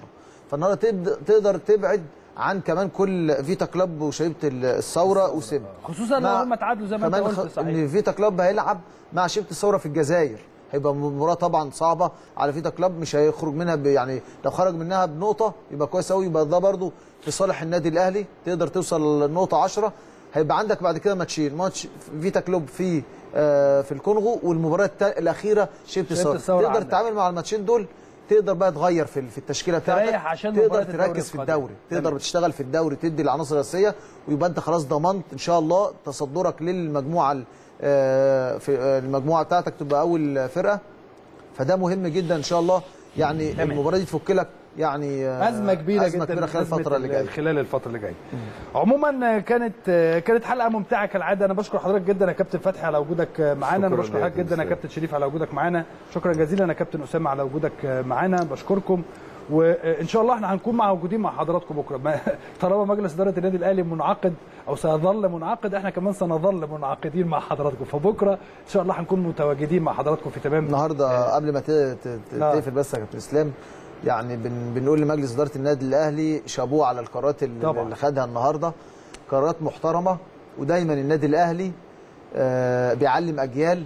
فالنهارده تبدا تقدر تبعد عن كمان كل فيتا كلوب وشيبه الثوره وسيب خصوصا لو مع- هم تعادلوا زي ما انت كمان قلت خ... صحيح ان فيتا كلوب هيلعب مع شيبه الثوره في الجزائر هيبقى مباراه طبعا صعبه على فيتا كلوب مش هيخرج منها ب... يعني لو خرج منها بنقطه يبقى كويس قوي يبقى ده برده في صالح النادي الاهلي تقدر توصل للنقطه 10 هيبقى عندك بعد كده ماتشين ماتش فيتا كلوب في آه في الكونغو والمباراه التا... الاخيره شيبه الثورة الثوره تقدر عندك. تتعامل مع الماتشين دول تقدر بقى تغير في في التشكيله بتاعتك تريح عشان تقدر مباراة الدوري تركز في القادم. الدوري تمام. تقدر تشتغل في الدوري تدي العناصر الاساسيه ويبقى انت خلاص ضمنت ان شاء الله تصدرك للمجموعه ال- آه، في آه، المجموعه بتاعتك تبقى اول فرقه فده مهم جدا ان شاء الله يعني تمام. المباراه دي تفك لك يعني آه، ازمه كبيره ازمه جدا كبيره خلال أزمة الفتره اللي ال- جايه خلال الفتره اللي جايه عموما كانت كانت حلقه ممتعه كالعاده انا بشكر حضرتك جدا يا كابتن فتحي على وجودك معانا انا شكراً بشكر يا حضرتك جدا يا كابتن كابتن شريف على وجودك معانا شكرا جزيلا يا كابتن اسامه على وجودك معانا بشكركم وان شاء الله احنا هنكون موجودين مع حضراتكم بكره ما- طالما مجلس اداره النادي الاهلي منعقد او سيظل منعقد احنا كمان سنظل منعقدين مع حضراتكم فبكره ان شاء الله هنكون متواجدين مع حضراتكم في تمام النهارده قبل ما ت- ت- ت- آه. تقفل بس يا كابتن اسلام يعني بن بنقول لمجلس اداره النادي الاهلي شابوه على القرارات اللي, طبعاً. اللي خدها النهارده قرارات محترمه ودايما النادي الاهلي آه بيعلم اجيال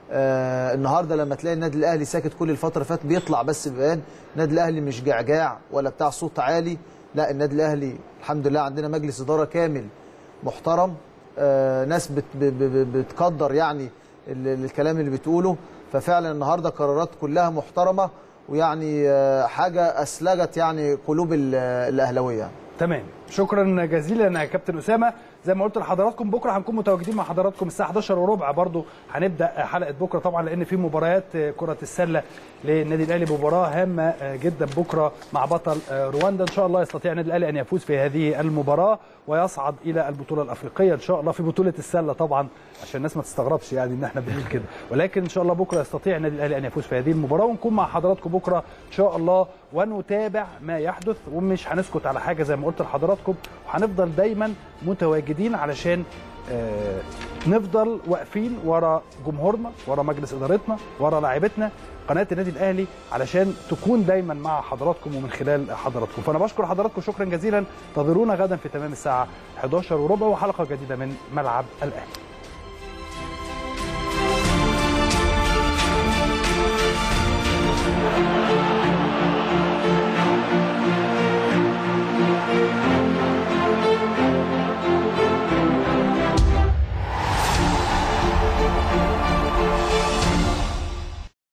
آه النهارده لما تلاقي النادي الاهلي ساكت كل الفتره اللي فاتت بيطلع بس بيان النادي الاهلي مش جعجاع ولا بتاع صوت عالي لا النادي الاهلي الحمد لله عندنا مجلس اداره كامل محترم آه ناس بت ب- ب- ب- بتقدر يعني ال- الكلام اللي بتقوله ففعلا النهارده قرارات كلها محترمه ويعني آه حاجه اسلجت يعني قلوب ال- الاهلاويه يعني. تمام شكرا جزيلا يا كابتن اسامه زي ما قلت لحضراتكم بكره هنكون متواجدين مع حضراتكم الساعه 11 وربع برضو هنبدا حلقه بكره طبعا لان في مباريات كره السله للنادي الاهلي مباراه هامه جدا بكره مع بطل رواندا ان شاء الله يستطيع النادي الاهلي ان يفوز في هذه المباراه ويصعد الى البطوله الافريقيه ان شاء الله في بطوله السله طبعا عشان الناس ما تستغربش يعني ان احنا بنقول كده ولكن ان شاء الله بكره يستطيع النادي الاهلي ان يفوز في هذه المباراه ونكون مع حضراتكم بكره ان شاء الله ونتابع ما يحدث ومش هنسكت على حاجه زي ما قلت لحضراتكم وهنفضل دايما متواجدين علشان آه، نفضل واقفين ورا جمهورنا ورا مجلس ادارتنا ورا لاعيبتنا قناه النادي الاهلي علشان تكون دايما مع حضراتكم ومن خلال حضراتكم فانا بشكر حضراتكم شكرا جزيلا انتظرونا غدا في تمام الساعه 11 وربع وحلقه جديده من ملعب الاهلي